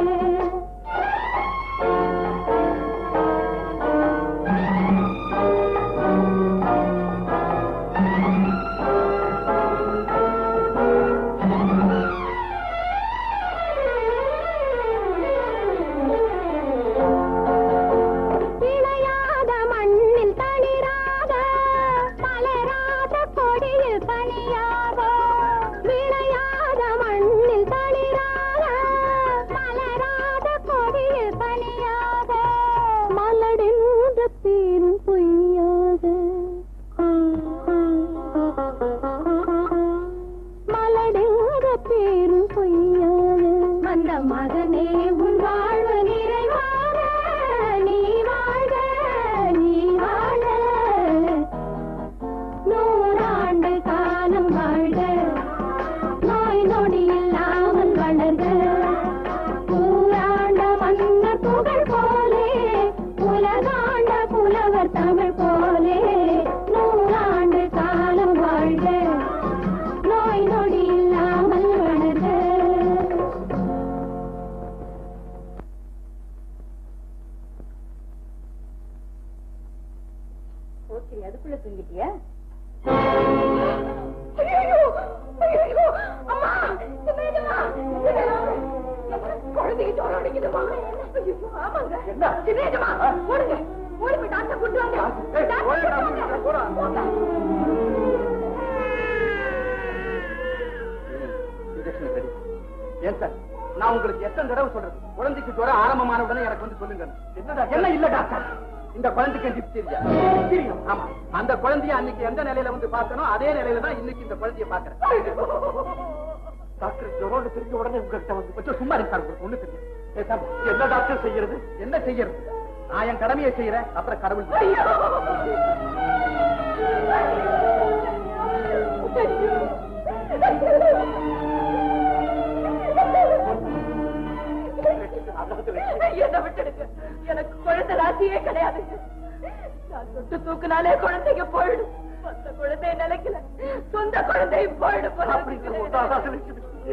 விளையாத மண்ணில் தளிராக மலராத கொடியில் பனியாக விளையாத மண்ணில் தளிராக மலராத கொடியில் பனியாக மலடின்ற பேரும் பொய்யாக மலடின்ற பேரும் பொய்யாக வந்த மகனே உன் வாழ்வு நிறைவாக நீ வாழ்க நீ வாழ்க நூறாண்டு காலம் வாழ்க நோய் நொடி இல்லாமல் வளர்க ஊராண்ட மன்னர் புகழ் போலே உலகாண்ட புலவர் தமிழ் போலே நூறாண்டு காலம் வாழ்க நோய் நொடி இல்லாமல் வளர்க ஓகே அதுக்குள்ள தூங்கிட்டியா குழந்தைக்கு ஜோரம் அடிக்குதுமா ஆமாங்க சின்னேஜமா ஓடுங்க ஓடி போய் டாக்டர் கொண்டு வாங்க டாக்டர் கொண்டு வாங்க. போங்க. இன்ஜெக்ஷன் ரெடி ஏன் சார் நான் உங்களுக்கு எத்தனை தடவை சொல்றது குழந்தைக்கு ஜுரம் ஆரம்பமான உடனே எனக்கு வந்து சொல்லுங்க என்னடா என்ன இல்ல டாக்டர் இந்த குழந்தைக்கு டிப்தீரியா தெரியும் ஆமா அந்த குழந்தைய அன்னைக்கு எந்த நிலையில வந்து பார்த்தனோ அதே நிலையில தான் இன்னைக்கு இந்த குழந்தைய பாக்குறேன் டாக்டர் ஜுரம் தெரிஞ்ச உடனே உங்ககிட்ட வந்து கொஞ்சம் சும்மா இருக்கு சார் உங்களுக்கு ஒண்ணு தெரியும் பேசாம, என்ன டாக்டர் செய்யறது என்ன செய்யறது நான் என் கடமையை செய்யறேன் அப்புறம் கடவுள் என்னை விட்டுடுங்க எனக்கு குழந்தை ராசியே கிடையாது நான் தொட்டு தூக்குனாலே குழந்தைங்க போயிடும் அந்த குழந்தை நிலைக்கல சொந்த குழந்தை போயிடும் போல இருக்குது.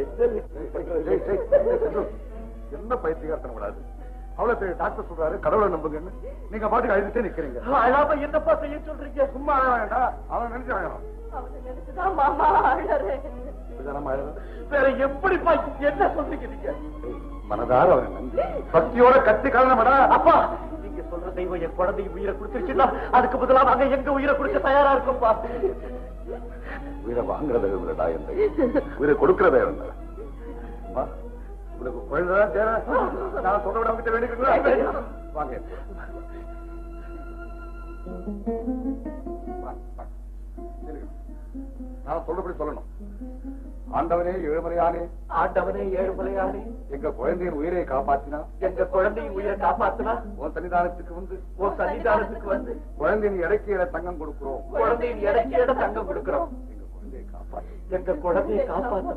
என்ன பைத்தியகாரத்தனம் விடாது அவ்வளவு பெரிய டாக்டர் சொல்றாரு கடவுளை நம்புங்கன்னு நீங்க பாட்டுக்கு அழுதுட்டே நிக்கிறீங்க அழாம என்னப்பா செய்ய சொல்றீங்க சும்மா அழ வேண்டாம் அவன் நினைச்சு அழகணும் அவனை நினைச்சுதான் மாமா அழறேன் இப்படிதானம்மா அழுது வேற எப்படிப்பா என்ன சொல்றீங்க நீங்க மனதார அவரை நம்பி பக்தியோட கத்தி கலனமடா அப்பா நீங்க சொல்ற தெய்வம் என் குழந்தைக்கு உயிரை கொடுத்துருச்சுன்னா அதுக்கு பதிலா நாங்க எங்க உயிரை கொடுக்க தயாரா இருக்கோம்ப்பா உயிரை வாங்குறத விடா எந்த உயிரை கொடுக்கறத இருந்தா அம்மா உங்களுக்கு குழந்தைதான் தேவை நான் சொல்ல விட அவங்கிட்ட வேண்டிக்கிறீங்களா வாங்க வா, வா. இருங்க. நான் சொல்றபடி சொல்லணும் ஆண்டவனே ஏழுமலையானே ஆண்டவனே ஏழுமலையானே எங்க குழந்தையின் உயிரை காப்பாத்தினா எங்க குழந்தையின் உயிரை காப்பாத்தினா உன் சன்னிதானத்துக்கு வந்து உன் சன்னிதானத்துக்கு வந்து குழந்தையின் இடைக்கு இட தங்கம் கொடுக்கிறோம் குழந்தையின் இடைக்கேட தங்கம் கொடுக்கிறோம் எங்க குழந்தையை காப்பாத்து எங்க குழந்தையை காப்பாத்து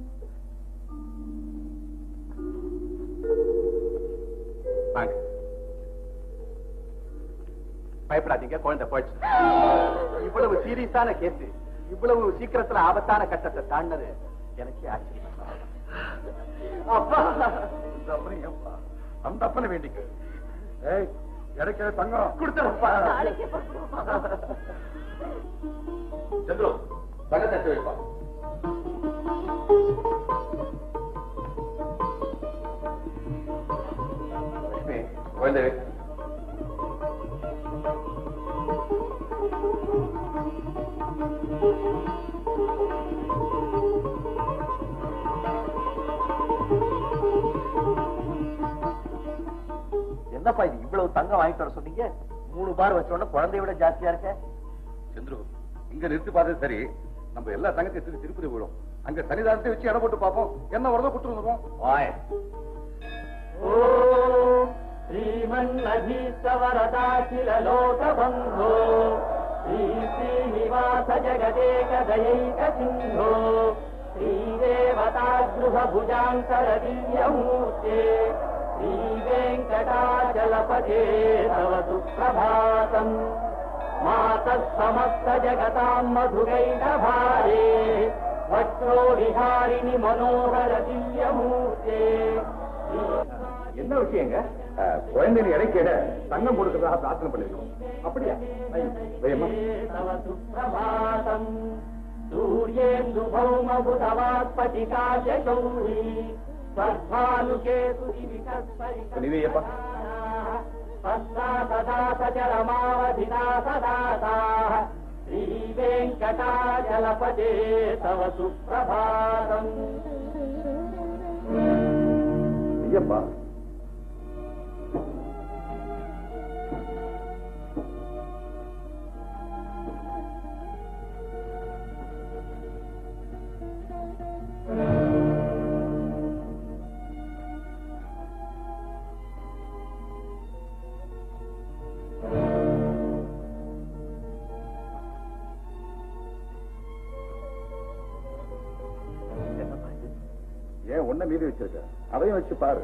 வாங்க பயப்படாதீங்க குழந்தை போயிடுச்சு இவ்வளவு சீரியஸான கேஸ் இவ்வளவு சீக்கிரத்துல ஆபத்தான கட்டத்தை தாண்டது எனக்கே ஆச்சரியம் அப்பா இந்த அப்பனை ஏன்பா? அந்த அப்பனை வேண்டிக்க ஏய் இடைக்கிற தங்கம் கொடுத்தப்பா சந்திரு தங்கத்தை எடுத்து வைப்பா லட்சுமி குழந்தை என்னப்பா இது இவ்வளவு தங்கம் வாங்கிட்டு வர சொன்னீங்க மூணு பார் வச்சோட குழந்தைய விட ஜாஸ்தியா இருக்க சந்திரு இங்க நிறுத்தி பார்த்தது சரி நம்ம எல்லா தங்கத்தையும் திருப்பி திருப்பதி விடும் அங்க சன்னிதானத்தை வச்சு இடம் போட்டு பார்ப்போம் என்ன வருதோ கொடுத்து வந்துருவோம் வாய் श्रीमन्नधीस्तवरदाखिल लोकबन्धो श्री श्रीनिवास जगदेकदयैक सिन्धो श्रीदेवतागृहभुजान्तरदीयमूर्ते श्रीवेङ्कटाचलपदे तव सुप्रभातम् मातः समस्त जगताम् मधुरैकभारे वक्रो विहारिणि मनोहर दिव्यमूर्ते என்ன விஷயங்க குழந்தையின் இடைக்கிட தங்கம் கொடுக்கறதாக பிரார்த்தனை பண்ணிருக்கோம் அப்படியா வையம்மா तव सुप्रभातम् सूर्येन्दुभौमबुधवात्पटिकाशौरी நீவையப்பா तथा सदा सचरमावधिना सदाताः श्रीवेङ्कटाचलपदे तव सुप्रभातम् ஐயப்பா ஏன் ஒன்ன மீதி வச்சிருக்க அதையும் வச்சு பாரு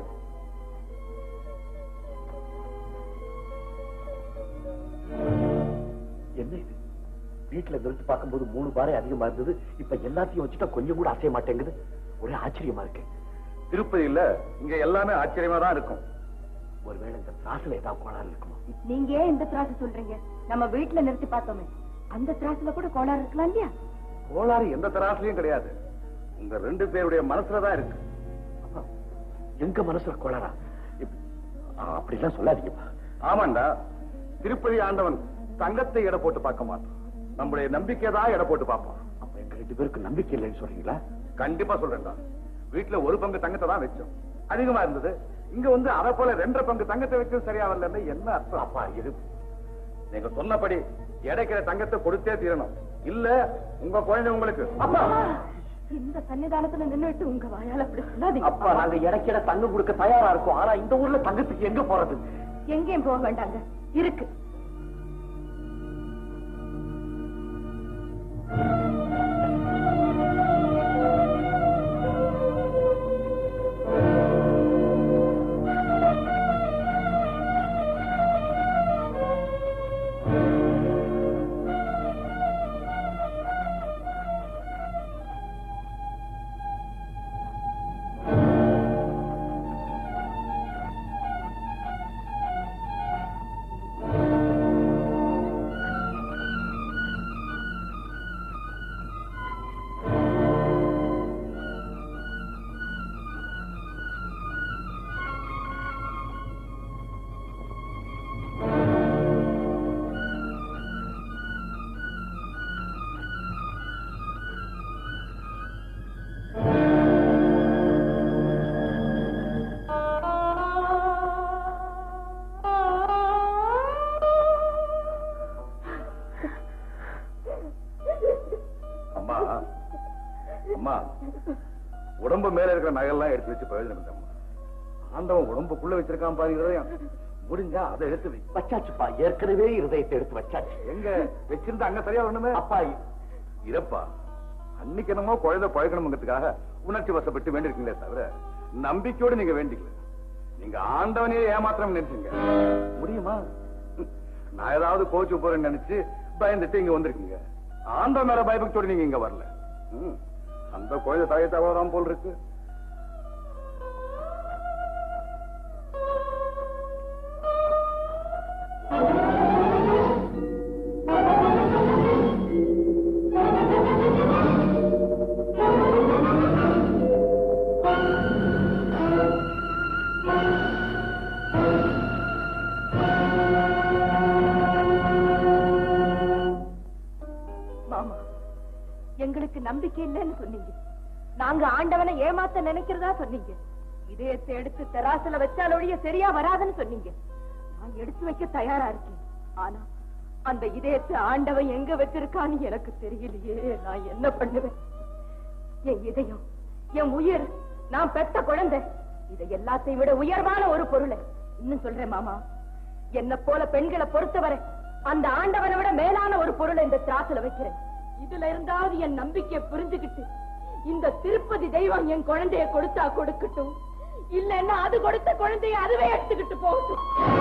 என்ன இது வீட்டுல நிறுத்தி பார்க்கும்போது மூணு பாறை அதிகமா இருந்தது இப்ப எல்லாத்தையும் வச்சுட்டா கொஞ்சம் கூட அசைய மாட்டேங்குது ஒரே ஆச்சரியமா இருக்கு திருப்பதியில இங்க எல்லாமே ஆச்சரியமா தான் இருக்கும் ஒருவேளை இந்த திராசுல ஏதாவது கோளாறு இருக்குமா நீங்க ஏன் இந்த திராசு சொல்றீங்க நம்ம வீட்டுல நிறுத்தி பார்த்தோமே அந்த திராசுல கூட கோளாறு இருக்கலாம் இல்லையா கோளாறு எந்த தராசுலயும் கிடையாது உங்க ரெண்டு பேருடைய மனசுலதான் இருக்கு அப்பா, எங்க மனசுல கோளாறா இப்ப- ஆ, அப்படிலாம் சொல்லாதீங்கப்பா ஆமாண்டா திருப்பதி ஆண்டவன் தங்கத்தை எடை போட்டு பார்க்க மாட்டான் நம்முடைய நம்பிக்கை தான் எடை போட்டு பார்ப்பான் அப்ப எங்க ரெண்டு பேருக்கு நம்பிக்கை இல்லைன்னு சொல்றீங்களா கண்டிப்பா சொல்றேன்டா வீட்டுல ஒரு பங்கு தங்கத்தை தான் வச்சோம் அதிகமா இருந்தது இங்க வந்து அதை போல ரெண்டரை பங்கு தங்கத்தை வச்சது சரியா வரலன்னு என்ன அர்த்தம் அப்பா இது நீங்க சொன்னபடி எடைக்கிற தங்கத்தை கொடுத்தே தீரணும் இல்ல உங்க குழந்தை உங்களுக்கு அப்பா இந்த சன்னிதானத்துல நின்னுட்டு உங்க வாயால அப்படி சொல்லாதீங்க அப்பா நாங்க இடைக்கிட தங்கம் கொடுக்க தயாரா இருக்கோம் ஆனா இந்த ஊர்ல தங்கத்துக்கு எங்க போறது எங்கேயும் போக வேண்டாங்க இருக்கு இருக்கிற நகையெல்லாம் எடுத்து வச்சு பிரயோஜனம் இல்லம்மா ஆண்டவன் உடம்புக்குள்ள வச்சிருக்கான் பாரு இதயம் முடிஞ்சா அதை எடுத்து வை வச்சாச்சுப்பா ஏற்கனவே இருதயத்தை எடுத்து வச்சாச்சு எங்க வச்சிருந்தா அங்க சரியா வரணுமே அப்பா இருப்பா அன்னைக்கு என்னமோ குழந்தை பழக்கணுங்கிறதுக்காக உணர்ச்சி வசப்பட்டு வேண்டிருக்கீங்களே தவிர நம்பிக்கையோடு நீங்க வேண்டிக்கல நீங்க ஆண்டவனே ஏமாத்திரம் நினைச்சீங்க முடியுமா நான் ஏதாவது கோச்சு போறேன்னு நினைச்சு பயந்துட்டு இங்க வந்திருக்கீங்க ஆண்டவன் மேல பயபக்தியோடு நீங்க இங்க வரல ம். அந்த குழந்தை தாயை தவறாம போல் இருக்கு மாமா எங்களுக்கு நம்பிக்கை இல்லைன்னு சொன்னீங்க நாங்க ஆண்டவனை ஏமாத்த நினைக்கிறதா சொன்னீங்க இதயத்தை எடுத்து தெராசுல வச்சால் ஒழிய சரியா வராதுன்னு சொன்னீங்க நான் எடுத்து வைக்க தயாரா இருக்கேன் ஆனா அந்த இதயத்தை ஆண்டவன் எங்க வச்சிருக்கான்னு எனக்கு தெரியலையே நான் என்ன பண்ணுவேன் என் இதயம் என் உயிர் நான் பெத்த குழந்தை இதை எல்லாத்தையும் விட உயர்வான ஒரு பொருளை இன்னும் சொல்றேன் மாமா என்ன போல பெண்களை பொறுத்தவரை அந்த ஆண்டவனை விட மேலான ஒரு பொருளை இந்த திராசுல வைக்கிறேன் இதுல இருந்தாவது என் நம்பிக்கையை புரிஞ்சுகிட்டு இந்த திருப்பதி தெய்வம் என் குழந்தைய கொடுத்தா கொடுக்கட்டும் இல்லன்னா அது கொடுத்த குழந்தைய அதுவே எடுத்துக்கிட்டு போகட்டும்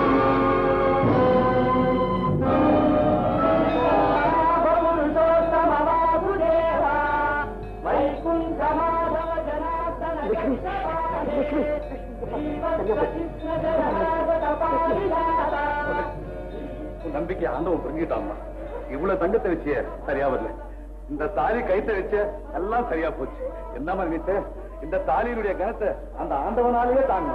உன் நம்பிக்கை ஆண்டவன் புரிஞ்சுட்டாமா இவ்வளவு தங்கத்தை வச்சிய சரியா வரல இந்த தாலி கைத்த வச்ச எல்லாம் சரியா போச்சு என்னமா நினைத்த இந்த தாலியினுடைய கணத்தை அந்த ஆண்டவனாலேயே தாங்க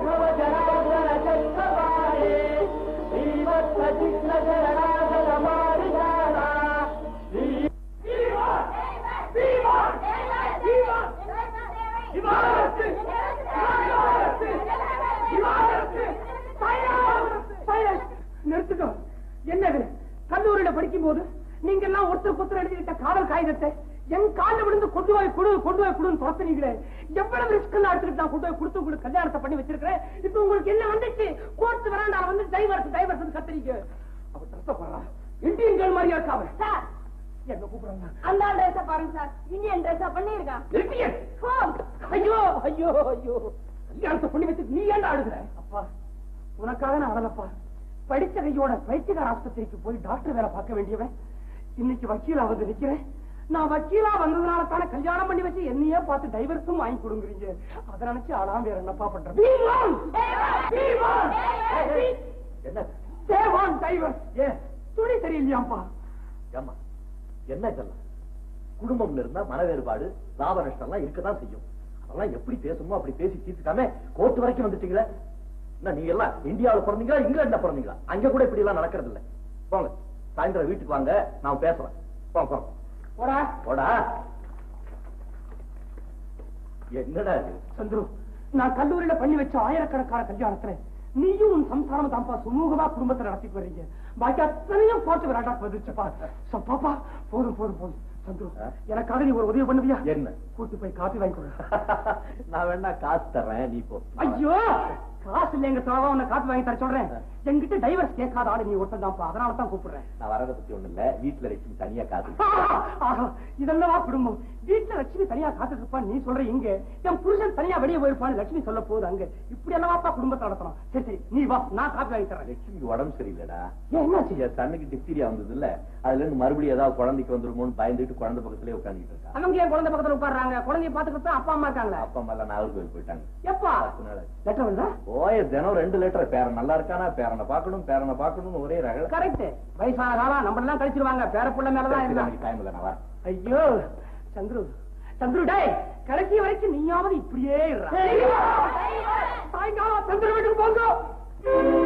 நிறுத்துட்டோம் என்னது கல்லூரியில படிக்கும் போது நீங்க எல்லாம் ஒருத்தர் ஒருத்தர் எழுதிக்கிட்ட காதல் காகிதத்தை என் காலில் விழுந்து கொண்டு போய் கொடு கொண்டு போய் கொடுன்னு துரத்துனீங்களே எவ்வளவு ரிஸ்க் எல்லாம் எடுத்துக்கிட்டு நான் கொண்டு போய் கொடுத்து உங்களுக்கு கல்யாணத்தை பண்ணி வச்சிருக்கிறேன் இப்ப உங்களுக்கு என்ன வந்துச்சு கோர்ட் வராண்டா வந்து டைவர்ஸ் டைவர்ஸ் கத்துறீங்க அவ கஷ்டப்படுறா இந்தியன் கேள் மாதிரியா இருக்கா அவ சார் என்ன கூப்பிடுறாங்க அந்த ட்ரெஸ் பாருங்க சார் இந்தியன் ட்ரெஸ் பண்ணிருக்கான் இந்தியன் ஐயோ ஐயோ ஐயோ கல்யாணத்தை பண்ணி வச்சு நீ ஏன்டா அழுகுற அப்பா உனக்காக நான் அழலப்பா படிச்ச கையோட பைத்தியக்கார ஆஸ்பத்திரிக்கு போய் டாக்டர் வேலை பார்க்க வேண்டியவன் இன்னைக்கு வக்கீலா வந்து நிக்கிறேன் நான் வக்கீலா வந்ததுனால தானே கல்யாணம் பண்ணி வச்சு என்னையே பார்த்து டைவர்ஸும் வாங்கி கொடுங்குறீங்க அதை நினைச்சு அழாம வேற என்னப்பா பண்றேன் We want! We want! என்ன They want divorce. ஏன் துணி சரியில்லையாப்பா ஏம்மா என்ன இதெல்லாம் குடும்பம்னு இருந்தா மன வேறுபாடு லாப நஷ்டம் எல்லாம் இருக்கதான் செய்யும் அதெல்லாம் எப்படி பேசணுமோ அப்படி பேசி தீர்த்துக்காம கோர்ட் வரைக்கும் வந்துட்டீங்களே என்ன நீங்க எல்லாம் இந்தியாவுல பிறந்தீங்களா இங்கிலாந்துல பிறந்தீங்களா அங்க கூட இப்படி எல்லாம் நடக்கிறது இல்ல போங்க சாயந்தரம் வீட்டுக்கு வாங்க நான் பேசுறேன் போங்க போங்க போடா போடா என்னடா இது சந்துரு நான் கல்லூரியில பண்ணி வச்ச ஆயிரக்கணக்கான கல்யாணத்துல நீயும் உன் சம்சாரம் தான்ப்பா சுமூகமா குடும்பத்தை நடத்திட்டு வர்றீங்க பாக்கி அத்தனையும் போட்டு விளையாட்டா வந்துருச்சுப்பா சோ, பாப்பா போதும் போதும் போதும் சந்துரு எனக்காக நீ ஒரு உதவி பண்ணுவியா என்ன கூட்டு போய் காப்பி வாங்கி கொடு நான் வேணா காசு தர்றேன் நீ போ ஐயோ காசு இல்லைங்க சாவா உன்னை காப்பி வாங்கி தர சொல்றேன் என்கிட்ட டைவர்ஸ் கேட்காத ஆளு நீ ஒருத்தன் தான்ப்பா அதனால தான் கூப்பிடுறேன் நான் வரதை பத்தி ஒண்ணு இல்ல வீட்டுல லட்சுமி தனியா காசு ஆஹா, இதென்னவா குடும்பம் வீட்டுல லட்சுமி தனியா காத்துட்டு இருப்பான் நீ சொல்ற இங்க என் புருஷன் தனியா வெளியே போயிருப்பான்னு லட்சுமி சொல்ல போகுது அங்க இப்படி என்னவாப்பா குடும்பத்தை நடத்தணும் சரி சரி நீ வா நான் காப்பி வாங்கி தரேன் லட்சுமிக்கு உடம்பு சரியில்லடா ஏன் என்னாச்சு என் சன்னுக்கு டிப்தீரியா வந்தது இல்ல அதுல இருந்து மறுபடியும் ஏதாவது குழந்தைக்கு வந்துருமோன்னு பயந்துட்டு குழந்தை பக்கத்திலே உட்காந்துட்டு இருக்கா அவங்க என் குழந்தை பக்கத்துல உட்கார்றாங்க குழந்தைய பாத்துக்கிட்டு அப்பா அம்மா இருக்காங்களா அப்பா அம்மா எல்லாம் நாகர்கோவில் போயிட்டாங்க எப்பா பத்து நாள் ஆச்சு. லெட்டர் வந்தா போய தினம் ரெண்டு லிட்டர் பேரன் நல்லா இருக்கானா பேரனை பார்க்கணும் பேரனை பார்க்கணும்னு ஒரே ரகல கரெக்ட் வயசான காலம் நம்ம எல்லாம் கழிச்சிருவாங்க பேர புள்ள மேலதான் இருந்தாங்க டைம் இல்ல நான் வரேன் ஐயோ சந்துரு சந்துரு டேய் கடைசி வரைக்கும் நீயாவது இப்படியே இருடா. சாயங்காலம் சந்துரு வீட்டுக்கு போங்க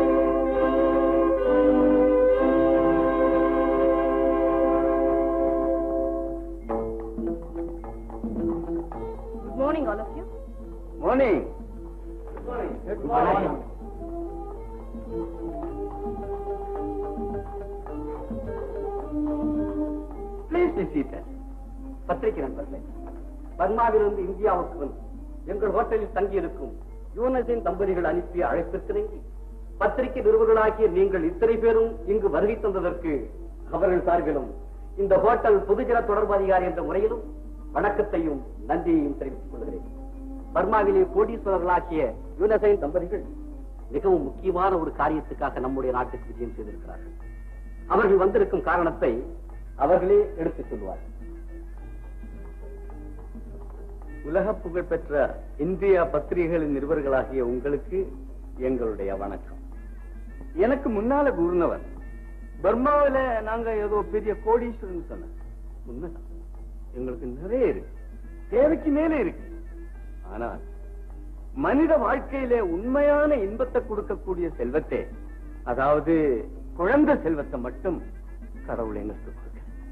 good morning all of you morning please பத்திரிகை நண்பர்களே பர்மாவிலிருந்து இந்தியாவுக்கு வந்து எங்கள் ஹோட்டலில் தங்கியிருக்கும் யூனஸின் தம்பதிகள் அனுப்பிய அழைப்பிற்கு பத்திரிகை நிருபர்களாகிய நீங்கள் இத்தனை பேரும் இங்கு வருகை தந்ததற்கு அவர்கள் சார்பிலும் இந்த ஹோட்டல் பொதுஜன தொடர்பு அதிகாரி என்ற முறையிலும் வணக்கத்தையும் நன்றியையும் தெரிவித்துக் கொள்கிறேன் பர்மாவிலே கோடீஸ்வரர்களாகிய யூனசைன் தம்பதிகள் மிகவும் முக்கியமான ஒரு காரியத்துக்காக நம்முடைய நாட்டுக்கு விஜயம் செய்திருக்கிறார்கள் அவர்கள் வந்திருக்கும் காரணத்தை அவர்களே எடுத்துச் சொல்வார்கள் உலக புகழ் பெற்ற இந்திய பத்திரிகைகளின் நிருபர்களாகிய உங்களுக்கு எங்களுடைய வணக்கம் எனக்கு முன்னால கூறினவர் பர்மாவில நாங்க ஏதோ பெரிய கோடீஸ்வரன் சொன்ன உண்மைதான் எங்களுக்கு நிறைய இருக்கு தேவைக்கு மேலே இருக்கு ஆனால் மனித வாழ்க்கையிலே உண்மையான இன்பத்தை கொடுக்கக்கூடிய செல்வத்தை அதாவது குழந்தை செல்வத்தை மட்டும் கடவுள் எங்களுக்கு கொடுக்க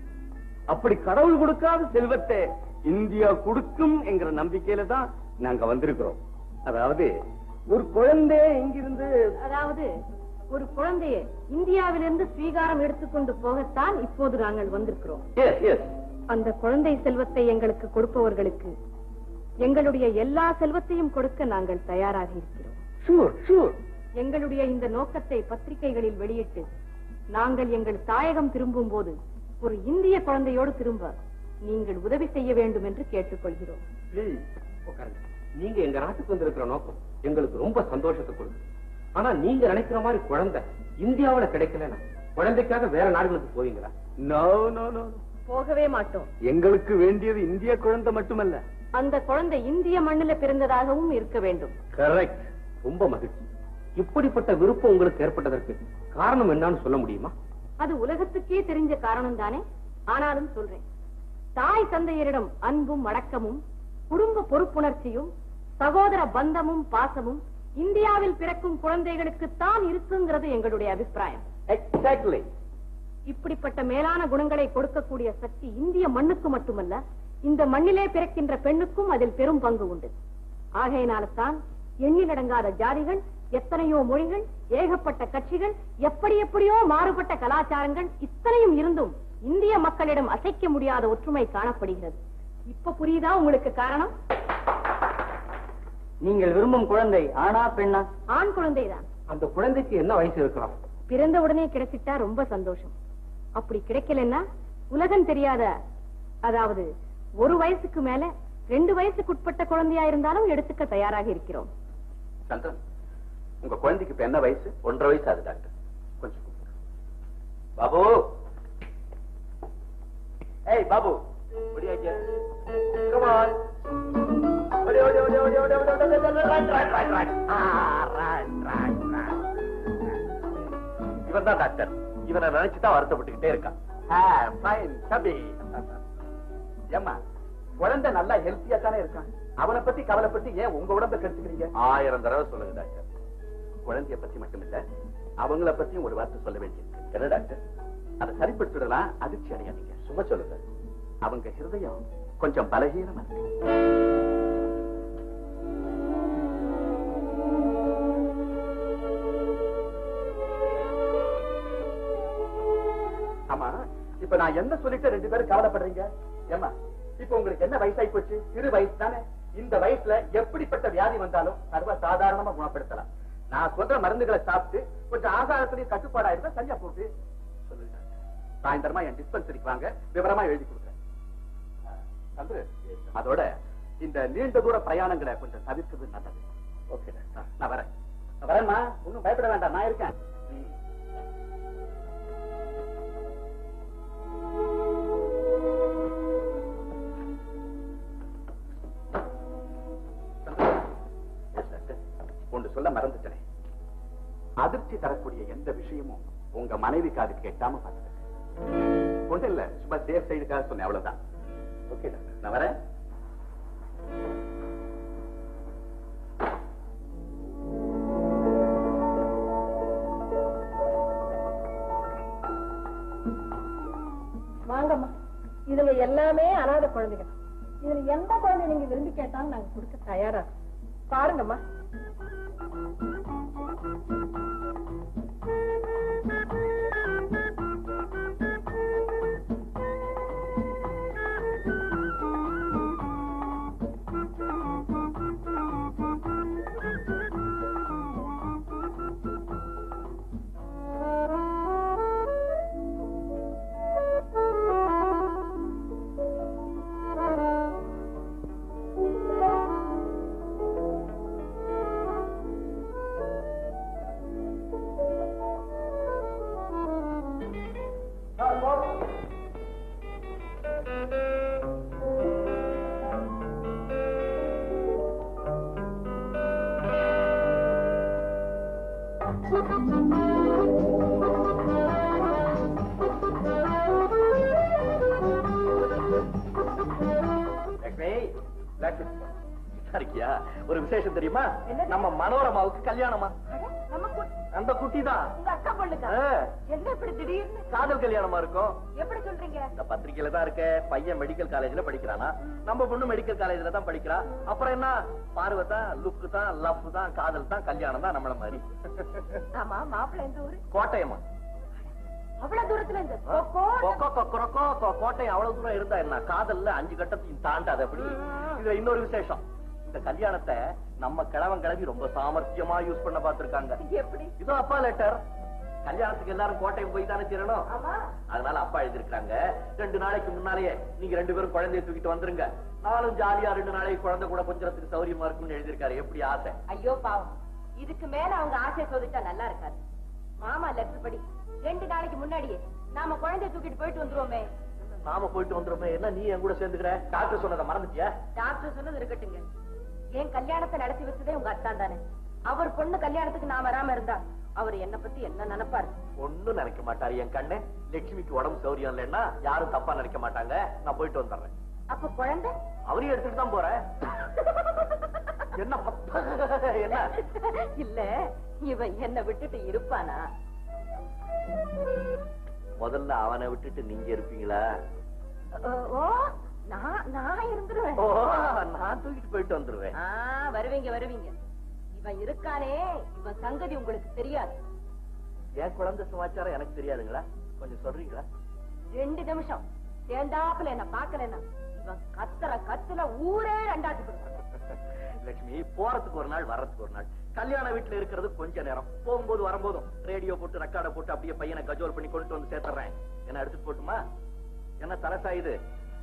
அப்படி கடவுள் கொடுக்காத செல்வத்தை இந்தியா கொடுக்கும் என்கிற நம்பிக்கையில தான் நாங்க வந்திருக்கிறோம் அதாவது ஒரு குழந்தை இங்கிருந்து அதாவது ஒரு குழந்தையை இந்தியாவிலிருந்து ஸ்வீகாரம் எடுத்துக்கொண்டு போகத்தான் இப்போது நாங்கள் வந்திருக்கிறோம் எஸ் எஸ் அந்த குழந்தை செல்வத்தை எங்களுக்கு கொடுப்பவர்களுக்கு எங்களுடைய எல்லா செல்வத்தையும் கொடுக்க நாங்கள் தயாராக இருக்கிறோம் ஷூர் ஷூர் எங்களுடைய இந்த நோக்கத்தை பத்திரிகைகளில் வெளியிட்டு நாங்கள் எங்கள் தாயகம் திரும்பும் போது ஒரு இந்திய குழந்தையோடு திரும்ப நீங்கள் உதவி செய்ய வேண்டும் என்று கேட்டுக்கொள்கிறோம் ப்ளீஸ் உட்காருங்க நீங்க எங்க நாட்டுக்கு வந்திருக்கிற நோக்கம் எங்களுக்கு ரொம்ப சந்தோஷத்தை கொடுக்கும் ஆனா நீங்க நினைக்கிற மாதிரி குழந்தை இந்தியாவுல கிடைக்கலனா குழந்தைக்காக வேற நாடுகளுக்கு போவீங்களா நோ நோ நோ போகவே மாட்டோம் எங்களுக்கு வேண்டியது இந்திய குழந்தை மட்டுமல்ல அந்த குழந்தை இந்திய மண்ணில பிறந்ததாகவும் இருக்க வேண்டும் கரெக்ட் ரொம்ப மகிழ்ச்சி இப்படிப்பட்ட விருப்பம் உங்களுக்கு ஏற்பட்டதற்கு காரணம் என்னன்னு சொல்ல முடியுமா அது உலகத்துக்கே தெரிஞ்ச காரணம் தானே ஆனாலும் சொல்றேன் தாய் தந்தையரிடம் அன்பும் அடக்கமும் குடும்ப பொறுப்புணர்ச்சியும் சகோதர பந்தமும் பாசமும் இந்தியாவில் பிறக்கும் குழந்தைகளுக்கு தான் இருக்குங்கிறது எங்களுடைய அபிப்பிராயம் எக்ஸாக்ட்லி இப்படிப்பட்ட மேலான குணங்களை கொடுக்கக்கூடிய சக்தி இந்திய மண்ணுக்கு மட்டுமல்ல இந்த மண்ணிலே பிறக்கின்ற பெண்ணுக்கும் அதில் பெரும் பங்கு உண்டு ஆகையினால்தான் எண்ணிலடங்காத ஜாதிகள் எத்தனையோ மொழிகள் ஏகப்பட்ட கட்சிகள் எப்படி எப்படியோ மாறுபட்ட கலாச்சாரங்கள் இத்தனையும் இருந்தும் இந்திய மக்களிடம் அசைக்க முடியாத ஒற்றுமை காணப்படுகிறது இப்ப புரியுதா உங்களுக்கு காரணம் நீங்கள் விரும்பும் குழந்தை ஆனா பெண்ணா ஆண் குழந்தைதான் அந்த குழந்தைக்கு என்ன வயசு இருக்கலாம் பிறந்த உடனே கிடைச்சிட்டா ரொம்ப சந்தோஷம் அப்படி கிடைக்கலன்னா உலகம் தெரியாத அதாவது ஒரு வயசுக்கு மேல ரெண்டு வயசுக்குட்பட்ட குழந்தையா இருந்தாலும் எடுத்துக்க தயாராக இருக்கிறோம் சந்திரன் உங்க குழந்தைக்கு இப்ப என்ன வயசு ஒன்றரை வயசு ஆகுது டாக்டர் கொஞ்சம் கூப்பிடுங்க. பாபு ஏய் பாபு ஒடியா இங்க. Come on. ஓடி, ஓடி, ஓடி, ஓடி, ஓடி, ஓடி, ஓடி, ஓடி, ஓடி, run, run, run, run. Ah, run, run, run. இவன் தான் டாக்டர் இவனை நினைச்சுதான் வருத்தப்பட்டுக்கிட்டே இருக்கான் ஃபைன் சபி ஏம்மா குழந்தை நல்லா ஹெல்த்தியா தானே இருக்கான் அவனை பத்தி கவலைப்பட்டு ஏன் உங்க உடம்ப கெடுத்துக்கிறீங்க ஆயிரம் தடவை சொல்லுங்க டாக்டர் குழந்தைய பத்தி மட்டும் இல்ல அவங்கள பத்தியும் ஒரு வார்த்தை சொல்ல வேண்டியிருக்கு என்ன டாக்டர் அதை சரிப்படுத்திடலாம் அதிர்ச்சி அடையாதீங்க சும்மா சொல்லுங்க அவங்க ஹிருதயம் கொஞ்சம் பலகீனமா இருக்கு ஆமா இப்ப நான் என்ன சொல்லிட்டு ரெண்டு பேரும் கவலைப்படுறீங்க ஏமா இப்ப உங்களுக்கு என்ன வயசாகி போச்சு சிறு வயசு தானே இந்த வயசுல எப்படிப்பட்ட வியாதி வந்தாலும் சர்வ சாதாரணமா குணப்படுத்தலாம் நான் சொல்ற மருந்துகளை சாப்பிட்டு கொஞ்சம் ஆகாரத்திலையும் கட்டுப்பாடா இருந்தா சரியா போட்டு சொல்லுங்க சாயந்தரமா என் டிஸ்பென்சரிக்கு வாங்க விவரமா எழுதி கொடுக்குறேன் சந்திரு, அதோட இந்த நீண்ட தூர பிரயாணங்களை கொஞ்சம் தவிர்க்கிறது நல்லது ஓகே நான் வரேன் நான் வரேன்மா ஒன்னும் பயப்பட வேண்டாம் நான் இருக்கேன் ம். Yes, doctor. ஒன்று சொல்ல மறந்துட்டேனே அதிர்ச்சி தரக்கூடிய எந்த விஷயமும் உங்க மனைவி காது கேட்காம பார்த்துட்டேன் ஒண்ணு இல்ல சும்மா சேஃப் சைடுக்காக சொன்னேன் அவ்வளவுதான் ஓகே டாக்டர் நான் வரேன் வாங்கம்மா இதுல எல்லாமே அனாதை குழந்தைகள் இதுல எந்த குழந்தை நீங்க விரும்பி கேட்டாலும் நாங்க கொடுக்க தயாரா இருக்கோம். பாருங்கம்மா லட்சுமி லட்சுமி இருக்கியா ஒரு விசேஷம் தெரியுமா நம்ம மனோரமாவுக்கு கல்யாணமா நம்ம கு- அந்த குட்டி தான் உங்க அக்கா பொண்ணுக்கா என்ன இப்படி திடீர்னு காதல் கல்யாணமா இருக்கும் எப்படி சொல்றீங்க இந்த பத்திரிக்கையில தான் இருக்க பையன் மெடிக்கல் காலேஜ்ல படிக்கிறானா நம்ம பொண்ணு மெடிக்கல் காலேஜ்ல தான் படிக்கிறா அப்புறம் என்ன பார்வை தான் லுக்கு தான் லவ் தான் காதல் தான் கல்யாணம் தான் நம்மள மாதிரி ஆமா மாப்பிள்ளை எந்த ஊரு கோட்டயமா அவ்வளவு தூரத்துல இருந்து கொக்கோ, கொக்கரக்கோ, கொ- கோட்டை அவ்வளவு தூரம் இருந்தா என்ன காதல்ல அஞ்சு கட்டத்தையும் தாண்டாது அப்படி இதுல இன்னொரு விசேஷம் இந்த கல்யாணத்தை நம்ம கிழவன் கிளவி ரொம்ப சாமர்த்தியமா யூஸ் பண்ண பார்த்திருக்காங்க எப்படி இதோ அப்பா லெட்டர் கல்யாணத்துக்கு எல்லாரும் கோட்டையம் போய் தானே தீரணும் ஆமா அதனால அப்பா எழுதிருக்காங்க ரெண்டு நாளைக்கு முன்னாலேயே நீங்க ரெண்டு பேரும் குழந்தைய தூக்கிட்டு வந்துருங்க நானும் ஜாலியா ரெண்டு நாளைக்கு குழந்தை கூட கொஞ்சத்துக்கு சௌரியமா இருக்கும்னு எழுதிருக்காரு எப்படி ஆசை ஐயோ பாவம் இதுக்கு மேல அவங்க ஆசை சோதிச்சா நல்லா இருக்காது மாமா லெட்டர் படி ரெண்டு நாளைக்கு முன்னாடியே நாம குழந்தைய தூக்கிட்டு போயிட்டு வந்துருவோமே நாம போயிட்டு வந்துருமே என்ன நீ என் கூட சேர்ந்துக்கிற டாக்டர் சொன்னதை மறந்துட்டியா டாக்டர் சொன்னது இருக்கட்டுங்க என் கல்யாணத்தை நடத்தி வச்சதே உங்க அத்தான் தானே அவர் பொண்ணு கல்யாணத்துக்கு நான் வராம இருந்தா அவர் என்ன பத்தி என்ன நினைப்பாரு ஒண்ணும் நினைக்க மாட்டாரு என் கண்ணு லட்சுமிக்கு உடம்பு சௌரியம் இல்லைன்னா யாரும் தப்பா நினைக்க மாட்டாங்க நான் போயிட்டு வந்துடுறேன் அப்ப குழந்தை அவரையும் எடுத்துட்டு தான் போறேன் என்ன பப்பா, என்ன இல்ல இவன் என்ன விட்டுட்டு இருப்பானா முதல்ல அவனை விட்டுட்டு நீங்க இருப்பீங்களா ஓ, ஓ நான் நான் இருந்துருவேன் ஓ நான் தூக்கிட்டு போயிட்டு வந்துருவேன் ஆ, வருவீங்க வருவீங்க இவன் இருக்கானே இவன் சங்கதி உங்களுக்கு தெரியாது என் குழந்தை சமாச்சாரம் எனக்கு தெரியாதுங்களா கொஞ்சம் சொல்றீங்களா ரெண்டு நிமிஷம் சேர்ந்தாப்புல என்ன பாக்கலன்னா இவன் கத்துற கத்துல ஊரே ரெண்டாச்சு போடுவான் லட்சுமி போறதுக்கு ஒரு நாள் வர்றதுக்கு ஒரு நாள் கல்யாண வீட்டுல இருக்கிறது கொஞ்ச நேரம் போகும்போது வரும்போதும் ரேடியோ போட்டு ரெக்கார்ட போட்டு அப்படியே பையனை கஜோல் பண்ணி கொண்டு வந்து சேர்த்துறேன் என்ன எடுத்துட்டு போட்டுமா என்ன தலசா இது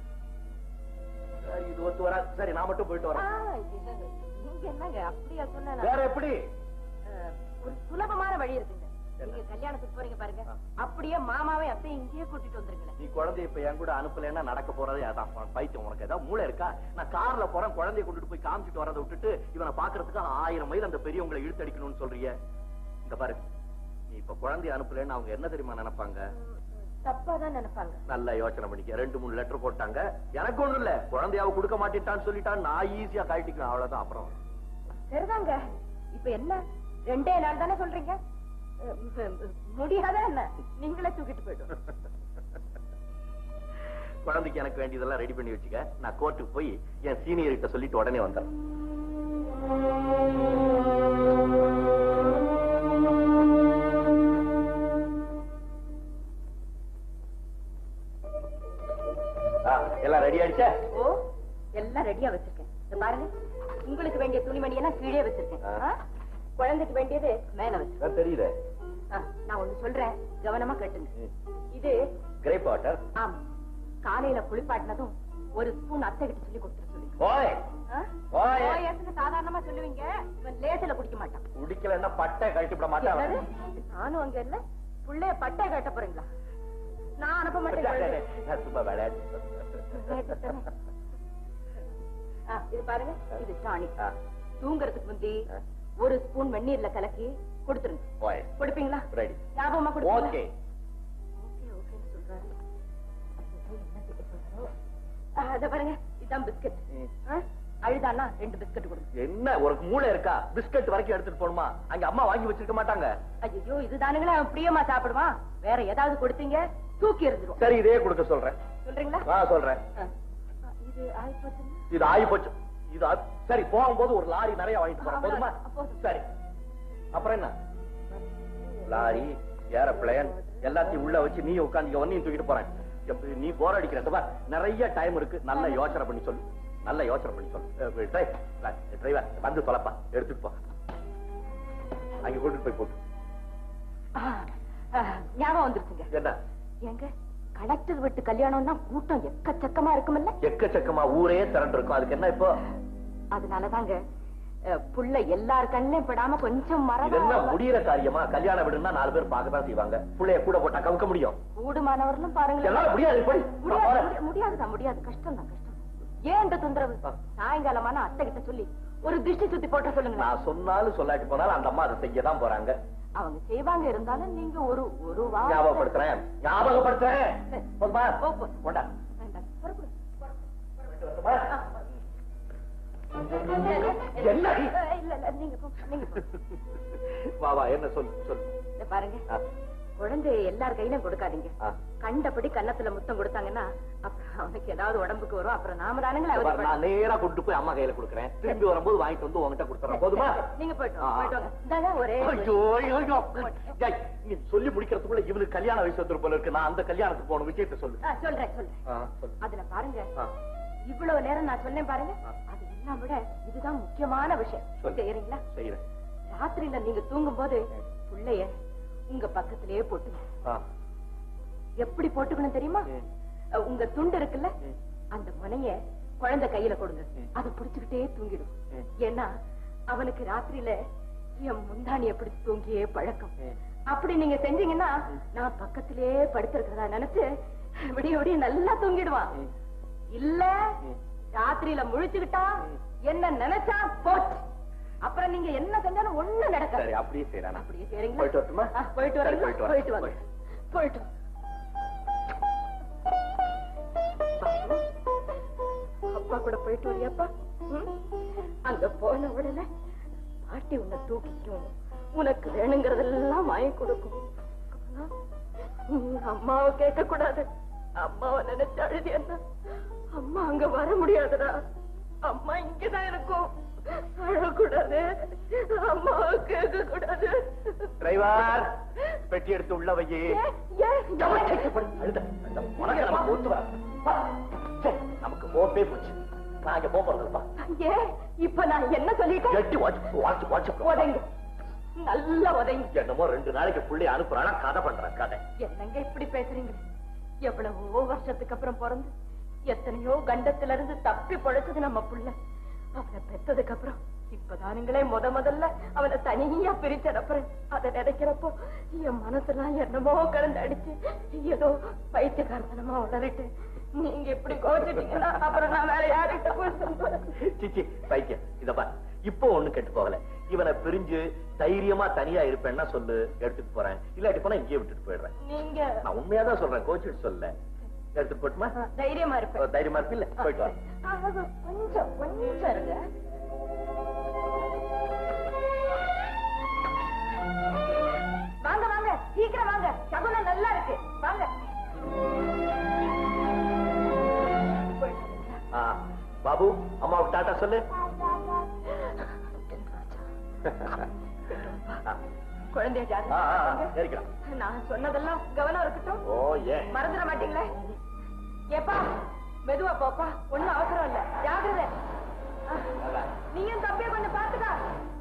சரி, இது ஒத்து வரா சரி நான் மட்டும் போயிட்டு ஆ, வரேன் இது, நீங்க என்னங்க அப்படியா சொன்ன வேற எப்படி ஒரு சுலபமான வழி இருக்குங்க நீங்க கல்யாணத்துக்கு போறீங்க பாருங்க அப்படியே மாமாவை அத்தையும் இங்கேயே கூட்டிட்டு வந்துருங்களேன் நீ குழந்தைய இப்ப என் கூட அனுப்பலைன்னா நடக்க போறதே அதான் பைத்தியம் உனக்கு ஏதாவது மூளை இருக்கா நான் கார்ல போறேன் குழந்தைய கொண்டுட்டு போய் காமிச்சிட்டு வரதை விட்டுட்டு இவனை பாக்குறதுக்கு ஆயிரம் மைல் அந்த பெரியவங்களை இழுத்தடிக்கணும்னு சொல்றிய இந்த பாரு நீ இப்ப குழந்தைய அனுப்பலைன்னு அவங்க என்ன தெரியுமா நினைப்பாங்க தப்பா தான் நினைப்பாங்க நல்லா யோசனை பண்ணிக்க ரெண்டு மூணு லெட்டர் போட்டாங்க எனக்கு ஒண்ணும் இல்ல குழந்தையாவ கொடுக்க மாட்டேன்ட்டான்னு சொல்லிட்டான் நான் ஈஸியா கழட்டிக்குவேன் அவ்வளவுதான் அப்புறம் சரிதாங்க இப்ப என்ன ரெண்டே நாள் தானே சொல்றீங்க அஹ், அஹ், முடியாதா என்ன நீங்களே தூக்கிட்டு போயிடும் குழந்தைக்கு எனக்கு வேண்டியதெல்லாம் ரெடி பண்ணி வச்சுக்க நான் கோர்ட்டுக்கு போய் என் சீனியர் கிட்ட சொல்லிட்டு உடனே வந்துடுறேன் ஆ, எல்லாம் ரெடி ஆயிடுச்சா ஓ எல்லாம் ரெடியா வச்சிருக்கேன் இந்த பாருங்க உங்களுக்கு வேண்டிய துணிமணி எல்லாம் கீழே வச்சிருக்கேன் ஆ. ஆ? குழந்தைக்கு வேண்டியது மேல வச்சிருக்கேன் தெரியுது ஆ, நான் ஒண்ணு சொல்றேன் கவனமா கேட்டுங்க இது கிரேப் வாட்டர் ஆமா காலையில குளிப்பாட்டினதும் ஒரு ஸ்பூன் அத்தை கிட்ட சொல்லி கொடுத்துட சொல்லுங்க ஓய் ஆ? ஓய். ஓயஸ்ன்னு சாதாரணமா சொல்லுவீங்க இவன் லேசில குடிக்க மாட்டான் குடிக்கலன்னா பட்டை கழட்டி விட மாட்டேன் என்னது? நானும் அங்க இல்ல புள்ளைய பட்டை கட்ட போறீங்களா நான் அனுப்ப மாட்டேன் நான் சும்மா விளையாட்டு ஆ, இது பாருங்க இது டானிக் ஆ. தூங்குறதுக்கு முந்தி ஆ. ஒரு ஸ்பூன் வெந்நீர்ல கலக்கி கொடுத்துருங்க ஓய் கொடுப்பீங்களா ரெடி ஞாபகமா கொடுப்பீங்களா ஓகே ஓகே ஓகேன்னு சொல்றாரு ஐயோ, என்ன செய்ய போறாரோ? ஆ, இத பாருங்க இதான் பிஸ்கட் அழுதானா ரெண்டு பிஸ்கட் கொடுங்க என்ன ஒரு மூளை இருக்கா பிஸ்கட் வரைக்கும் எடுத்துட்டு போணுமா அங்க அம்மா வாங்கி வச்சிருக்க மாட்டாங்க ஐயோ இதுதானுங்களே அவன் பிரியமா சாப்பிடுவான் வேற ஏதாவது கொடுத்தீங்க தூக்கி எறிஞ்சிரும் சரி இதே கொடுக்க சொல்றேன் சொல்றீங்களா ஆ சொல்றேன் ஆ. ஆ, இது ஆயிப்போச்சுன்னா இது ஆகி போச்சு இது ஆ- சரி போகும்போது ஒரு லாரி நிறைய வாங்கிட்டு போறேன் போதுமா போதும். சரி அப்புறம் என்ன லாரி ஏரோப்ளேன் எல்லாத்தையும் உள்ள வச்சு நீ உட்காந்து ஒன்னையும் தூக்கிட்டு போறேன் எப்ப நீ போர் அடிக்கிறப்ப நிறைய டைம் இருக்கு நல்ல யோசனை பண்ணி சொல்லு நல்ல யோசனை பண்ணி சொல்லு டிரைவர் வந்து தொலைப்பா எடுத்துட்டு போ அங்க கொண்டு போய் போட்டு ஆ, ஆ, ஞாபகம் வந்துருச்சுங்க என்ன எங்க கலெக்டர் வீட்டு கல்யாணம்னா கூட்டம் எக்கச்சக்கமா இருக்குமில்ல எக்கச்சக்கமா ஊரே திரண்டு இருக்கும் அதுக்கு என்ன இப்போ அதனாலதாங்க அஹ், புள்ள எல்லார் கண்ணிலும் படாம கொஞ்சம் இது என்ன மரம் முடியிற காரியமா கல்யாணம் விடுனா நாலு பேர் பார்க்கதான் செய்வாங்க புள்ளைய கூட போட்டா கவுக்க முடியும் கூடுமானவர்களும் பாருங்களேன் என்னால முடியாது போய் முடியாது, போறேன். முடியாது, முடியாதுதான் முடியாது கஷ்டம் தான் கஷ்டம் ஏன் இந்த தொந்தரவு சாயங்காலமான அத்தை கிட்ட சொல்லி ஒரு திருஷ்டி சுத்தி போட்ட சொல்லுங்க நான் சொன்னாலும் சொல்லாட்டி போனாலும் அந்த அம்மா அதை செய்ய தான் போறாங்க அவங்க செய்வாங்க இருந்தாலும் நீங்க ஒரு ஒரு வாரம் ஞாபகப்படுத்துறேன் ஞாபகப்படுத்துறேன் போதுமா கொண்டா வேண்டாம் புறப்படு வரட்டுமா? என்ன இல்ல இல்ல நீங்க போ நீங்க போ வா வா என்ன சொல்லு சொல்லு இத பாருங்க ஆ, குழந்தைய எல்லார் கையிலும் கொடுக்காதீங்க ஆ. கண்டபடி கன்னத்துல முத்தம் கொடுத்தாங்கன்னா அப்புறம் அவனுக்கு ஏதாவது உடம்புக்கு வரும் அப்புறம் நாம தானுங்களே இத பாரு, அவதிப்பட- நான் நேரா கொண்டு போய் அம்மா கையில கொடுக்குறேன் திரும்பி வரும்போது வாங்கிட்டு வந்து உங்ககிட்ட கொடுத்துறேன் போதுமா நீங்க போயிட்டு ஆ. வாங்க, போயிட்டு வாங்க இந்தாங்க ஒரே ஐயோ ஐயோ ஏய், நீ சொல்லி முடிக்கிறதுக்குள்ள இவனுக்கு கல்யாண வயசு வந்துரும் போல இருக்கு நான் அந்த கல்யாணத்துக்கு போன விஷயத்த சொல்லு ஆ, சொல்றேன் சொல்றேன் ஆ, சொல்லு. அதுல பாருங்க ஆ. இவ்வளவு நேரம் நான் சொன்னேன் பாருங்க அது எல்லாம் விட இதுதான் முக்கியமான விஷயம் சொல்லு. செய்யறீங்களா செய்யறேன் ராத்திரியில நீங்க தூங்கும் போது புள்ளைய உங்க பக்கத்திலேயே போட்டுங்க ஆ, எப்படி போட்டுக்கணும் தெரியுமா ம். அஹ், உங்க துண்டு இருக்குல்ல ம். அந்த முனைய குழந்தை கையில கொடுங்க ம். அதை புடிச்சுக்கிட்டே தூங்கிடும் ம். ஏன்னா அவனுக்கு ராத்திரியில என் முந்தானி எப்படி தூங்கியே பழக்கம் ம். அப்படி நீங்க செஞ்சீங்கன்னா நான் பக்கத்திலேயே படுத்திருக்கிறதா நினைச்சு விடிய விடிய நல்லா தூங்கிடுவான் ம். இல்ல ம். ராத்திரியில முழிச்சுக்கிட்டா என்ன நினைச்சா போச்சு அப்புறம் நீங்க என்ன செஞ்சாலும் ஒண்ணு நடக்காது சரி அப்படியே செய்யறேன் அப்படியே செய்றீங்களா? போயிட்டு வரட்டுமா? ஆ, போயிட்டு சரி, வரீங்களா? போயிட்டு வரேன். போயிட்டு வாங்க போயிட்டு வாங்க. பாபு, அப்பா கூட போயிட்டு வரியாப்பா ம்? அங்க போன உடனே பாட்டி உன்னை தூக்கிக்கும் உனக்கு வேணுங்கிறதெல்லாம் வாங்கி கொடுக்கும் ஆனா, நீ அம்மாவை கேட்க கூடாது அம்மாவை நினைச்சு அழுதி என்ன அம்மா அங்க வர முடியாதுடா அம்மா இங்கதான் இருக்கும் அழக்கூடாது அம்மாவை கேட்க கூடாது டிரைவர் பெட்டி எடுத்து உள்ள வையே ஏன், ஏன், ஏன்? அழுத, அந்த உனக்கு நமக்கு ஒத்து வராது. வா. சே, நமக்கு மோப்பே போச்சு நான் இங்க போக போறதுப்பா ஏன் இப்ப நான் என்ன சொல்லிட்டேன் எட்டி வாட்ச் வாட்ச் வாட்ச் உதைங்க நல்லா உதைங்க என்னமோ ரெண்டு நாளைக்கு புள்ளி அனுப்புறானா கதை பண்றேன் கதை என்னங்க இப்படி பேசுறீங்க எவ்வளவோ வருஷத்துக்கு அப்புறம் பிறந்து எத்தனையோ கண்டத்துல இருந்து தப்பி பொழைச்சது நம்ம புள்ள அவனை பெத்ததுக்கு அப்புறம் இப்பதானுங்களே முத முதல்ல அவனை தனியா பிரிச்சு அனுப்புறேன் அதை நினைக்கிறப்போ என் மனசெல்லாம் என்னமோ கலந்து அடிச்சு ஏதோ பைத்தியக்காரத்தனமா உளறிட்டு நீங்க இப்படி கோச்சிட்டீங்கன்னா அப்புறம் நான் வேற யார்கிட்ட போய் சொல்லுவேன் சிச்சி பைத்தியம் இத பார் இப்போ ஒண்ணு கெட்டு போகல இவனை பிரிஞ்சு தைரியமா தனியா இருப்பேன்னா சொல்லு எடுத்துட்டு போறேன் இல்லாட்டி போனா இங்கேயே விட்டுட்டு போயிடுறேன் நீங்க நான் உண்மையாதான் சொல்றேன் கோச்சிட்டு சொல்ல எடுத்துட்டு போட்டுமா தைரியமா இருப்பேன் தைரியமா இருப்பில்ல போயிட்டு வா ஆ, அது கொஞ்சம் கொஞ்சம் இருங்க வாங்க வாங்க சீக்கிரம் வாங்க சகுனம் நல்லா இருக்கு வாங்க ஆ, பாபு அம்மாவுக்கு டாட்டா சொல்லு ஆ, குழந்தைய ஆ, ஜாக்கிரதையா ஆ, ஆ, பாருங்க. சரிக்கலாம். நான் சொன்னதெல்லாம் கவனம் இருக்கட்டும் ஓ ஏன் மறந்துட மாட்டீங்களே ஏப்பா மெதுவா போப்பா ஒண்ணும் அவசரம் இல்ல ஜாகிரதை ஆ, நீயும் தப்பிய கொஞ்சம் பாத்துக்கா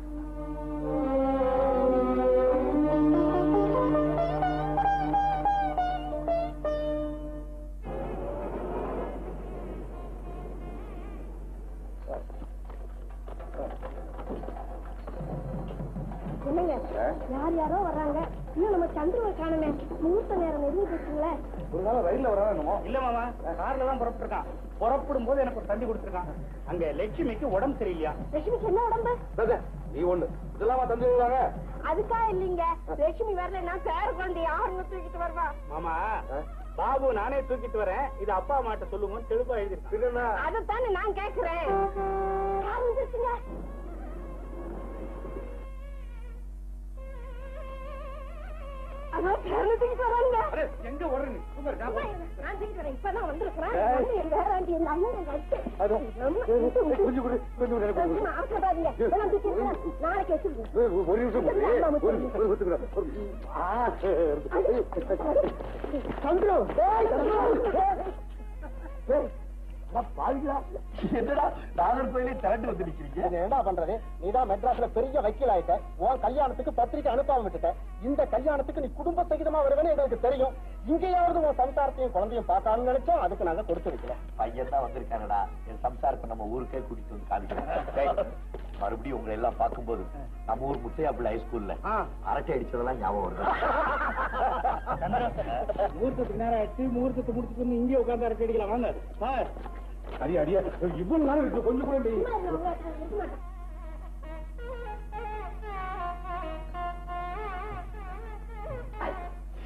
என்னங்க யார் யாரோ வர்றாங்க இன்னும் நம்ம சந்திரவை காணுமே முகூர்த்த நேரம் நெருங்கி போச்சுங்களே ஒரு நாள் ரயில்ல வரா என்னமோ இல்ல மாமா கார்ல தான் புறப்பட்டு இருக்கான் புறப்படும் போது எனக்கு ஒரு தந்தி கொடுத்துருக்கான் அங்க லட்சுமிக்கு உடம்பு சரியில்லையா லட்சுமிக்கு என்ன உடம்பு நீ ஒண்ணு இதெல்லாம் தந்து விடுவாங்க அதுக்கா இல்லீங்க லட்சுமி வரலன்னா பேர குழந்தை யாருன்னு தூக்கிட்டு வருவா மாமா பாபு நானே தூக்கிட்டு வரேன் இது அப்பா அம்மாட்ட சொல்லுங்க தெளிவா எழுதிருக்கேன் அதைத்தானே நான் கேக்குறேன் யார் வந்துருச்சுங்க அதோ பேரனை தூக்கிட்டு வராங்க எங்க ஓடுற நீ சும்மா இரு, நான் சும்மா போறேன். இருங்க. நான் தூக்கிட்டு வரேன் இப்பதான் வந்திருக்கிறேன் ஏய். வந்து என் வேறாண்டி என் அண்ணன் வச்சு அதுவும். கொஞ்சம் கொடு, கொஞ்சம் கொடு, எனக்கு கொடு. சும்மா அவசரப்படாதீங்க இதெல்லாம் தூக்கி வைக்கிறேன். நாளைக்கு வச்சிருக்கேன் ஒரு நிமிஷம் கொடு. ஒரு நிமிஷம், ஒரு நிமிஷம் கொடு. ஆ, சரி. சந்துரு டேய், சந்துரு. டேய். என்னடா நாகர்கோயிலே திரண்டு வந்து நிக்கிறீங்க என்ன பண்றது நீதான் மெட்ராஸ்ல பெரிய வக்கீல் ஆயிட்ட உன் கல்யாணத்துக்கு பத்திரிக்கை அனுப்பாம விட்டுட்ட இந்த கல்யாணத்துக்கு நீ குடும்ப சகிதமா வருவேன்னு எங்களுக்கு தெரியும் இங்கேயாவது உன் சம்சாரத்தையும் குழந்தையும் பார்க்கணும்னு நினைச்சோம் அதுக்கு நாங்க கொடுத்து வைக்கல பையன் தான் வந்திருக்கானடா என் சம்சாரத்தை நம்ம ஊருக்கே கூட்டிட்டு வந்து காமிக்கிறேன் டேய், மறுபடியும் உங்களை எல்லாம் பார்க்கும்போது நம்ம ஊர் முத்தையாப்பிள்ளை ஹைஸ்கூல்ல அரட்டை அடிச்சதெல்லாம் ஞாபகம் வருது முகூர்த்தத்துக்கு நேரம் ஆயிடுச்சு முகூர்த்தத்தை முடிச்சுட்டு இங்கே உட்காந்து அரட்டை அடிக்கலாம் வாங்க வா. அடியா அடியா இவ்வளவு நேரம் இருக்கு கொஞ்சம் கூட இல்லையே. சும்மா இருங்க, உங்க- இருக்க மாட்டேன்.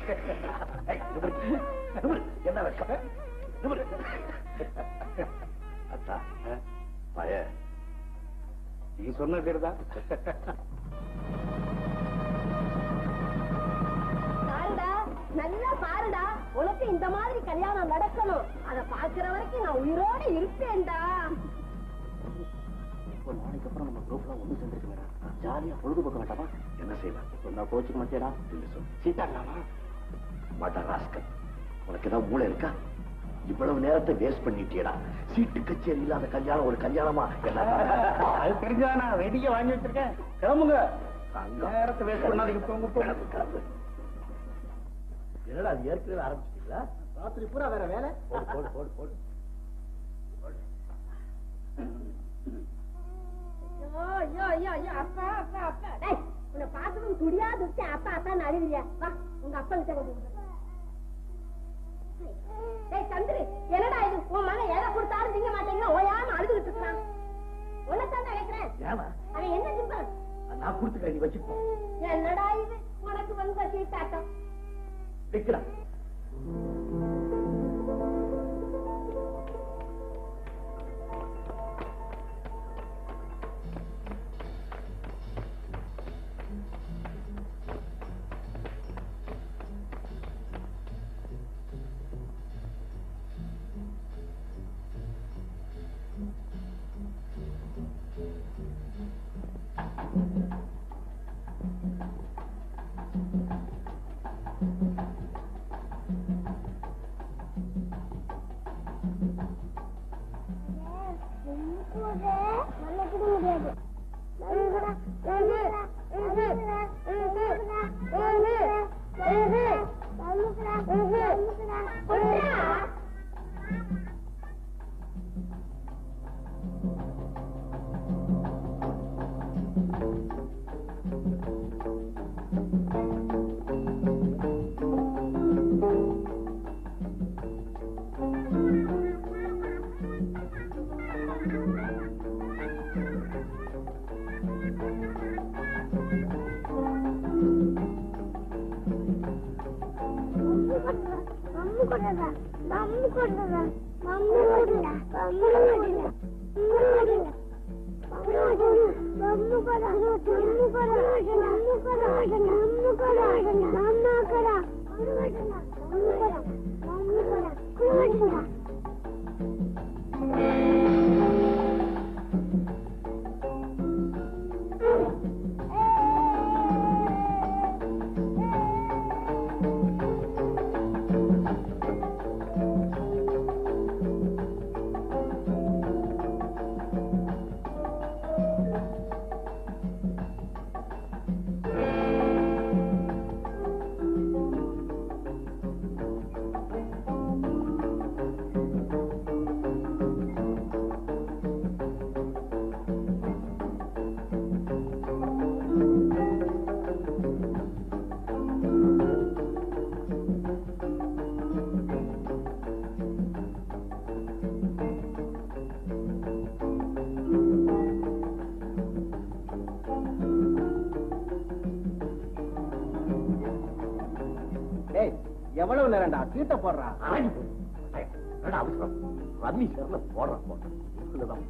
ஏய், நிமிரு, நிமிரு, என்ன வெக்கம் நிமிரு. அத்தா பய நீ சொன்ன பேருதான் பாருடா நல்லா பாருடா உனக்கு இந்த மாதிரி கல்யாணம் நடக்கணும் அத பாக்குற வரைக்கும் நான் உயிரோட இருப்பேன்டா இப்போ நாளைக்கு அப்புறம் நம்ம குரூப்ல ஒண்ணு சேர்ந்துருக்கா ஜாலியா பொழுதுபோக்க மாட்டாமா என்ன செய்யலாம் சொன்னா கோச்சுக்க மாட்டேடா இல்ல சொல் சீட்டாடலாமா மாட்டா ராஸ்கல் உனக்கு ஏதாவது மூளை இருக்கா இவ்வளவு நேரத்தை வேஸ்ட் பண்ணிட்டியடா சீட்டு கச்சேரி இல்லாத கல்யாணம் ஒரு கல்யாணமா அது தெரிஞ்சா நான் ரெடியா வாங்கி வச்சிருக்கேன் கிளம்புங்க நேரத்தை வேஸ்ட் பண்ணாதீங்க போங்க போங்க என்னடா அது ஏற்கனவே ஆரம்பிச்சிட்டீங்களா ராத்திரி பூரா வேற வேலை போடு போடு போடு போடு ஐயோ ஐயோ ஐயோ ஐயோ அப்பா அப்பா அப்பா டேய் உன்னை பார்த்ததும் துடியா துடிச்சு அப்பா அப்பா அழுகுறியா வா உங்க அப்பா கிட்ட கொண்டு விடு. டேய் சந்திரி என்னடா இது உன் மகன் எதை கொடுத்தாலும் திங்க மாட்டேங்கிறான் ஓயாம அழுதுகிட்டு இருக்கான் உன்னைத்தான் நினைக்கிறேன் ஏமா அவன் என்ன திம்பான் நான் கொடுத்துக்கிறேன் நீ வச்சுப்போம் என்னடா இது உனக்கு வந்த சீட்டாட்டம் வைக்கிறேன் ஏய் எவ்வளவு நேரம்டா சீட்டை போடுறான் ஆடி போடு. ஏய், என்னடா அவசரம் ரவி சேர்ல போடுறான் போடுறான் இதுலதான்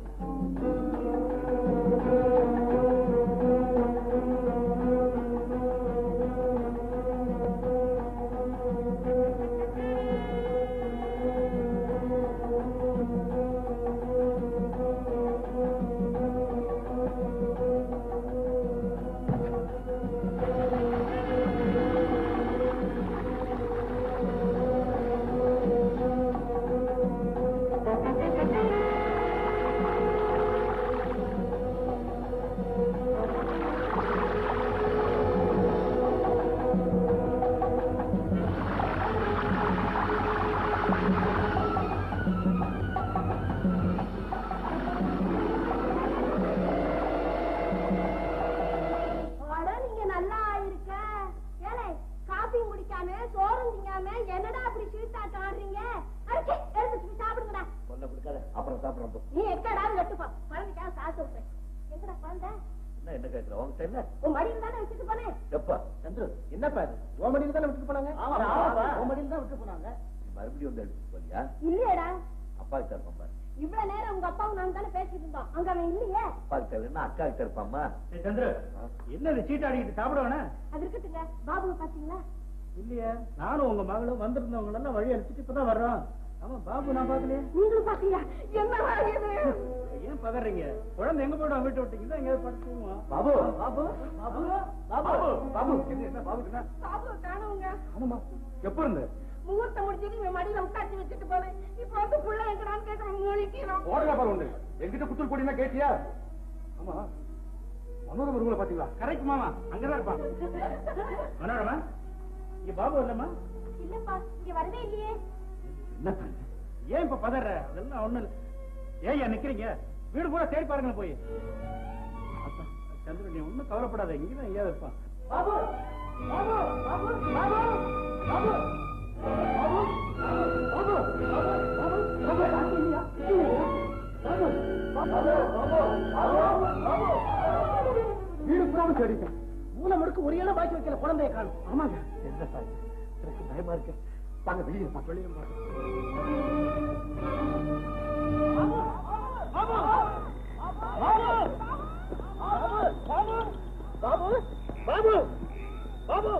அட, நீங்க நல்லா இருக்க ஏலே காபியும் குடிக்காம சோறும் திங்காம என்னடா அப்படி சீட்டாட்டம் ஆடுறீங்க அடிச்சு எடுத்து போய் சாப்பிடுங்கடா சொல்ல கொடுக்காத அப்புறம் சாப்பிடுறோம் போ. நீ எக்கடா வெட்டுப்பா குழந்தைக்காக சாப்பிட்டு விடுறேன் எங்கடா குழந்தை என்ன என்ன கேட்கிற உங்ககிட்ட என்ன உன் மடியில் தானே வச்சுட்டு போனேன் எப்பா சந்துரு என்னப்பா இது உன் மடியில தானே விட்டுட்டு போனாங்க ஆமா, ஆமாப்பா. உன் மடியில தான் விட்டு போனாங்க நீ மறுபடியும் வந்து எடுத்துட்டு போறியா இல்லையேடா அப்பா கிட்ட இருப்பான் பாரு இவ்வளவு நேரம் உங்க அப்பாவும் நான் தானே பேசிட்டு இருந்தோம் அங்க அவன் இல்லையே அப்பா கிட்ட இல்லைன்னா அக்கா கிட்ட இருப்பாம்மா ஏய், சந்திரு என்ன இது சீட்டாடிக்கிட்டு சாப்பிட வேணா அது இருக்கட்டுங்க பாபுவை பாத்தீங்களா இல்லையே நானும் உங்க மகளும் வந்திருந்தவங்க எல்லாம் வழி அடிச்சுட்டு இப்பதான் வர்றோம் ஆமா பாபு நான் பாக்கலையே நீங்களும் பாத்தீங்களா என்ன இது ஏன் பதறீங்க குழந்தை எங்க போயிடும் வீட்டை விட்டீங்கன்னா எங்கேயாவது படுத்துவோம் பாபு பாபு பாபு பாபு பாபு என்ன என்ன பாபு என்ன பாபுவை காணுங்க ஆமாமா எப்ப இருந்து முகூர்த்தம் முடிச்சுட்டு இவன் மடியில உட்காந்து வச்சுட்டு போனேன் இப்ப வந்து புள்ள எங்கடான்னு கேட்கறோம் மூலிக்கிறோம் ஓடுங்க பாரு உண்டு என்கிட்ட குத்தல் போடினா கேட்டியா ஆமா மனோரம ரூம்ல பாத்தீங்களா கரெக்ட் மாமா அங்கதான் இருப்பான் மனோரமா இங்க பாபு இல்லம்மா இல்லப்பா இங்க வரவே இல்லையே என்ன ஏன் இப்ப பதற அதெல்லாம் ஒண்ணு இல்ல ஏய்யா நிக்கிறீங்க வீடு பூரா தேடி பாருங்க போய் அப்பா, சந்திரன் நீ ஒண்ணும் கவலைப்படாத இங்கதான் எங்கேயாவது இருப்பான் பாபு பாபு பாபு பாபு பாபு வீடு பூரா தேடிட்டேன் மூணு முடுக்கு ஒரு இடம் பாக்கி வைக்கல குழந்தைய காணும் ஆமாங்க என்ன சார் எனக்கு பயமா இருக்கு வாங்க வெளியே இருப்பா வெளியே பாபு பாபு பாபு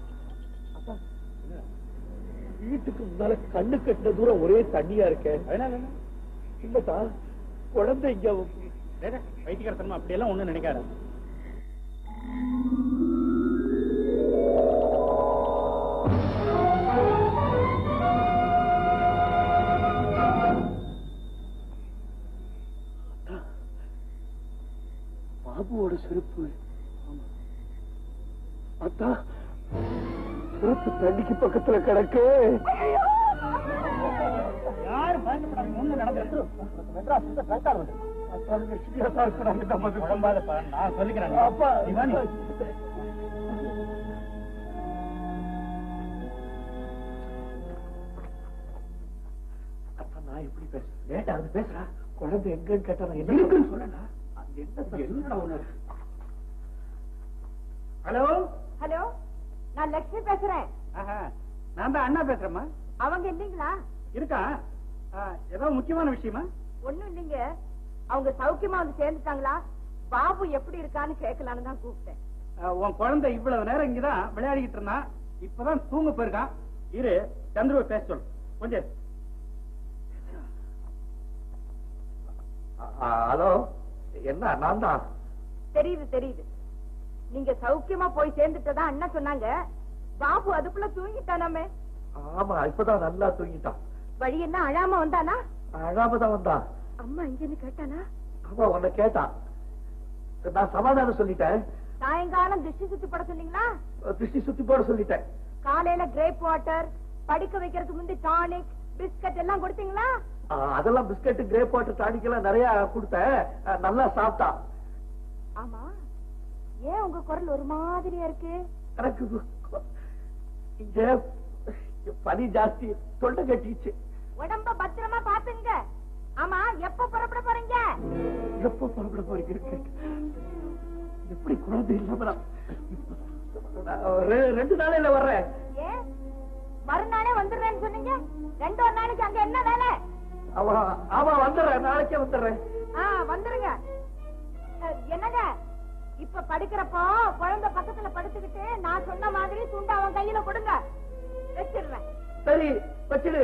வீட்டுக்கு முன்னால கண்ணு கட்டின தூரம் ஒரே தண்ணியா இருக்கேன் அதனால என்ன இல்லதா குழந்தை இங்க டேய், டேய், பைத்தியக்காரத்தனமா அப்படியெல்லாம் ஒண்ணும் நினைக்காத பாபுவோட செருப்பு அத்தா செருப்பு தண்ணிக்கு பக்கத்துல கிடக்கு யாரும் பயந்துப்படாதீங்க ஒண்ணு நடந்துரு மெட்ராஸ் இந்த கரெக்டா வந்து குழம்பாதப்பா நான் சொல்லிக்கிறேன் அப்பா. நீ வா நீ. அப்ப நான் எப்படி பேசுறேன் ஏண்டா அது பேசுறா குழந்தை எங்கன்னு கேட்டா நான் என்ன இருக்குன்னு சொல்லடா அது என்ன என்னடா ஒண்ணு ஹலோ ஹலோ நான் லட்சுமி பேசுறேன் ஆஹா நான் தான் அண்ணா பேசுறேம்மா அவங்க இல்லைங்களா இருக்கா ஆ, ஏதோ முக்கியமான விஷயமா ஒண்ணும் இல்லைங்க அவங்க சௌக்கியமா வந்து சேர்ந்துட்டாங்களா பாபு எப்படி இருக்கான்னு கேட்கலான்னு தான் கூப்பிட்டேன் ஆ, உன் குழந்தை இவ்வளவு நேரம் இங்கதான் விளையாடிக்கிட்டு இருந்தான் இப்பதான் தூங்க போயிருக்கான் இரு சந்துருவை பேச சொல்லு கொஞ்சம் இரு. ஹலோ என்ன நான் தான் தெரியுது தெரியுது நீங்க சௌக்கியமா போய் சேர்ந்துட்டதா அண்ணா சொன்னாங்க பாபு அதுக்குள்ள தூங்கிட்டானாமே ஆமா இப்பதான் நல்லா தூங்கிட்டான் வழி என்ன அழாம வந்தானா அழாம தான் வந்தான் அம்மா இங்கன்னு கேட்டானா ஆமா உன்னை கேட்டான் நான் சமாதானம் சொல்லிட்டேன் சாயங்காலம் திருஷ்டி சுத்தி போட சொன்னீங்களா திருஷ்டி சுத்தி போட சொல்லிட்டேன் காலையில கிரேப் வாட்டர் படிக்க வைக்கிறதுக்கு முந்தி டானிக் பிஸ்கட் எல்லாம் கொடுத்தீங்களா ஆ, அதெல்லாம் பிஸ்கட் கிரேப் வாட்டர் டானிக்கெல்லாம் நிறைய கொடுத்தேன் ஆ, நல்லா சாப்பிட்டான் ஆமா ஏன் உங்க குரல் ஒரு மாதிரியா இருக்கு எனக்கு இங்க பனி ஜாஸ்தி தொண்டை கட்டிச்சு உடம்ப பத்திரமா பாத்துங்க ஆமா எப்ப புறப்பட போறீங்க எப்ப புறப்பட போறீங்க எப்படி குழந்தை இல்லாம நான் நான் ரெ- ரெண்டு நாளையில வர்றேன் ஏன் மறுநாளே வந்துடுறேன்னு சொன்னீங்க ரெண்டு ஒரு நாளைக்கு அங்க என்ன வேலை ஆமா ஆமா வந்துடுறேன் நாளைக்கே வந்துடுறேன் ஆ வந்துருங்க அஹ், என்னங்க இப்ப படுக்கிறப்போ குழந்தை பக்கத்துல படுத்துக்கிட்டு நான் சொன்ன மாதிரி துண்டு அவன் கையில கொடுங்க வச்சிடுறேன் சரி வச்சிடு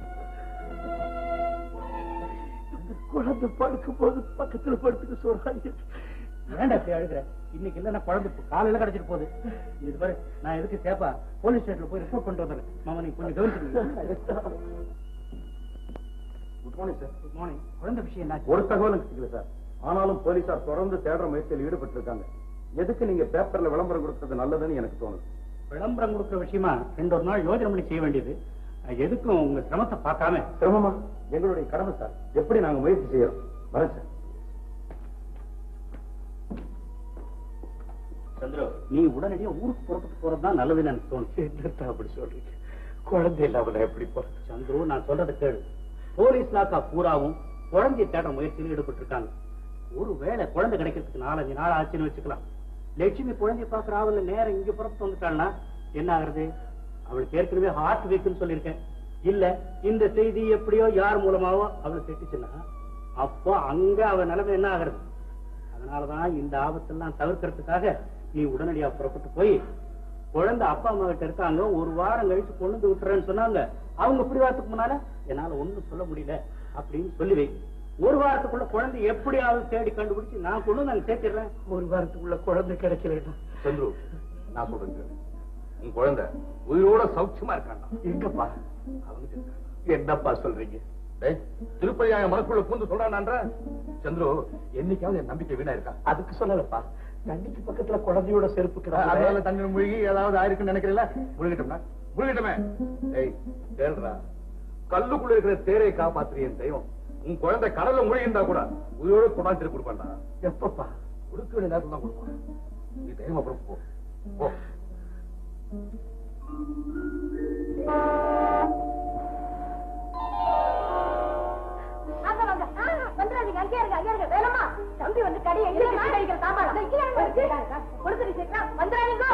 அந்த குழந்தை படுக்கும் போது பக்கத்துல படுத்துக்க சொல்றாங்க ஏன்டா இப்படி அழுகுற இன்னைக்கு இல்ல நான் குழந்தை காலையில கிடைச்சிட்டு போகுது இது பாரு நான் எதுக்கு சேப்பா போலீஸ் ஸ்டேஷன்ல போய் ரிப்போர்ட் பண்ணிட்டு வந்துடுறேன் மாமா நீ கொஞ்சம் கவனிச்சுக்கீங்க good morning sir good morning குழந்தை விஷயம் என்ன ஒரு தகவலும் கிடைக்கல சார் ஆனாலும் போலீசார் தொடர்ந்து தேடுற முயற்சியில் ஈடுபட்டு இருக்காங்க எதுக்கு நீங்க பேப்பர்ல விளம்பரம் கொடுக்கறது நல்லதுன்னு எனக்கு தோணுது விளம்பரம் கொடுக்குற விஷயமா ரெண்டு ஒரு நாள் யோஜனை பண்ணி செய்ய வேண்டியது அஹ், எதுக்கும் உங்க சிரமத்தை பார்க்காம சிரமமா எங்களுடைய கடமை சார் எப்படி நாங்க முயற்சி செய்யறோம் வரேன் சார் சந்திரோ நீ உடனடியா ஊருக்கு புறப்பட்டு போறதுதான் நல்லதுன்னு எனக்கு தோணுச்சு என்னத்தான் அப்படி சொல்றீங்க குழந்தை இல்லாம நான் எப்படி போறது சந்துரு நான் சொல்றதை கேளு போலீஸ் நாக்கா பூராவும் குழந்தையை தேடுற முயற்சியில் ஈடுபட்டு இருக்காங்க ஒரு வேளை குழந்தை கிடைக்கிறதுக்கு நாலஞ்சு நாள் ஆச்சுன்னு வச்சுக்கலாம் லட்சுமி குழந்தைய பாக்குற ஆவல நேரம் இங்க புறப்பட்டு வந்துட்டாள்னா என்ன ஆகுறது அவளுக்கு ஏற்கனவே ஹார்ட் வீக்னு சொல்லியிருக்கேன் இல்ல இந்த செய்தி எப்படியோ யார் மூலமாவோ அவளுக்கு கெட்டுச்சுன்னா அப்போ அங்க அவ நிலைமை என்ன ஆகுறது அதனாலதான் இந்த ஆபத்தெல்லாம் தவிர்க்கிறதுக்காக நீ உடனடியா புறப்பட்டு போய் குழந்தை அப்பா அம்மா கிட்ட இருக்காங்க ஒரு வாரம் கழிச்சு கொண்டு வந்து விட்டுறேன்னு சொன்னாங்க அவங்க பிடிவாரத்துக்கு முன்னால என்னால ஒண்ணும் சொல்ல முடியல அப்படின்னு சொல்லி வை ஒரு வாரத்துக்குள்ள குழந்தை எப்படியாவது தேடி கண்டுபிடிச்சு நான் கொண்டு வந்து அங்க சேர்த்திடுறேன் ஒரு வாரத்துக்குள்ள குழந்தை கிடைக்கல சந்துரு நான் சொல்றேன் கேளு. உன் குழந்தை உயிரோட சௌக்கியமா இருக்காண்டா எங்கப்பா என்னப்பா சொல்றீங்க டேய் திருப்பதியாய மனக்குள்ள பூந்து சொல்றான்ற சந்துரு என்னைக்காவது என் நம்பிக்கை வீணா இருக்கா அதுக்கு சொல்லலப்பா தண்ணிக்கு பக்கத்துல குழந்தையோட செருப்பு அதனால கிடக்கு தண்ணி மூழ்கி ஏதாவது ஆயிருக்குன்னு நினைக்கிறீங்களா முழுகிட்டோம்னா முழுகிட்டோமே டேய் கேள்றா கல்லுக்குள்ள இருக்கிற தேரை காப்பாத்துறிய என் தெய்வம் உன் குழந்தை கடல்ல முழுகிருந்தா கூட உயிரோட கொண்டாந்து கொடுப்பான்டா எப்பப்பா கொடுக்க வேண்டிய நேரத்துல தான் கொடுப்பான் நீ தைரியமா அப்புறம் போ போ வாங்க வாங்க ஆ, வந்துடாதீங்க அங்கேயே இருங்க அங்கேயே இருங்க வேணாமா தம்பி வந்து கடை எங்க கழிக்கிற சாமான் கொடுத்துட்டு சீக்கிரம் வந்துடாதீங்க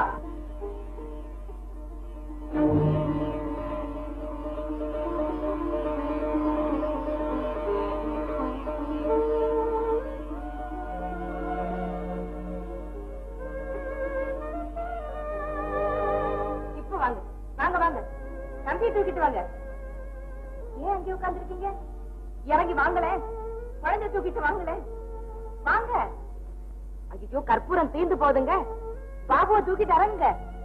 இப்ப வாங்க வாங்க வாங்க தம்பியை தூக்கிட்டு வாங்க ஏன் அங்கே உட்கார்ந்துருக்கீங்க இறங்கி வாங்களே குழந்தை தூக்கிட்டு வாங்களே வாங்க ஐயோ கற்பூரம் தீர்ந்து போகுதுங்க பாபுவை தூக்கிட்டு இறங்குங்க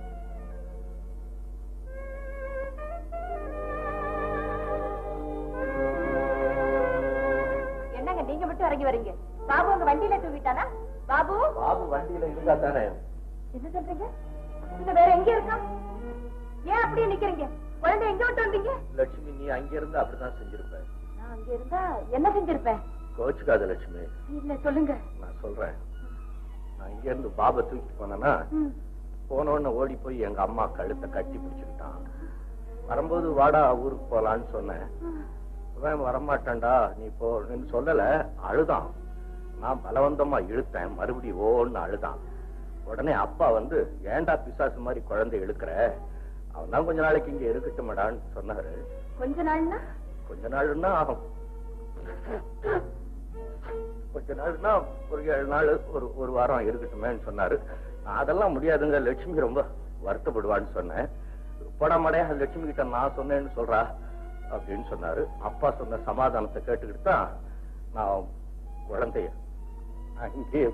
என்னங்க நீங்க மட்டும் இறங்கி வரீங்க பாபு உங்க வண்டியில தூக்கிட்டானா பாபு பாபு வண்டியில இருந்தா தானே என்ன சொல்றீங்க இந்த வேற எங்க இருக்கா ஏன் அப்படியே நிக்கிறீங்க குழந்தை எங்க விட்டு வந்தீங்க லட்சுமி நீ அங்க இருந்து அப்படிதான் செஞ்சிருப்ப நான் அங்க இருந்தா என்ன செஞ்சிருப்பேன் கோச்சுக்காத லட்சுமி இல்ல சொல்லுங்க நான் சொல்றேன் நான் இங்க இருந்து பாபை தூக்கிட்டு போனேன்னா ம். போன உடனே ஓடி போய் எங்க அம்மா கழுத்தை கட்டி பிடிச்சுக்கிட்டான் வரும்போது வாடா ஊருக்கு போலான்னு சொன்னேன் அவன் வரமாட்டான்டா நீ போன்னு சொல்லல அழுதான் நான் பலவந்தமா இழுத்தேன் மறுபடியும் ஓன்னு அழுதான் உடனே அப்பா வந்து ஏன்டா பிசாசு மாதிரி குழந்தை இழுக்கிற அவன் தான் கொஞ்ச நாளைக்கு இங்க இருக்கட்டுமடான்னு சொன்னாரு கொஞ்ச நாள்னா கொஞ்ச நாள்னா ஆகும் கொஞ்ச நாள்னா ஒரு ஏழு நாள் ஒரு ஒரு வாரம் இருக்கட்டுமேன்னு சொன்னாரு நான் அதெல்லாம் முடியாதுங்க லட்சுமி ரொம்ப வருத்தப்படுவான்னு சொன்னேன் படமடையா லட்சுமி கிட்ட நான் சொன்னேன்னு சொல்றா அப்படின்னு சொன்னாரு அப்பா சொன்ன சமாதானத்தை கேட்டுக்கிட்டு தான் நான் குழந்தைய அங்கேயே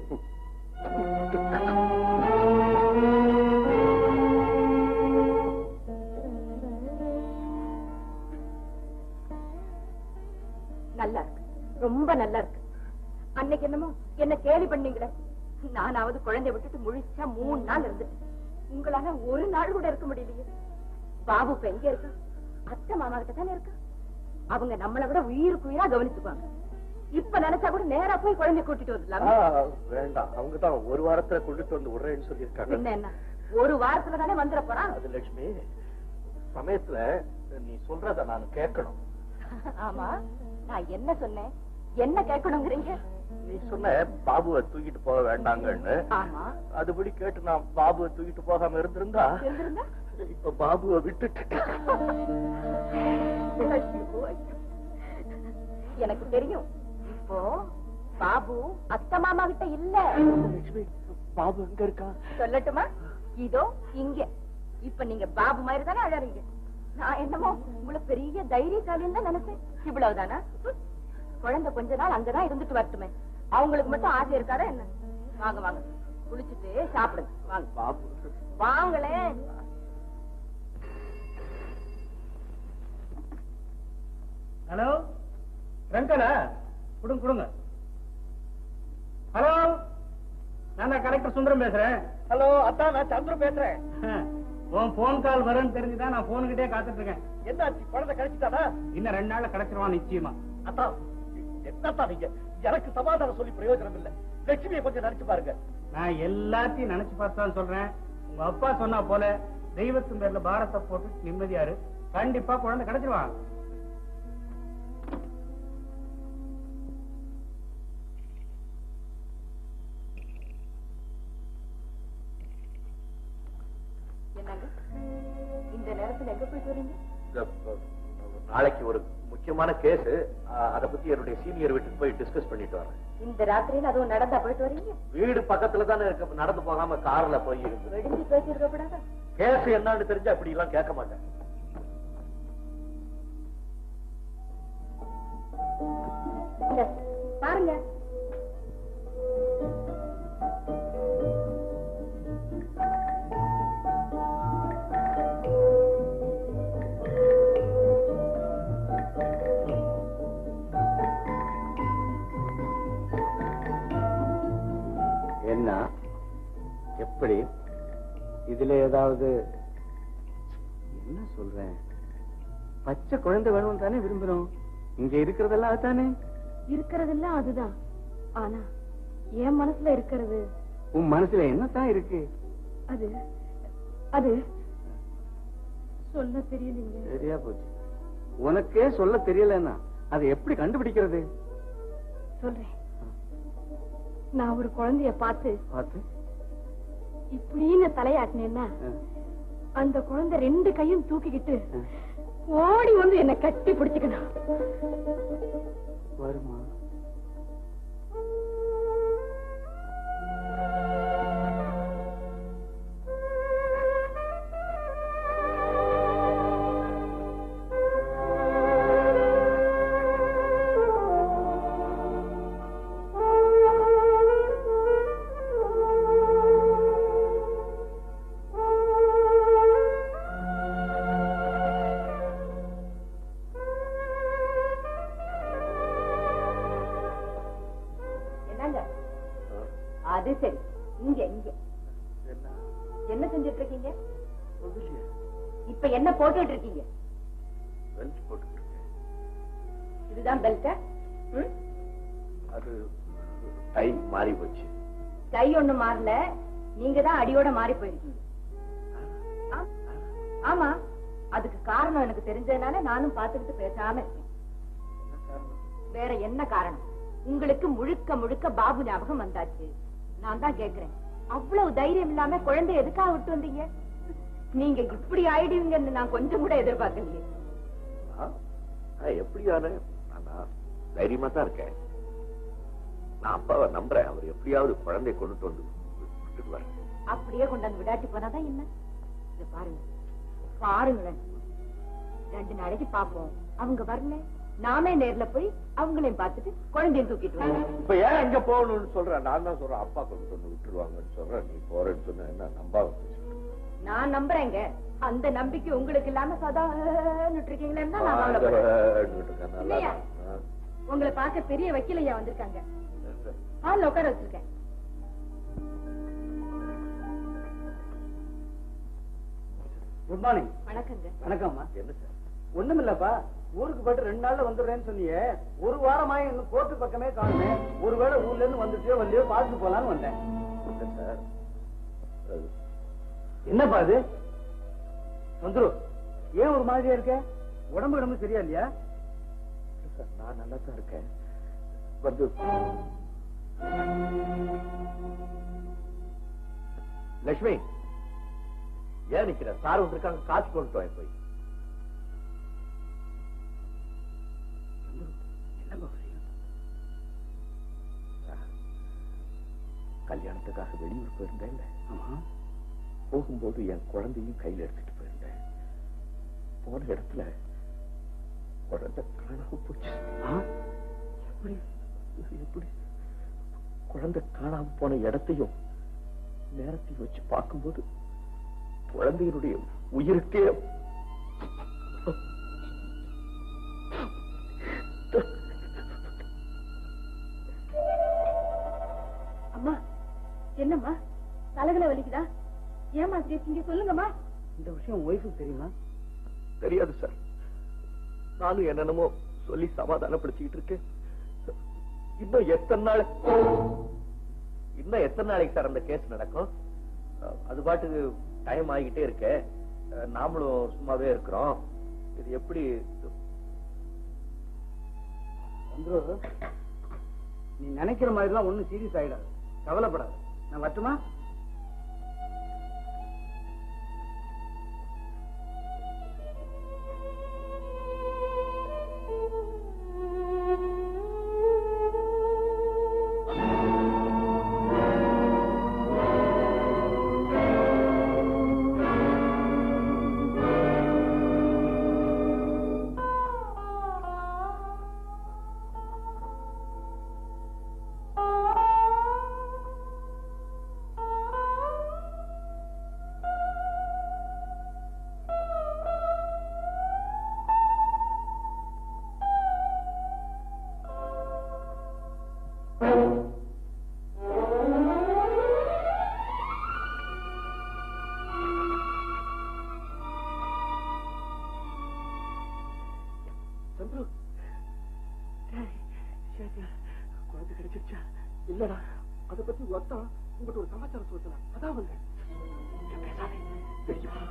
நல்லா இருக்கு ரொம்ப நல்லா இருக்கு அன்னைக்கு என்னமோ என்ன கேலி பண்ணீங்களே நானாவது குழந்தைய விட்டுட்டு முழிச்சா மூணு நாள் இருந்துட்டு உங்களால ஒரு நாள் கூட இருக்க முடியலையே பாபு இப்ப எங்க இருக்கா அத்தை மாமா கிட்ட தானே இருக்கா அவங்க நம்மளை விட உயிருக்கு உயிரா கவனிச்சுக்குவாங்க இப்ப நினைச்சா கூட நேரா போய் குழந்தைய கூட்டிட்டு வந்துடலாம் ஆ, வேண்டாம் அவங்க தான் ஒரு வாரத்துல கொண்டுட்டு வந்து விடுறேன்னு சொல்லியிருக்காங்க என்ன என்ன ஒரு வாரத்துல தானே வந்துட போறான் அது லட்சுமி சமயத்துல நீ சொல்றத நான் கேட்கணும் ஆமா நான் என்ன சொன்னேன் என்ன கேட்கணுங்கிறீங்க நீ சொன்ன பாபுவை தூக்கிட்டு போக வேண்டாங்கன்னு ஆமா அதுபடி கேட்டு நான் பாபுவை தூக்கிட்டு போகாம இருந்திருந்தா இருந்திருந்தா இப்ப பாபுவை விட்டுட்டு ஐயோ, ஐயோ. எனக்கு தெரியும் இப்போ பாபு அத்தை மாமா கிட்ட இல்ல லட்சுமி பாபு எங்க இருக்கா சொல்லட்டுமா இதோ இங்க இப்ப நீங்க பாபு மாதிரி தானே அழறீங்க நான் என்னமோ உங்களை பெரிய தைரியசாலின்னு தான் நினைச்சேன் இவ்வளவுதானா ம். குழந்தை கொஞ்ச நாள் அங்கதான் இருந்துட்டு வரட்டுமே அவங்களுக்கு மட்டும் ஆசை இருக்காதா என்ன வாங்க வாங்க குளிச்சுட்டு சாப்பிடுங்க வாங்க பாபு வாங்களே ஹலோ ரங்கனா கொடுங்க கொடுங்க ஹலோ நான் தான் கலெக்டர் சுந்தரம் பேசுறேன் ஹலோ அதான் நான் சந்திரன் பேசுறேன் உன் போன் கால் வரும்னு தெரிஞ்சுதான் நான் போனுகிட்டே காத்துட்டு இருக்கேன் என்னாச்சு குழந்தை கிடைச்சிட்டானா இன்னும் ரெண்டு நாள்ல கிடைச்சிருவான் நிச்சயமா அதான் என்னத்தான் நீங்க எனக்கு சமாதானம் சொல்லி பிரயோஜனம் இல்ல லட்சுமியை கொஞ்சம் நினைச்சு பாருங்க நான் எல்லாத்தையும் நினைச்சு பார்த்து தான் சொல்றேன் உங்க அப்பா சொன்னா போல தெய்வத்தின் பேர்ல பாரத்தை போட்டு நிம்மதியாரு கண்டிப்பா குழந்தை கிடைச்சிருவான் நேரத்துல எங்க போயிட்டு வரீங்க இந்த, அஹ், நாளைக்கு ஒரு முக்கியமான கேஸ் அத பத்தி என்னுடைய சீனியர் வீட்டுக்கு போய் டிஸ்கஸ் பண்ணிட்டு வரேன் இந்த ராத்திரியில அதுவும் நடந்தா போயிட்டு வரீங்க வீடு பக்கத்துல தானே இருக்கு நடந்து போகாம கார்ல போய் இருந்து வெடிஞ்சு பேசி இருக்கப்படாதா கேஸ் என்னன்னு தெரிஞ்சா அப்படி எல்லாம் கேட்க மாட்டேன் இங்க, பாருங்க என்ன எப்படி இதுல ஏதாவது என்ன சொல்றேன் பச்சை குழந்தை வேணும் தானே விரும்புறோம் இங்க இருக்கிறதெல்லாம் அதுதானே இருக்கிறதெல்லாம் அதுதான் ஆனா என் மனசுல இருக்கிறது உன் மனசுல என்னத்தான் இருக்கு அது அது சொல்ல தெரியலீங்க சரியா போச்சு உனக்கே சொல்ல தெரியலன்னா அதை எப்படி கண்டுபிடிக்கிறது சொல்றேன் நான் ஒரு குழந்தைய பார்த்து பார்த்து இப்படின்னு தலையாட்டினேன்னா ஆ. அந்த குழந்தை ரெண்டு கையும் தூக்கிக்கிட்டு ஓடி வந்து என்ன கட்டி பிடிச்சுக்கணும் வருமா என்னங்க அது சரி இங்க இங்க என்ன செஞ்சுட்டு இருக்கீங்க இப்ப என்ன போட்டுட்டு இருக்கீங்க பெல்ட் போட்டுட்டு இருக்கேன் இதுதான் பெல்ட் அது டை மாறி போச்சு கை ஒண்ணு மாறல நீங்க தான் அடியோட மாறி போயிருக்கீங்க ஆ? ஆமா அதுக்கு காரணம் எனக்கு தெரிஞ்சதுனால நானும் பார்த்துக்கிட்டு பேசாம இருக்கேன் வேற என்ன காரணம் உங்களுக்கு முழுக்க முழுக்க பாபு ஞாபகம் வந்தாச்சு நான் தான் கேக்குறேன் அவ்வளவு தைரியம் இல்லாம குழந்தை எதுக்காக விட்டு வந்தீங்க நீங்க இப்படி ஆயிடுவீங்கன்னு நான் கொஞ்சம் கூட எதிர்பார்க்கலையே நான் நான் எப்படியான நான் தைரியமா தான் இருக்கேன் நான் அப்பாவை நம்புறேன் அவர் எப்படியாவது குழந்தைய கொண்டுட்டு வந்து விட்டுட்டு வரேன் அப்படியே கொண்டாந்து விடாட்டி போனாதான் என்ன இத பாருங்க பாருங்களேன் ரெண்டு நாளைக்கு பாப்போம் அவங்க வரல நாமே நேர்ல போய் அவங்களையும் பார்த்துட்டு குழந்தையும் தூக்கிட்டு வரோம் இப்ப ஏன் எங்க போகணும்னு சொல்றேன் நான் தான் சொல்றேன் அப்பா கொண்டு வந்து விட்டுருவாங்கன்னு சொல்றேன் நீ போறேன்னு சொன்ன என்ன நம்பாம பேசிட்டு நான் நம்புறேங்க அந்த நம்பிக்கை உங்களுக்கு இல்லாம சதா இருக்கீங்களேன்னு தான் நான் ஆ, இந்த கவலைப்படுறேன். இருக்கேன், நல்லா இல்லையா? தான். ஆ. உங்களை பார்க்க பெரிய வக்கீலையா வந்திருக்காங்க ஹால்ல உட்கார வச்சிருக்கேன் குட் மார்னிங் வணக்கங்க வணக்கம்மா என்ன சார் ஒண்ணுமில்லப்பா ஊருக்கு போயிட்டு ரெண்டு நாள்ல வந்துடுறேன்னு சொன்னியே ஒரு வாரமா இன்னும் கோர்ட்டு பக்கமே காணுமே ஒருவேளை ஊர்ல இருந்து வந்துட்டே வந்தியோ பார்த்துட்டு போலான்னு வந்தேன் இல்ல சார் அது என்னப்பா அது வந்துரு ஏன் ஒரு மாதிரியா இருக்க உடம்பு உடம்பு சரியா இல்லையா இல்ல சார் நான் நல்லா தான் இருக்கேன் வந்து லட்சுமி ஏன் நிக்கிற சார் வந்திருக்காங்க காசு கொண்டு வாங்க போய் கல்யாணத்துக்காக வெளியூர் போயிருந்தேன் போகும்போது என் குழந்தையும் கையில எடுத்துட்டு போயிருந்தேன் போன இடத்துல குழந்தை காணாம போச்சு எப்படி இது எப்படி குழந்தை காணாம போன இடத்தையும் நேரத்தையும் வச்சு பார்க்கும்போது குழந்தையினுடைய உயிருக்கே அம்மா என்னம்மா தலைகளை வலிக்குதா ஏமா அப்படி இருக்கீங்க சொல்லுங்கம்மா இந்த விஷயம் ஒய்ஃபுக்கு தெரியுமா தெரியாது சார் நானும் என்னென்னமோ சொல்லி சமாதானப்படுத்திக்கிட்டு இருக்கேன் இன்னும் எத்தனை நாள் இன்னும் எத்தனை நாளைக்கு சார் அந்த கேஸ் நடக்கும் அஹ், அது பாட்டுக்கு டைம் ஆகிக்கிட்டே இருக்கே அஹ், நாமளும் சும்மாவே இருக்கிறோம் இது எப்படி வந்துரு நீ நினைக்கிற மாதிரிலாம் ஒண்ணும் சீரியஸ் ஆயிடாது கவலைப்படாது நான் வரட்டுமா குழந்தை கிடைச்சிருச்சா இல்லடா அத பத்தி ஒத்தா உங்கள்கிட்ட ஒரு சமாச்சாரம் சொல்லலாம் அதான் வந்தேன் பேசாதே. வெளியே வா.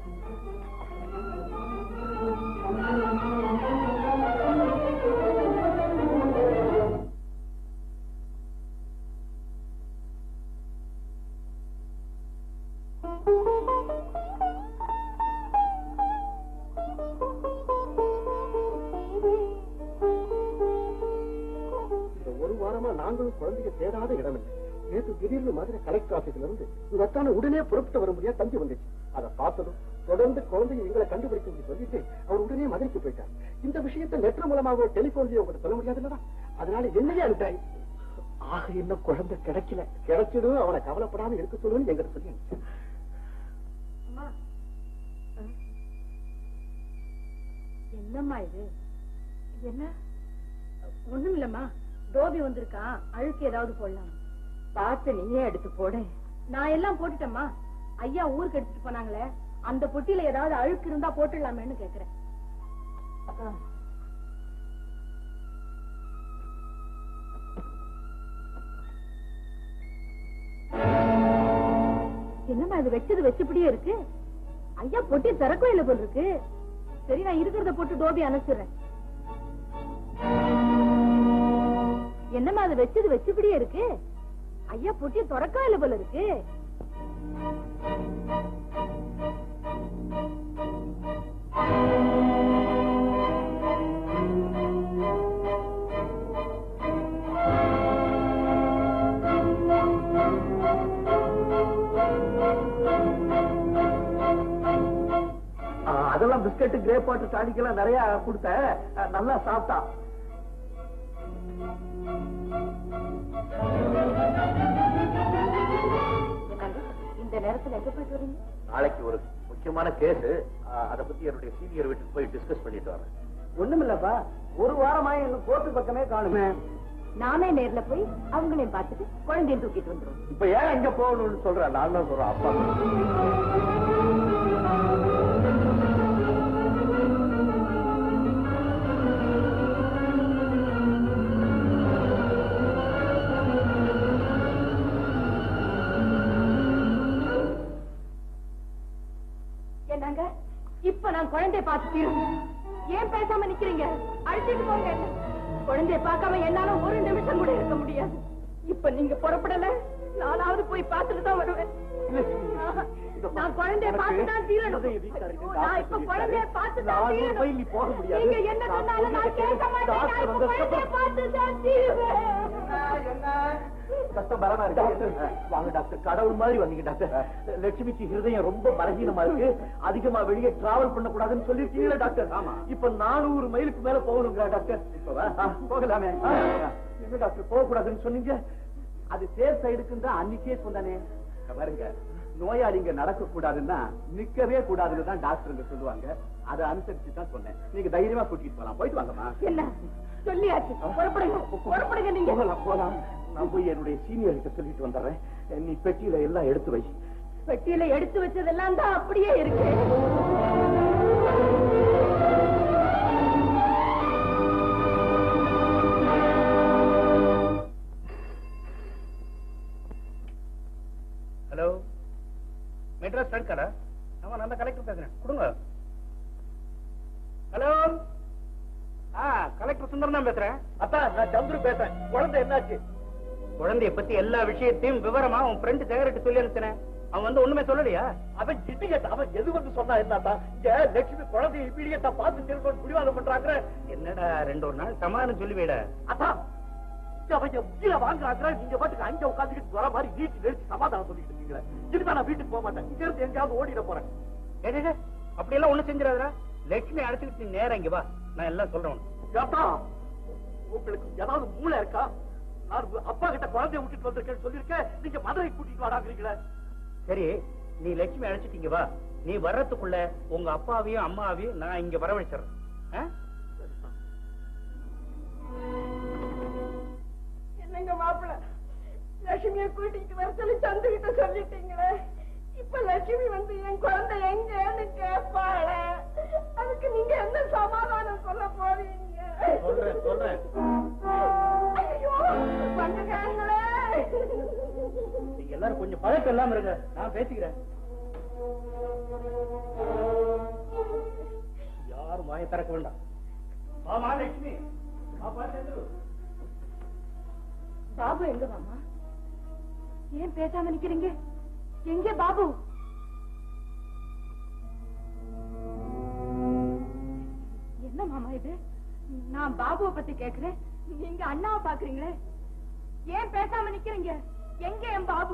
இந்த ஒரு வாரமா நாங்களும் குழந்தைய தேடாத இடம் இல்லை நேற்று திடீர்னு மதுரை கலெக்டர் ஆபீஸ்ல இருந்து உங்க அத்தான உடனே புறப்பட்டு வர முடியாது தம்பி வந்துச்சு அதை பார்த்ததும் தொடர்ந்து குழந்தைய எங்களை கண்டுபிடிச்சு சொல்லிட்டு அவர் உடனே மதுரைக்கு போயிட்டார் இந்த விஷயத்தை லெட்டர் மூலமாக டெலிபோன்லயே உங்கள்கிட்ட சொல்ல முடியாது இல்லடா அதனால என்னையே அனுப்பிட்டாய் ஆக இன்னும் குழந்தை கிடைக்கல கிடைச்சிடும் அவனை கவலைப்படாம இருக்க சொல்லுன்னு எங்கிட்ட சொல்லி அனுப்பிச்சான். என்னம்மா இது என்ன ஒண்ணும் இல்லம்மா டோபி வந்திருக்கான் அழுக்கு ஏதாவது போடலாம் பார்த்து நீயே எடுத்து போடு நான் எல்லாம் போட்டுட்டேம்மா ஐயா ஊருக்கு எடுத்துட்டு போனாங்களே அந்த பொட்டியில ஏதாவது அழுக்கு இருந்தா போட்டுடலாமேன்னு கேக்குறேன் என்னம்மா இது வச்சது வச்சபடியே இருக்கு ஐயா பொட்டி திறக்கவே இல்லை போல் இருக்கு சரி நான் இருக்கிறத போட்டு டோபி அனுப்பிச்சிடுறேன் என்னம்மா அது வச்சது வச்சபடியே இருக்கு ஐயா பொட்டிய திறக்கவே இல்லை போல இருக்கு ஆ, அதெல்லாம் பிஸ்கட் கிரேப் வாட்டர் டானிக் எல்லாம் நிறைய கொடுத்தேன் ஆ, நல்லா சாப்பிட்டான் என்னங்க இந்த நேரத்துல எங்க போயிட்டு வரீங்க நாளைக்கு ஒரு முக்கியமான கேஸ் அதை பத்தி என்னுடைய சீனியர் வீட்டுக்கு போய் டிஸ்கஸ் பண்ணிட்டு வரேன் ஒண்ணுமில்லப்பா ஒரு வாரமா இன்னும் கோர்ட்டு பக்கமே காணுமே நானே நேர்ல போய் அவங்களையும் பார்த்துட்டு குழந்தையும் தூக்கிட்டு வந்துரும் இப்ப ஏன் எங்க போகணும்னு சொல்றேன் நான் தான் சொல்றேன் அப்பா என்னங்க இப்ப நான் குழந்தைய பார்த்து தீரும் ஏன் பேசாம நிக்கிறீங்க அழைச்சிட்டு போங்க குழந்தைய பார்க்காம என்னால ஒரு நிமிஷம் கூட இருக்க முடியாது இப்ப நீங்க புறப்படல நானாவது போய் பார்த்துட்டு தான் வருவேன் ஆஹா, நான் குழந்தைய பார்த்து தான் தீரணும் ஐயோ, நான் இப்ப குழந்தைய பார்த்து தான் நானூறு மைல் நீ தீரணும் போக முடியாது. நீங்க என்ன சொன்னாலும் நான் கேட்க மாட்டேன் நான் இப்ப குழந்தைய பார்த்து தான் தீருவேன் கஷ்டம் பரமா இருக்கு வாங்க டாக்டர் கடவுள் மாதிரி வந்தீங்க டாக்டர் லட்சுமிக்கு ஹிருதயம் ரொம்ப பலகீனமா இருக்கு அதிகமா வெளியே டிராவல் பண்ண கூடாதுன்னு சொல்லிருக்கீங்களா டாக்டர் ஆமா இப்ப நானூறு மைலுக்கு மேல போகணுங்களா டாக்டர் இப்ப போகலாமே ஆ, என்ன டாக்டர் போக கூடாதுன்னு சொன்னீங்க அது சேர் சைடுக்கு தான் அன்னைக்கே சொன்னானே இங்க பாருங்க நோயாளிங்க நடக்க கூடாதுன்னா நிக்கவே கூடாதுன்னு தான் டாக்டருங்க சொல்லுவாங்க அதை அனுசரிச்சு தான் சொன்னேன் நீங்க தைரியமா கூட்டிட்டு போலாம் போயிட்டு வாங்கம்மா என்ன சொல்லியாச்சு புறப்படுங்க புறப்படுங்க நீங்க போகலாம் போகலாம் நான் போய் என்னுடைய சீனியர் கிட்ட சொல்லிட்டு வந்துடுறேன் நீ பெட்டியில எல்லாம் எடுத்து வை பெட்டியில எடுத்து வச்சதெல்லாம் தான் அப்படியே இருக்கு ஹலோ மெட்ராஸ் சர்க்காரா ஆமா நான் தான் கலெக்டர் பேசுறேன் கொடுங்க ஹலோ ஆ கலெக்டர் சுந்தரம் தான் பேசுறேன் அத்தா நான் சந்துரு பேசுறேன் குழந்தை என்னாச்சு குழந்தைய பத்தி எல்லா விஷயத்தையும் விவரமா உன் ஃப்ரெண்டு சேகரிட்டு சொல்லி அனுப்பினேன் அவன் வந்து ஒண்ணுமே சொல்லலையா அவன் இடியட் அவன் எது வந்து சொன்னா என்னடா இங்க லட்சுமி குழந்தைய இமீடியட்டா பார்த்து திரும்ப பிடிவாதம் பண்றாங்க என்னடா ரெண்டு ஒரு நாள் சமாதானம் சொல்லி வைடா அதான் இங்க அவங்க கீழே வாங்குறாங்க நீங்க பாட்டுக்கு அங்க உட்காந்துக்கிட்டு வர மாதிரி வீட்டு நிறுத்தி சமாதானம் சொல்லிட்டு இருக்கீங்களே இதுதான் நான் வீட்டுக்கு போக மாட்டேன் இங்க இருந்து எங்கேயாவது ஓடிட போறேன் டேய், டேய், டேய், அப்படியெல்லாம் ஒண்ணும் செஞ்சிடாதடா லட்சுமி அழைச்சிட்டு நீ நேரா இங்க வா நான் எல்லாம் சொல்றேன் உனக்கு. ஏப்பா, உங்களுக்கு ஏதாவது மூளை இருக்கா நான் உங்க அப்பா கிட்ட குழந்தைய விட்டுட்டு வந்திருக்கேன்னு சொல்லியிருக்கேன் நீங்க மதுரை கூட்டிட்டு வாடாங்கிறீங்களே சரி நீ லட்சுமி அழைச்சிட்டு இங்க வா நீ வர்றதுக்குள்ள உங்க அப்பாவையும் அம்மாவையும் நான் இங்க வரவழைச்சிடுறேன் ஆ? என்னங்க மாப்பிள லட்சுமிய கூட்டிட்டு வர சொல்லி சந்துகிட்ட சொல்லிட்டீங்களே இப்ப லட்சுமி வந்து என் குழந்தை எங்கன்னு கேட்பாளே அதுக்கு நீங்க என்ன சமாதானம் சொல்ல போறீங்க சொல்றேன் சொல்றேன் சொல்லாம இருங்க நான் பேசிக்கிறேன் யாரும் வாயை திறக்க வேண்டாம் வா மகாலட்சுமி பாப்பா சேர்ந்து பாபு எங்க மாமா ஏன் பேசாம நிக்கிறீங்க எங்க பாபு என்ன மாமா இது நான் பாபுவை பத்தி கேக்குறேன் நீங்க அண்ணாவை பாக்குறீங்களே ஏன் பேசாம நிக்கிறீங்க எங்க என் பாபு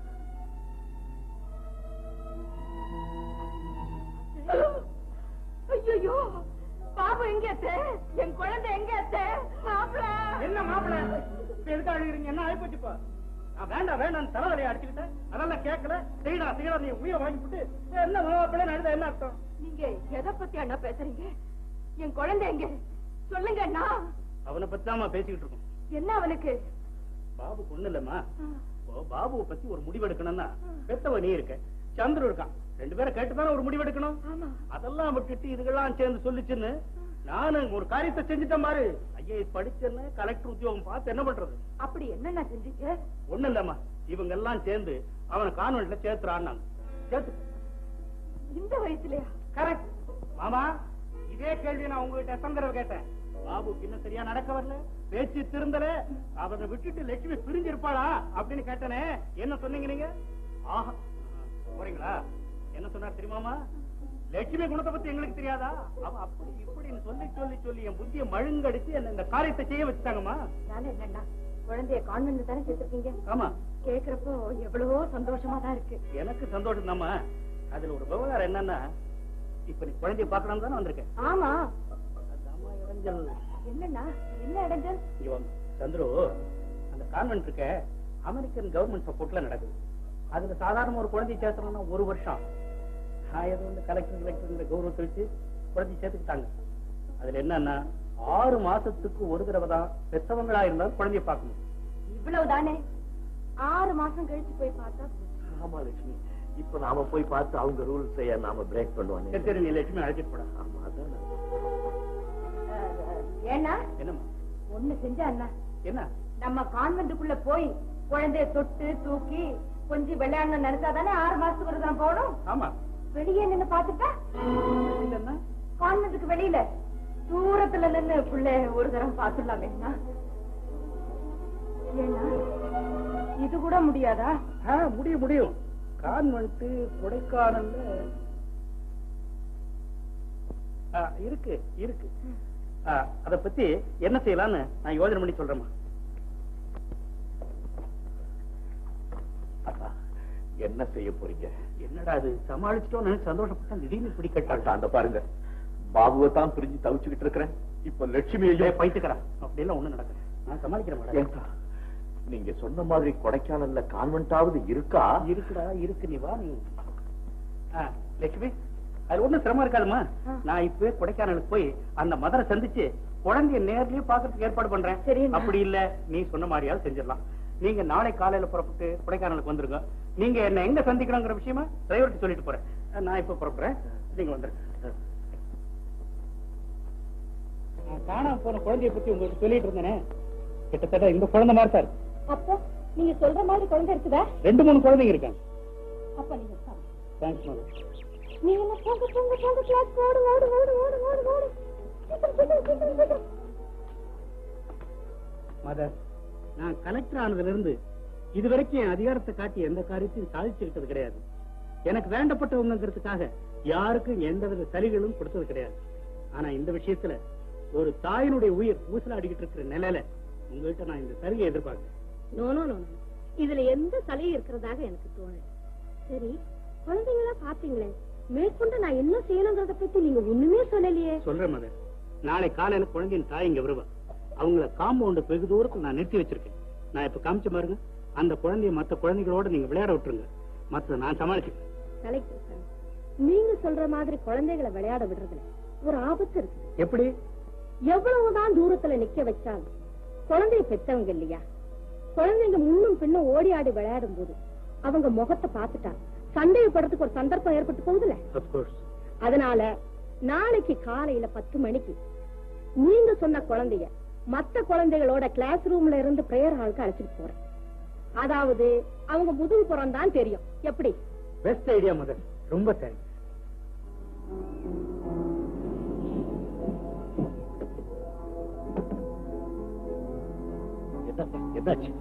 ஐயோ பாபு எங்க அத்தை? என் குழந்தை எங்க அத்தை? மாப்பிள என்ன மாப்பிள எதுக்கு அழுகிறீங்க என்ன ஆயிப்போச்சுப்பா நான் வேண்டாம் வேண்டாம் தலைவலியை அடிச்சுக்கிட்டேன் அதெல்லாம் கேட்கல செய்யடா செய்யடா நீ உயிரை வாங்கி விட்டு என்ன மாப்பிள்ள அழுத என்ன அர்த்தம் நீங்க எதை பத்தி அண்ணா பேசுறீங்க என் குழந்தை எங்க சொல்லுங்க அண்ணா அவனை பத்தி தான் பேசிக்கிட்டு இருக்கோம் என்ன அவனுக்கு பாபு பொண்ணு இல்லம்மா இப்போ பாபுவை பத்தி ஒரு முடிவு எடுக்கணும்னா பெத்தவ நீ இருக்க சந்திரு இருக்கான் ரெண்டு பேரை கேட்டுதானே ஒரு முடிவு எடுக்கணும் ஆமா அதெல்லாம் விட்டுட்டு இதுகெல்லாம் சேர்ந்து சொல்லிச்சுன்னு நானும் ஒரு காரியத்தை செஞ்சுட்டேன் பாரு ஐஏஎஸ் படிச்சேன்னு கலெக்டர் உத்தியோகம் பார்த்து என்ன பண்றது அப்படி என்னண்ணா செஞ்சீங்க ஒண்ணு இல்லம்மா இவங்க எல்லாம் சேர்ந்து அவனை கான்வென்ட்ல சேர்த்துறான்னாங்க சேர்த்து இந்த வயசுலயா கரெக்ட் மாமா இதே கேள்வி நான் உங்ககிட்ட எத்தனை தடவை கேட்டேன் பாபுக்கு இன்னும் சரியா நடக்க வரல பேச்சு திருந்தல அவனை விட்டுட்டு லட்சுமி பிரிஞ்சிருப்பாளா அப்படின்னு கேட்டனே என்ன சொன்னீங்க நீங்க ஆஹா போறீங்களா என்ன சொன்னார் தெரியுமாமா லட்சுமி குணத்தை பத்தி எங்களுக்கு தெரியாதா அவ அப்படி இப்படின்னு சொல்லி சொல்லி சொல்லி என் புத்திய மழுங்கடிச்சு என்ன இந்த காரியத்தை செய்ய வச்சுட்டாங்கம்மா நானே என்னண்ணா குழந்தைய கான்வென்ட் தானே சேர்த்திருக்கீங்க ஆமா கேக்குறப்போ எவ்வளவோ சந்தோஷமா தான் இருக்கு எனக்கு சந்தோஷம் தாம்மா அதுல ஒரு விவகாரம் என்னன்னா இப்ப நீ குழந்தைய பாக்கணும் தானே வந்திருக்கேன் ஆமா அதாம்மா இடைஞ்சல் என்னண்ணா என்ன இடைஞ்சல் இங்க வாங்க. சந்துரு அந்த கான்வென்ட் இருக்க அமெரிக்கன் கவர்மெண்ட் சப்போர்ட்ல நடக்குது அதுல சாதாரண ஒரு குழந்தைய சேர்த்தணும்னா ஒரு வருஷம் நான் ஏதோ இந்த கலெக்டர் கலெக்டர் கௌரவத்தை வச்சு குழந்தைய சேர்த்துக்கிட்டாங்க அதுல என்னன்னா ஆறு மாசத்துக்கு ஒரு தடவை தான் பெத்தவங்களா இருந்தாலும் குழந்தைய பார்க்கணும் இவ்வளவு தானே ஆறு மாசம் கழிச்சு போய் பார்த்தா ஆமா லட்சுமி இப்ப நாம போய் பார்த்து அவங்க ரூல்ஸ் நாம பிரேக் பண்ணுவாங்க சரி, சரி நீ லட்சுமி அழைச்சிட்டு போடா ஆமா அதான் நான் ஏன்னா என்னம்மா ஒண்ணு செஞ்ச அண்ணா என்ன நம்ம கான்வென்ட்டுக்குள்ள போய் குழந்தைய தொட்டு தூக்கி கொஞ்சம் விளையாடணும் நினைச்சா தானே ஆறு மாசத்துக்கு ஒரு தான் போகணும் ஆமா வெளியே நின்னு பாத்துட்டா இல்லன்னா கான்வென்ட்டுக்கு வெளியில தூரத்துல நின்னு புள்ள ஒரு தரம் பாத்துடலாமே அண்ணா ஏன்னா இது கூட முடியாதா ஆ, முடியும் முடியும் கான்வென்ட் கொடைக்கானல்ல ஆ, இருக்கு இருக்கு ஆ, அத பத்தி என்ன செய்யலாம்னு நான் யோசனை பண்ணி சொல்றேம்மா அண்ணா, என்ன செய்ய போறீங்க என்னடா அது சமாளிச்சிட்டோம்னு சந்தோஷப்பட்டா திடீர்னு இப்படி கேட்டாங்க அந்த பாருங்க பாபுவை தான் பிரிஞ்சு தவிச்சுக்கிட்டு இருக்கிறேன் இப்ப லட்சுமியையும் பைத்துக்கிறேன் அப்படி எல்லாம் ஒண்ணு நடக்குது நான் சமாளிக்கிறேன் மேடம் ஏன்டா, நீங்க சொன்ன மாதிரி கொடைக்கானல்ல கான்வென்டாவது இருக்கா இருக்குடா இருக்கு நீ வா நீ ஆ, லட்சுமி அது ஒண்ணும் சிரமம் இருக்காதுமா நான் இப்பவே கொடைக்கானலுக்கு போய் அந்த மதரை சந்திச்சு குழந்தைய நேர்லயே பாக்குறதுக்கு ஏற்பாடு பண்றேன் சரிண்ணா. அப்படி இல்ல நீ சொன்ன மாதிரியாவது செஞ்சிடலாம் நீங்க நாளை காலையில புறப்பட்டு கொடைக்கானலுக்கு வந்துருங்க நீங்க என்ன எங்க சந்திக்கணுங்கிற விஷயமா டிரைவர்கிட்ட சொல்லிட்டு போறேன் நான் இப்ப புறப்படுறேன் நீங்க வந்துருங்க நான் காணாம போன குழந்தைய பத்தி உங்களுக்கு சொல்லிட்டு இருந்தேனே கிட்டத்தட்ட இந்த குழந்தை மாதிரி தான் இருக்கு. அப்போ நீங்க சொல்ற மாதிரி குழந்தை இருக்குதா ரெண்டு மூணு குழந்தைங்க இருக்காங்க அப்ப நீங்க சாப்பிடுங்க. தேங்க்ஸ் மேடம் நீங்க என்ன போங்க போங்க போங்க கிளாஸ் ஓடு ஓடு ஓடு ஓடு ஓடு ஓடு சீக்கிரம் சீக்கிரம் சீக்கிரம் சீக்கிரம் மதர் நான் கலெக்டர் ஆனதுல இருந்து இதுவரைக்கும் என் அதிகாரத்தை காட்டி எந்த காரியத்தையும் சாதிச்சுக்கிட்டது கிடையாது எனக்கு வேண்டப்பட்டவங்கிறதுக்காக யாருக்கும் எந்தவித சலுகைகளும் கொடுத்தது கிடையாது ஆனா இந்த விஷயத்துல ஒரு தாயினுடைய உயிர் ஊசலாடிக்கிட்டு இருக்கிற நிலையில உங்ககிட்ட நான் இந்த சலுகை எதிர்பார்க்கிறேன் நோ நோ நோ நோ. இதுல எந்த சலுகை இருக்கிறதாக எனக்கு தோணல சரி குழந்தைங்களா பாத்தீங்களே மேற்கொண்டு நான் என்ன செய்யணுங்கிறத பத்தி நீங்க ஒண்ணுமே சொல்லலையே சொல்றேன் மதர் நாளை காலையில குழந்தையின் தாய் இங்க வருவா அவங்கள காம்பவுண்ட் வெகு தூரத்துல நான் நிறுத்தி வச்சிருக்கேன் நான் இப்ப காமிச்ச பாருங்க அந்த குழந்தைய மத்த குழந்தைகளோட நீங்க விளையாட விட்டுருங்க மத்த நான் சமாளிச்சுக்கிறேன் கலெக்டர் சார் நீங்க சொல்ற மாதிரி குழந்தைகளை விளையாட விடுறதுல ஒரு ஆபத்து இருக்கு எப்படி எவ்வளவுதான் தூரத்துல நிக்க வச்சாலும் குழந்தைய பெத்தவங்க இல்லையா குழந்தைங்க முன்னும் பின்னும் ஓடி ஆடி விளையாடும் போது அவங்க முகத்தை பார்த்துட்டா சந்தேகப்படுறதுக்கு ஒரு சந்தர்ப்பம் ஏற்பட்டு போகுதுல அப்கோர்ஸ் அதனால நாளைக்கு காலையில பத்து மணிக்கு நீங்க சொன்ன குழந்தைய மத்த குழந்தைகளோட கிளாஸ் ரூம்ல இருந்து பிரேயர் ஹாலுக்கு அழைச்சிட்டு போறேன் அதாவது அவங்க முதுகு புறம் தான் தெரியும் எப்படி பெஸ்ட் ஐடியா முதல் ரொம்ப தேங்க்ஸ் என்னாச்சு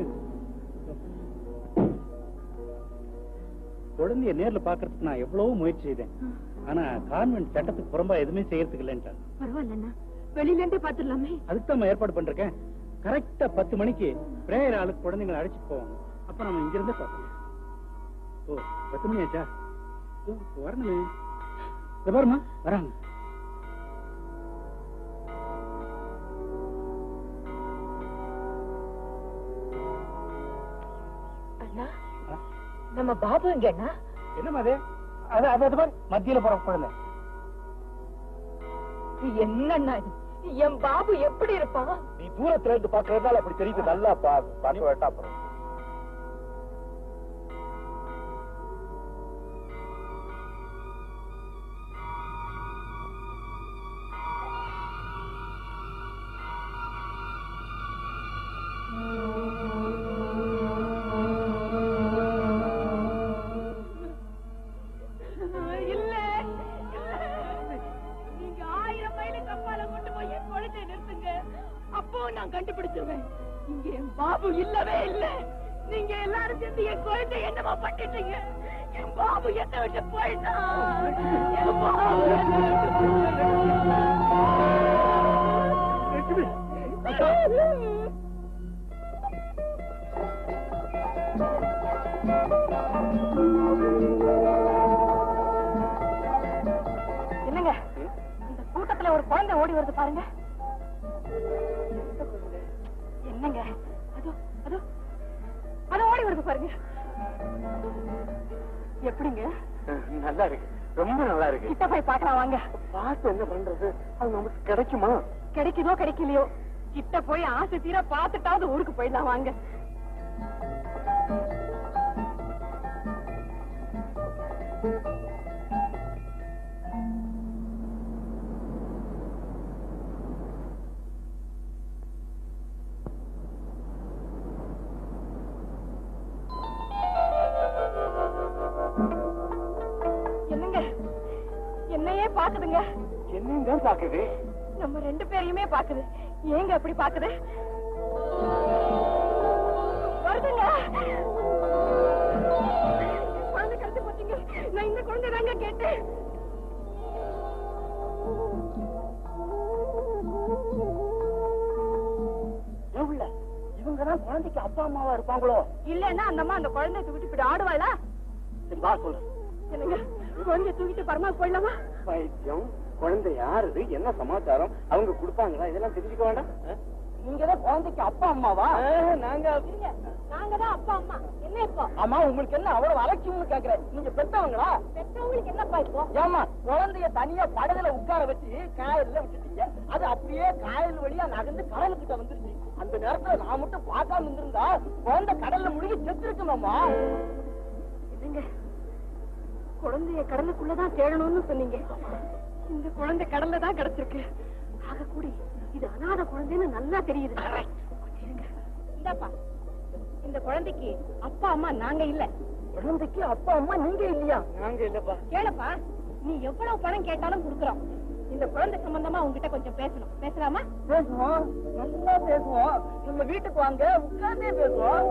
குழந்தைய நேர்ல பாக்குறதுக்கு நான் எவ்வளவோ முயற்சி செய்தேன் ஆனா கான்வென்ட் சட்டத்துக்கு புறம்பா எதுவுமே செய்யறதுக்கு இல்லைன்றாங்க பரவாயில்லண்ணா வெளியில இருந்தே பாத்துடலாமே அதுக்கு தான் ஏற்பாடு பண்றேன் கரெக்டா பத்து மணிக்கு பிரேயர் ஆளுக்கு குழந்தைங்களை அழைச்சிட்டு போவாங்க அப்ப நம்ம இங்க இருந்தே பார்க்கலாம் ஓ பத்து மணி ஆச்சா ஓ, வரணுமே இத பாருமா வராங்க அண்ணா நம்ம பாபு எங்க அண்ணா என்னமா அது அது அது அது பாரு மத்தியில போற குழந்தை என்னண்ணா இது என் பாபு எப்படி இருப்பான் நீ தூரத்துல இருந்து பாக்குறதுனால அப்படி தெரியுது நல்லா பா பார்க்க வேண்டாம் அப்புறம் இல்ல நீங்க ஆயிரம் மைல கப்பால கொண்டு போய் என் குழந்தைய நிறுத்துங்க அப்போ நான் கண்டுபிடிச்சிருவேன் இங்க என் பாபு இல்லவே இல்ல நீங்க எல்லாரும் சேர்ந்து என் குழந்தை என்னமா பண்ணிட்டீங்க என் பாபு என்ன விட்டு போயிட்டான் என் பாபு என்னை விட்டு போயிட்டான். என்னங்க இந்த கூட்டத்துல ஒரு குழந்தை ஓடி வருது பாருங்க என்னங்க அதோ அதோ அது ஓடி வருது பாருங்க எப்படிங்க நல்லா இருக்கு ரொம்ப நல்லா இருக்கு கிட்ட போய் பார்க்கலாம் வாங்க பார்த்து என்ன பண்றது அது நமக்கு கிடைக்குமா கிடைக்குதோ கிடைக்கலையோ கிட்ட போய் ஆசை தீர பார்த்துட்டாவது ஊருக்கு போயிடலாம் வாங்க என்னங்க என்னையே பாக்குதுங்க என்னங்க பாக்குது நம்ம ரெண்டு பேரையுமே பாக்குது ஏங்க அப்படி பாக்குது வருதுங்க குழந்தை கருத்து போச்சுங்க நான் இந்த குழந்தை தாங்க கேட்டேன் இவங்க தான் குழந்தைக்கு அப்பா அம்மாவா இருப்பாங்களோ இல்லன்னா அந்த அம்மா அந்த குழந்தைய தூக்கிட்டு இப்படி ஆடுவாளா சரி, வா சொல்லு என்னங்க குழந்தைய தூக்கிட்டு பரமா போயிடலாமா வைத்தியம் குழந்தை யாரு என்ன சமாச்சாரம் அவங்க கொடுப்பாங்களா இதெல்லாம் தெரிஞ்சுக்க வேண்டாம் நீங்க தான் குழந்தைக்கு அப்பா அம்மாவா நாங்க இருங்க, நாங்க தான் அப்பா அம்மா என்ன இப்போ ஆமா உங்களுக்கு என்ன அவ்வளவு அலட்சியம்னு கேக்குறேன் நீங்க பெத்தவங்களா பெற்றவங்களுக்கு என்னப்பா இப்போ ஏமா குழந்தைய தனியா படகுல உட்கார வச்சு காயல்ல விட்டுட்டீங்க அது அப்படியே காயல் வழியா நகர்ந்து கடலுக்கிட்ட வந்துருச்சு அந்த நேரத்துல நான் மட்டும் பார்க்காம இருந்திருந்தா குழந்தை கடல்ல முழுகி செத்து இருக்குமாமா என்னங்க குழந்தைய கடலுக்குள்ளதான் தேடணும்னு சொன்னீங்க இந்த குழந்தை கடல்ல தான் கிடைச்சிருக்கு ஆக கூடி இது அனாதை குழந்தைன்னு நல்லா தெரியுது இருங்க. இந்தாப்பா இந்த குழந்தைக்கு அப்பா அம்மா நாங்க இல்ல குழந்தைக்கு அப்பா அம்மா நீங்க இல்லையா நாங்க இல்லப்பா கேளப்பா நீ எவ்வளவு பணம் கேட்டாலும் கொடுக்குறோம் இந்த குழந்தை சம்பந்தமா உங்ககிட்ட கொஞ்சம் பேசணும் பேசலாமா பேசுவோம் நல்லா பேசுவோம் நம்ம வீட்டுக்கு வாங்க உட்கார்ந்தே பேசுவோம்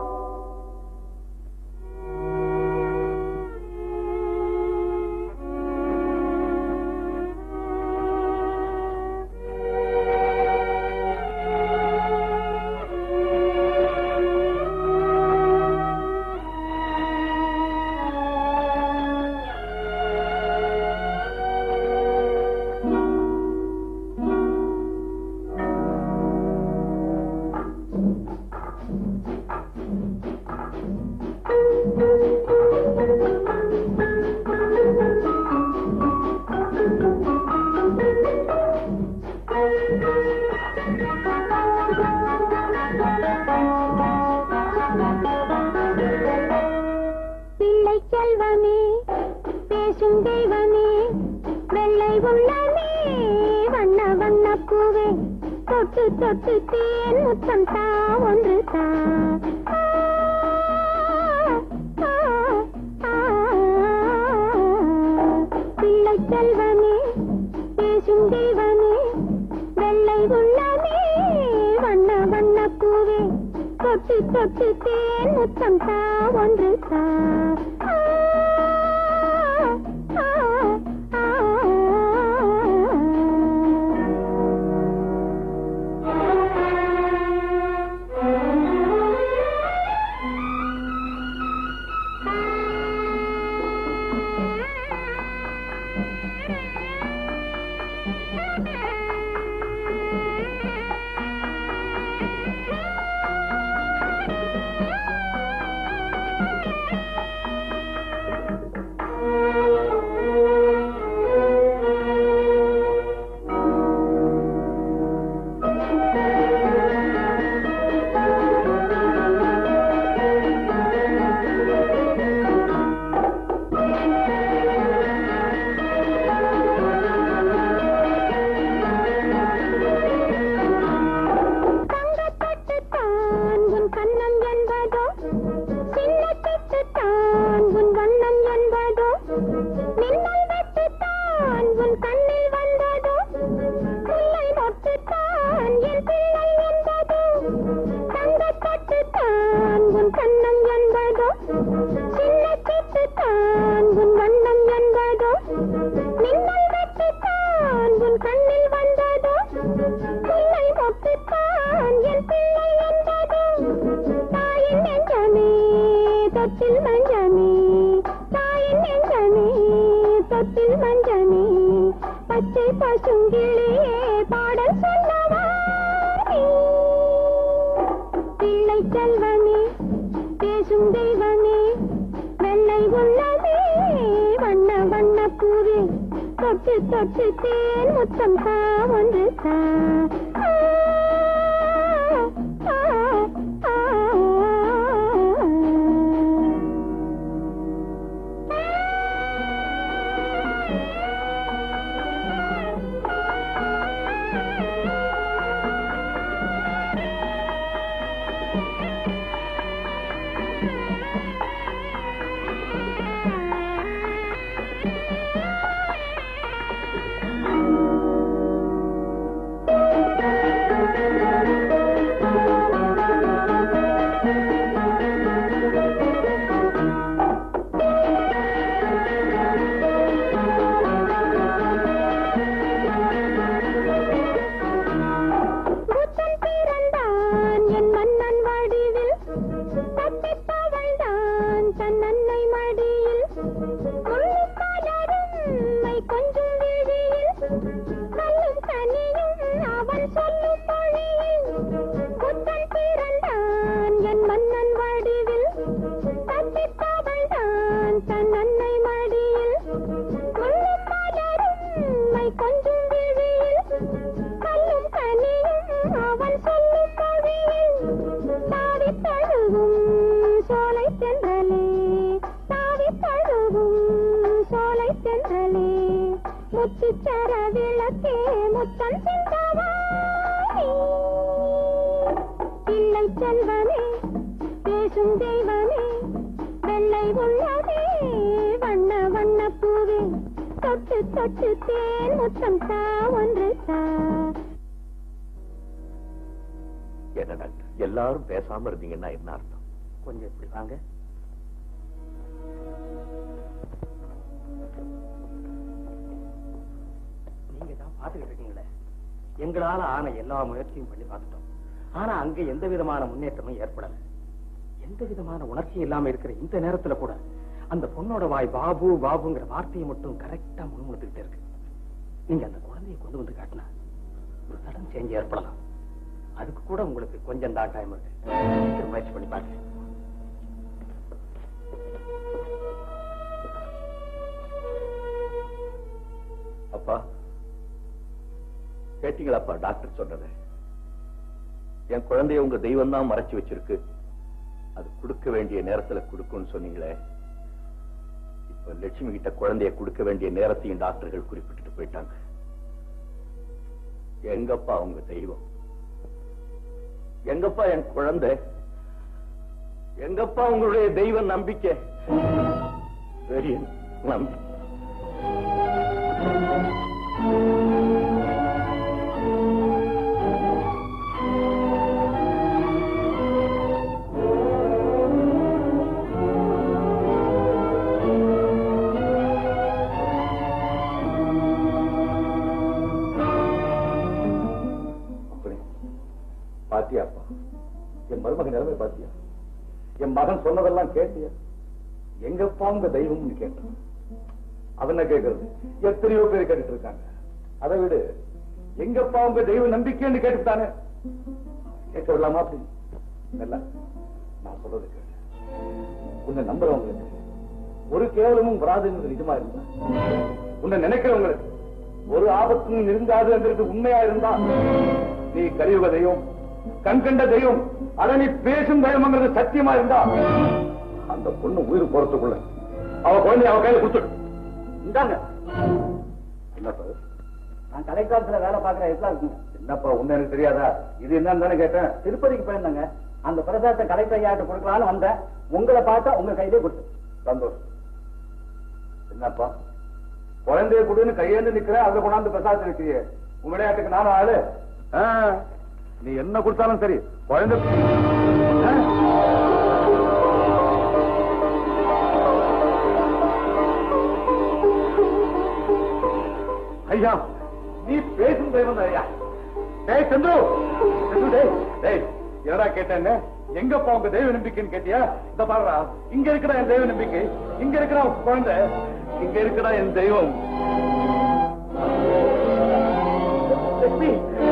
பிள்ளை செல்வமே பேசும் தெய்வமே வெள்ளை உள்ளமே வண்ண வண்ண பூவே தொட்டு தொட்டு தேன் முத்தம் தா ஒன்று தா செல்வமே பேசும் தெய்வமே வெள்ளை உள்ளமே வண்ண வண்ண பூவே தொட்டு தொட்டு தேன் முத்தம் தா ஒன்று தா ஆ, ஆ, ஆ. தங்கத்தட்டுத்தான் உன் கண்ணம் என்பதோ சின்னத்தட்டுத்தான் உன் வண்ணம் என்பதோ மின்னல் வெட்டுத்தான் உன் கண்ணில் வந்ததோ முல்லை மொட்டுத்தான் என் பிள்ளை என்பதோ தங்கத்தட்டுத்தான் உன் கண்ணம் என்பதோ சின்னத்தட்டுத்தான் உன் வண்ணம் என்பதோ மின்னல் வெட்டுத்தான் உன் கண்ணில் வந்ததோ பிள்ளை மொட்டுத்தான் என் பிள்ளை என்பதோ தாயின் நெஞ்சமே தொட்டில் மஞ்சமே தாயின் நெஞ்சமே தொட்டில் மஞ்சமே பச்சை பசுங்கிளியே பாடல் சொல்லவா நீ? பிள்ளை செல்வமே பேசும் தெய்வமே வெள்ளை உள்ளமே வண்ண வண்ண பூவே தொட்டு தொட்டு தேன் முத்தம் தா ஒன்று தா ஆ, ஆ, ஆ. புத்தன் பிறந்தான் என் மன்னன் வடிவில் தப்பித் தவழ்ந்தான் தன் அன்னை மடியில் முள்ளுக் கலரும் மை கொஞ்சும் விழியில் கல்லும் கனியும் அவன் சொல்லும் மொழியில் புத்தன் பிறந்தான் என் மன்னன் வடிவில் தப்பித் தவழ்ந்தான் தன் அன்னை மடியில் முள்ளுக் கலரும் மை கொஞ்சும் விழியில் கல்லும் கனியும் அவன் சொல்லும் மொழியில் தாவித் தழுவும் சோலை தென்றலே தாவித் தழுவும் சோலை தென்றலே முத்துச்சர விளக்கே முத்தம் சிந்தவா நீ. பிள்ளை செல்வமே பேசும் தெய்வமே வெள்ளை உள்ளதே வண்ண வண்ண பூவே தொட்டு தொட்டு தேன் முத்தம் தா ஒன்று தா என்ன டாக்டர் எல்லாரும் பேசாம இருந்தீங்கன்னா என்ன அர்த்தம் கொஞ்சம் இப்படி வாங்க நீங்க தான் பாத்துக்கிட்டு இருக்கீங்களே எங்களால ஆன எல்லா முயற்சியும் பண்ணி பார்த்துட்டோம் ஆனா அங்க எந்த விதமான முன்னேற்றமும் ஏற்படல எந்த விதமான உணர்ச்சி இல்லாம இருக்கிற இந்த நேரத்துல கூட அந்த பொண்ணோட வாய் பாபு பாபுங்கிற வார்த்தையை மட்டும் கரெக்டா முன்முடுத்துக்கிட்டே இருக்கு நீங்க அந்த குழந்தையை கொண்டு வந்து காட்டினா ஒரு சடன் சேஞ்ச் ஏற்படலாம் அதுக்கு கூட உங்களுக்கு கொஞ்சம் தான் டைம் இருக்கு சீக்கிரம் முயற்சி பண்ணி பாருங்க அப்பா கேட்டீங்களாப்பா டாக்டர் சொன்னதை என் குழந்தைய உங்க தெய்வம் தான் மறைச்சு வச்சிருக்கு அது கொடுக்க வேண்டிய நேரத்துல கொடுக்கும்னு சொன்னீங்களே இப்ப லட்சுமி கிட்ட குழந்தைய கொடுக்க வேண்டிய நேரத்தையும் டாக்டர்கள் குறிப்பிட்டுட்டு போயிட்டாங்க எங்கப்பா உங்க தெய்வம் எங்கப்பா என் குழந்தை எங்கப்பா உங்களுடைய தெய்வ நம்பிக்கை பெரிய நம்பிக்கை மருமகன் நிலைமை பாத்தியா என் மகன் சொன்னதெல்லாம் கேட்டியா எங்கப்பா உங்க தெய்வம்னு கேட்டான் அவன் என்ன கேட்கறது எத்தனையோ பேர் கேட்டுட்டு இருக்காங்க அதை விடு எங்கப்பா உங்க தெய்வ நம்பிக்கைன்னு கேட்டுட்டானே கேட்க விடலாமா அப்படி இல்ல நான் சொல்றது கேட்டு உன்னை நம்புறவங்களுக்கு ஒரு கேவலமும் வராதுங்கிறது நிஜமா இருந்தா உன்னை நினைக்கிறவங்களுக்கு ஒரு ஆபத்தும் நெருங்காதுங்கிறது உண்மையா இருந்தா நீ கலியுக தெய்வம் கண் கண்ட தெய்வம் அதை நீ பேசும் தெய்வம்ங்கிறது சத்தியமா இருந்தா அந்த பொண்ணு உயிர் போறதுக்குள்ள அவ குழந்தைய அவ கையில கொடுத்துடு இந்தாங்க என்னப்பா நான் கலைக்காலத்துல வேலை பார்க்கற எல்லாம் இருக்குங்க என்னப்பா உண்மை எனக்கு தெரியாதா இது என்னன்னு தானே கேட்டேன் திருப்பதிக்கு போயிருந்தாங்க அந்த பிரசாதத்தை கலெக்டர் ஐயாட்ட கொடுக்கலாம்னு வந்தேன் உங்களை பார்த்தா உங்க கையிலே கொடுத்து சந்தோஷம் என்னப்பா குழந்தைய கொடுன்னு கையேந்து நிக்கிற அதை கொண்டாந்து பிரசாதம் இருக்கிறியே உன் விளையாட்டுக்கு நானும் ஆளு ஆ, நீ என்ன கொடுத்தாலும் சரி குழந்தை ஆ? ஐயா நீ பேசும் தெய்வம் ஐயா டேய் சந்துரு சந்துரு, டேய் டேய் என்னடா கேட்டேன்னு எங்கப்பா உங்க தெய்வ நம்பிக்கைன்னு கேட்டியா இந்த பாருடா இங்க இருக்கிற என் தெய்வ நம்பிக்கை இங்க இருக்கிற உன் குழந்தை இங்க இருக்கிற என் தெய்வம் லட்சுமி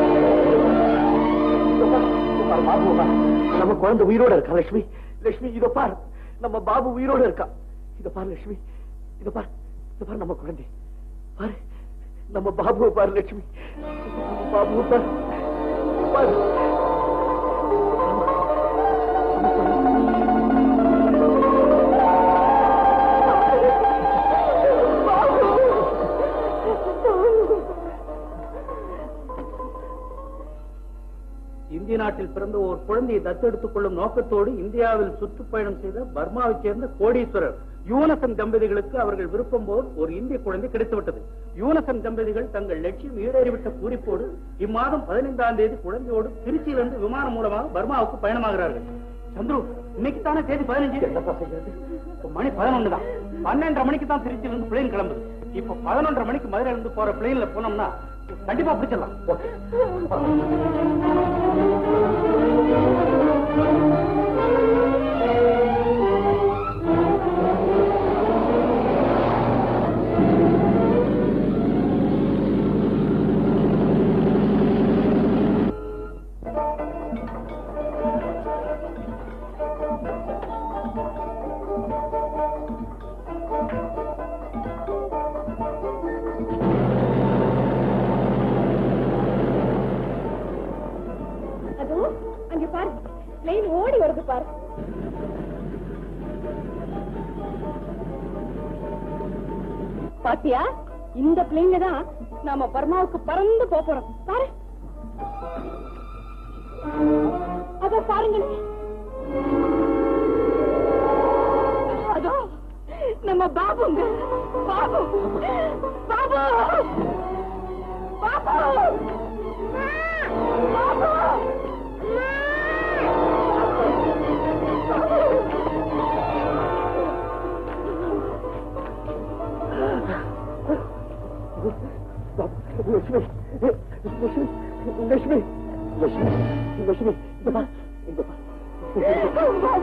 இதோ பாரு, இதோ பாரு, பாபு வா. நம்ம குழந்தை உயிரோட இருக்கா லட்சுமி லட்சுமி இதோ பார் நம்ம பாபு உயிரோட இருக்கா இத பாரு லட்சுமி இத பாரு இத பாரு நம்ம குழந்தை பாரு நம்ம பாபுவை பாரு லட்சுமி பாபுவை பாரு பாரு இந்திய நாட்டில் பிறந்த ஒரு குழந்தையை தத்தெடுத்துக் கொள்ளும் நோக்கத்தோடு இந்தியாவில் சுற்றுப்பயணம் செய்த பர்மாவைச் சேர்ந்த கோடீஸ்வரர் யூனசன் தம்பதிகளுக்கு அவர்கள் விருப்பம் போல் ஒரு இந்திய குழந்தை கிடைத்துவிட்டது யூனசன் தம்பதிகள் தங்கள் லட்சியம் ஈடேறிவிட்ட பூரிப்போடு இம்மாதம் பதினைந்தாம் தேதி குழந்தையோடு திருச்சியிலிருந்து விமானம் மூலமாக பர்மாவுக்கு பயணமாகிறார்கள் சந்துரு இன்னைக்கு தானே தேதி பதினஞ்சு இப்ப மணி பதினொன்று தான் பன்னெண்டரை மணிக்கு தான் திருச்சியிலிருந்து பிளேன் கிளம்புது இப்ப பதினொன்றரை மணிக்கு மதுரையில இருந்து போற பிளேன்ல போனோம்னா கண்டிப்பா பிடிச்சிடலாம் அதோ அங்க பாரு பிளேன் ஓடி வருது பாரு பாத்தியா இந்த பிளேன்ல தான் நாம பர்மாவுக்கு பறந்து போப் போறோம் பாரு அதோ பாருங்களேன் அதோ நம்ம பாபுங்க பாபு பாபு பாபு பாபு லட்சுமி லட்சுமி லட்சுமி லட்சுமி லட்சுமி இந்த பார் இந்த பார்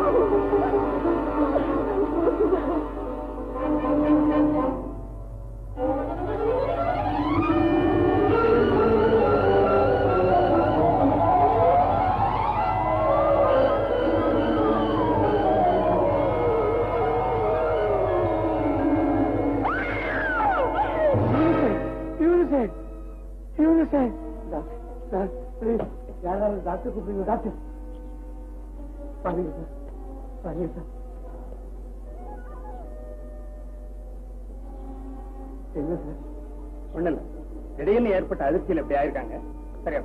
யூனிசெஃப் யூனிசெஃப் சார் ப்ளீஸ் யாராவது டாக்டர் கூப்பிடுங்க டாக்டர் பாருங்க சார் பாருங்க சார் என்ன சார் ஒண்ணு இல்ல திடீர்னு ஏற்பட்ட அதிர்ச்சியில் எப்படி ஆயிருக்காங்க சரியா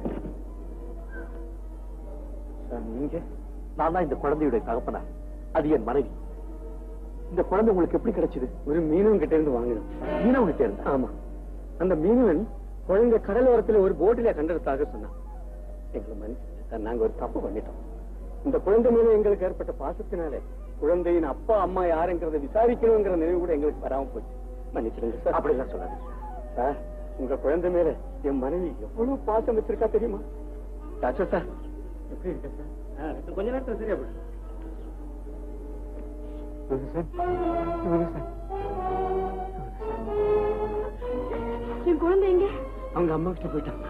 சார், நீங்க நான் தான் இந்த குழந்தையுடைய தகப்பனா அது என் மனைவி இந்த குழந்தை உங்களுக்கு எப்படி கிடைச்சது ஒரு மீனவன் கிட்ட இருந்து வாங்கினோம் மீனவ கிட்ட இருந்தா ஆமா அந்த மீனவன் குழந்தை கடலோரத்துல ஒரு போட்டில கண்டெடுத்தாக சொன்னான் எங்களை மன்னிச்சுங்க சார் நாங்க ஒரு தப்பு பண்ணிட்டோம் இந்த குழந்தை மேல எங்களுக்கு ஏற்பட்ட பாசத்தினால குழந்தையின் அப்பா அம்மா யாருங்கிறத விசாரிக்கணுங்கிற நினைவு கூட எங்களுக்கு வராம போச்சு மன்னிச்சிடுங்க சார் அப்படிலாம் சொல்லாது சார் உங்க குழந்தை மேல என் மனைவி எவ்வளவு பாசம் வச்சிருக்கா தெரியுமா டாக்டர் சார் எப்படி இருக்க சார் கொஞ்ச நேரத்துல சரியா போயிடும் என் குழந்தை எங்க அவங்க அம்மா கிட்ட போயிட்டான்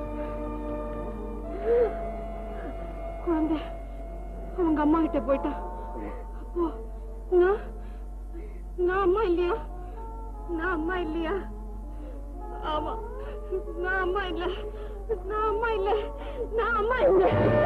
குழந்தை அவங்க அம்மா கிட்ட போயிட்டான் அப்போ நான் நான் அம்மா இல்லையா நான் அம்மா இல்லையா ஆமா நான் அம்மா இல்ல நான் அம்மா இல்ல நான் அம்மா இல்ல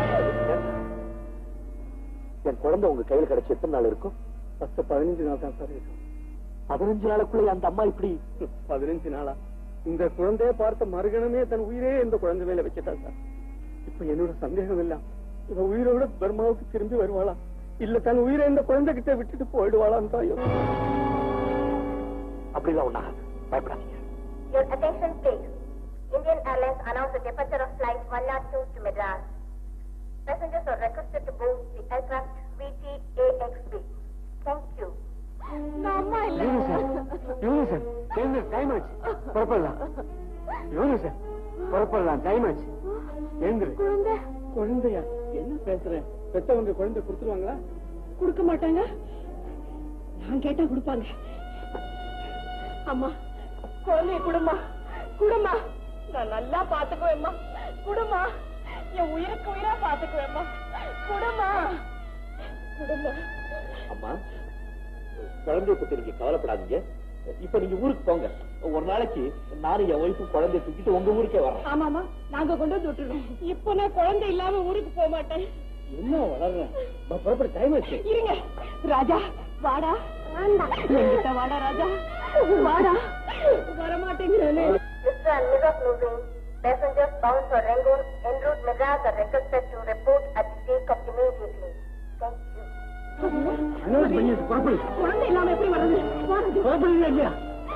என் குழந்தை உங்க கையில் கிடைச்சி எத்தனை நாள் இருக்கும் பத்து பதினஞ்சு நாள் தான் சார் இருக்கும் பதினஞ்சு நாளுக்குள்ள அந்த அம்மா இப்படி பதினஞ்சு நாளா இந்த குழந்தைய பார்த்த மறுகணமே தன் உயிரே இந்த குழந்தை மேல வச்சுட்டா சார் இப்ப என்னோட சந்தேகம் இல்ல இவ உயிரோட பர்மாவுக்கு திரும்பி வருவாளா இல்ல தன் உயிரை இந்த குழந்தை கிட்ட விட்டுட்டு போயிடுவாளான்னு தான் யோசனை. அப்படிலாம் ஒண்ணாகாது பயப்படாதீங்க Your attention please. Indian Airlines announced the departure of flight 102 to Madras. Passengers are requested to board the aircraft VT-AXB. Thank you. நான் அம்மா இல்ல இவனு சார் இவனு சார் எழுந்து டைம் ஆச்சு புறப்படலாம் இவனு சார் புறப்படலாம் டைம் ஆச்சு எழுந்துரு குழந்தை குழந்தையா என்ன பேசுறேன் பெத்தவங்க குழந்தை கொடுத்துருவாங்களா கொடுக்க மாட்டாங்க நான் கேட்டா கொடுப்பாங்க அம்மா குழந்தைய குடுமா குடுமா நான் நல்லா பாத்துக்குவேம்மா குடுமா என் உயிருக்கு உயிரா பாத்துக்குவேம்மா குடுமா குடுமா அம்மா குழந்தைய பத்தி நீங்க கவலைப்படாதீங்க இப்ப நீங்க ஊருக்கு போங்க ஒரு நாளைக்கு நானும் என் ஒய்ஃபும் குழந்தைய தூக்கிட்டு உங்க ஊருக்கே வரேன் ஆமாமா நாங்க கொண்டு வந்து விட்டுறோம் இப்போ நான் குழந்தை இல்லாம ஊருக்கு போக மாட்டேன் என்ன வளர்றேன் புறப்பட டைம் ஆச்சு இருங்க ராஜா வாடா என்கிட்ட வாடா ராஜா வாடா வரமாட்டேங்கிறேனே Mr. and Mrs. Moving, passengers bound for Rangoon en route Madras are requested to report at the takeoff immediately. Thank you. Announce பண்ணியாச்சு புறப்படு குழந்தை இல்லாம எப்படி வர்றது வா ராஜா. புறப்படுங்க இல்லையா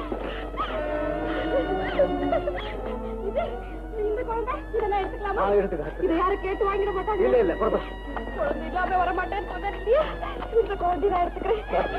இது, இந்த குழந்தை இதை நான் எடுத்துக்கலாமா நான் எடுத்துக்கிறேன். இதை யாரும் கேட்டு வாங்கிட மாட்டாங்க இல்ல இல்ல புறப்படு குழந்தை இல்லாம வர மாட்டேன்னு சொன்னேன் இல்லையா இந்த குழந்தை நான் எடுத்துக்கிறேன்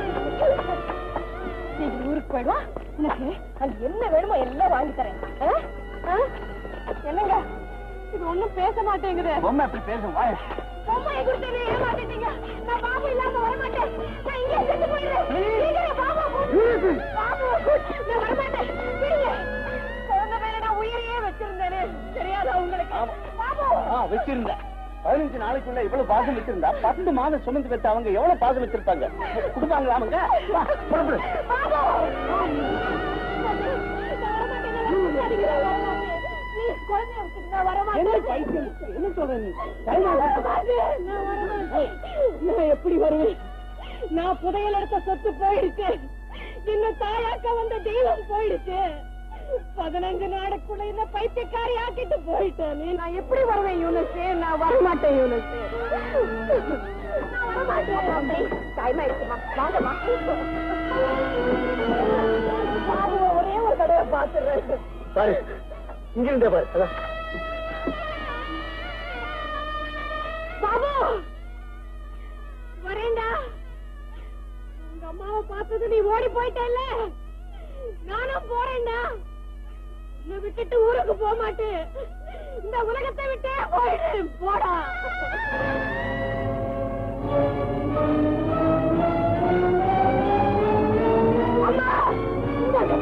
நீ ஊருக்கு போயிடுவா உனக்கு அங்க என்ன வேணுமோ எல்லாம் வாங்கி தரேன் ஆ? ஆ? என்னங்க இது ஒண்ணும் பேச மாட்டேங்குது பொம்மை அப்படி பேசும் வாய பொம்மையை கொடுத்து என்ன ஏமாத்திட்டீங்க நான் பாபு இல்லாம வர மாட்டேன் நான் இங்கே செத்து போயிடுறேன் சீக்கிரம் பாபு கூட்டு. பாபு நான் வர மாட்டேன் விடுங்க. குழந்தை மேல நான் உயிரையே வச்சிருந்தேனே தெரியாதா உங்களுக்கு பாபு ஆ வச்சிருந்தேன் பதினஞ்சு நாளைக்குள்ள இவ்வளவு பாசம் வச்சிருந்தா பத்து மாதம் சுமந்து பெற்ற அவங்க எவ்வளவு பாசம் வச்சிருப்பாங்க கொடுப்பாங்களா அவங்க வா, புறப்படு பாபு நான் வர மாட்டேன் ப்ளீஸ் குழந்தைய விட்டுட்டு நான் வர என்ன மாட்டேன் பைத்தியம் என்ன சொல்ற நீ நான் வர மாட்டேன். நான் வர மாட்டேன். நான் எப்படி வருவேன் நான் புதையல் எடுத்த சொத்து போயிடுச்சு என்ன தாயாக்க வந்த தெய்வம் போயிடுச்சு பதினஞ்சு நாளுக்குள்ள என்ன பைத்தியக்காரி ஆக்கிட்டு போயிட்டானே நான் எப்படி வருவேன் யூனிஸ் நான் வர மாட்டேன் யூனிஸ் நான் வர மாட்டேன் டைம் ஆயிடுச்சுமா வாங்கம்மா பாபுவை ஒரே ஒரு தடவை பாத்துறேன் பாரு இங்க இருந்தே பாரு அதான். பாபு வரேன்டா உங்க அம்மாவை பார்த்தது நீ ஓடி போயிட்டல்ல நானும் போறேன்டா உன்னை விட்டுட்டு ஊருக்கு போக மாட்டேன் இந்த உலகத்தை விட்டே போயிட்டு போடா அம்மா இந்தாங்க.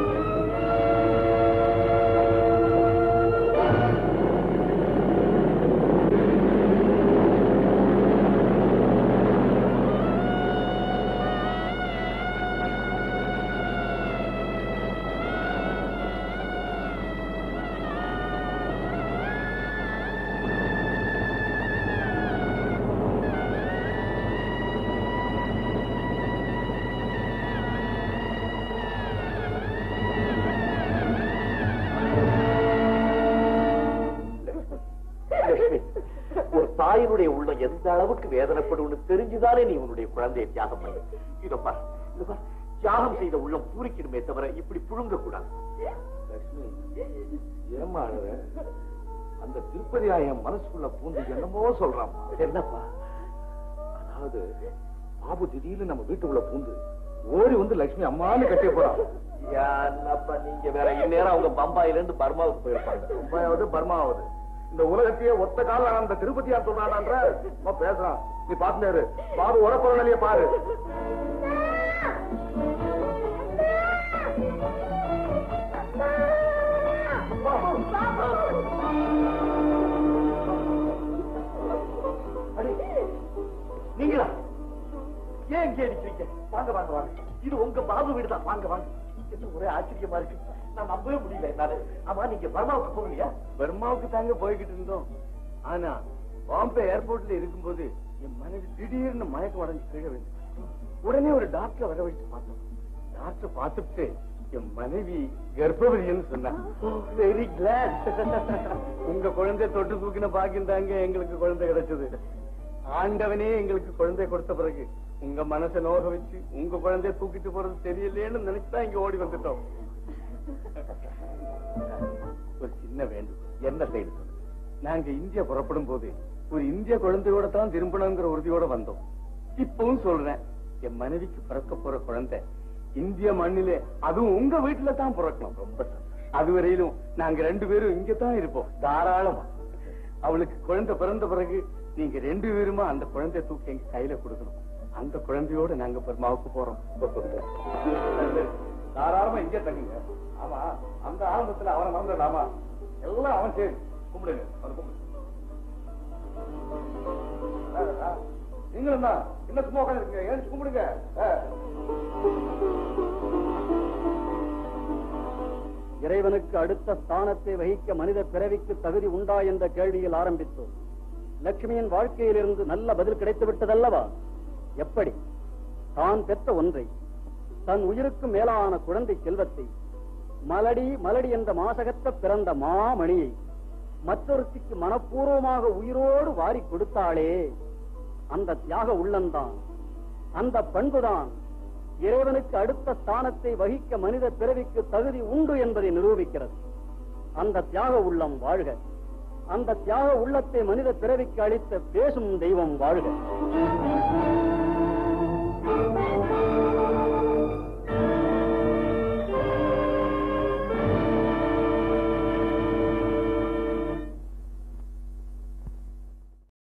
லட்சுமி ஒரு தாயினுடைய உள்ளம் எந்த அளவுக்கு வேதனைப்படும்னு தெரிஞ்சுதானே நீ உன்னுடைய குழந்தையை தியாகம் பண்ண இதோ பார் இதோ பார் தியாகம் செய்த உள்ளம் பூரிக்கணுமே தவிர இப்படி புழுங்க கூடாது லட்சுமி ஏமா அழுற அந்த திருப்பதி என் மனசுக்குள்ள பூந்து என்னமோ சொல்றாமா என்னப்பா அதாவது பாபு திடீர்னு நம்ம வீட்டுக்குள்ள பூந்து ஓடி வந்து லட்சுமி அம்மான்னு கட்டி போறான் என்னப்பா நீங்க வேற இந்நேரம் அவங்க பம்பாயில இருந்து பர்மாவுக்கு போயிருப்பாங்க மும்பாயாவது பர்மாவது இந்த உலகத்தையே ஒத்த கால அந்த திருப்பதியார் சொல்றான்ற பேசுறான் நீ பாத்துனாரு பாபு உடப்புற நிலைய பாரு நீங்களா ஏன் இங்கே நிக்கிறீங்க வாங்க வாங்க வாங்க இது உங்க பாபு வீடு தான் வாங்க வாங்க என்ன ஒரே ஆச்சரியமா இருக்கு நான் நம்பவே முடியல என்னால ஆமா நீங்க பர்மாவுக்கு போகலையா பர்மாவுக்கு தாங்க போய்கிட்டு இருந்தோம் ஆனா பாம்பே ஏர்போர்ட்ல இருக்கும்போது என் மனைவி திடீர்னு மயக்கம் உடஞ்சு கீழே விழுந்து உடனே ஒரு டாக்டரை வர வச்சு பார்த்தோம் டாக்டர் பார்த்துட்டு என் மனைவி கர்ப்பவதின்னு சொன்னான் வெரி கிளாட் உங்க குழந்தை தொட்டு தூக்கின பாக்கியம் தாங்க எங்களுக்கு குழந்தை கிடைச்சது ஆண்டவனே எங்களுக்கு குழந்தை கொடுத்த பிறகு உங்க மனசை நோக வச்சு உங்க குழந்தைய தூக்கிட்டு போறது தெரியலையேன்னு நினைச்சுதான் இங்க ஓடி வந்துட்டோம் ஒரு சின்ன வேண்டுகோள் என்ன செய்து நாங்க இந்தியா புறப்படும் போது ஒரு இந்திய குழந்தையோட தான் திரும்பணுங்கிற உறுதியோட வந்தோம் இப்பவும் சொல்றேன் என் மனைவிக்கு பிறக்க போற குழந்தை இந்திய மண்ணிலே அதுவும் உங்க வீட்டுல தான் பிறக்கணும் ரொம்ப சந்தோஷம். அதுவரையிலும் நாங்க ரெண்டு பேரும் இங்க தான் இருப்போம் தாராளமா அவளுக்கு குழந்தை பிறந்த பிறகு நீங்க ரெண்டு பேருமா அந்த குழந்தைய தூக்கி எங்க கையில கொடுக்கணும் அந்த குழந்தையோட நாங்க பர்மாவுக்கு போறோம் தாராளமா இங்கே தங்குங்க ஆமா அந்த ஆரம்பத்துல அவனை மறந்துடலாமா எல்லாம் அவன் சரி கும்பிடுங்க அவனை கும்பிடு ஆ, ஆ. நீங்களும் தான் என்ன சும்மா உட்காந்துருக்கீங்க ஏன் கும்பிடுங்க ஆ. இறைவனுக்கு அடுத்த ஸ்தானத்தை வகிக்க மனித பிறவிக்கு தகுதி உண்டா என்ற கேள்வியில் ஆரம்பித்தோம் லட்சுமியின் வாழ்க்கையிலிருந்து நல்ல பதில் கிடைத்து விட்டதல்லவா எப்படி தான் பெற்ற ஒன்றை தன் உயிருக்கு மேலான குழந்தை செல்வத்தை மலடி மலடி என்ற மாசகத்த பிறந்த மாமணியை மற்றொருத்திக்கு மனப்பூர்வமாக உயிரோடு வாரி கொடுத்தாளே அந்த தியாக உள்ளந்தான் அந்த பண்புதான் இறைவனுக்கு அடுத்த ஸ்தானத்தை வகிக்க மனித பிறவிக்கு தகுதி உண்டு என்பதை நிரூபிக்கிறது அந்த தியாக உள்ளம் வாழ்க அந்த தியாக உள்ளத்தை மனித பிறவிக்கு அளித்த பேசும் தெய்வம் வாழ்க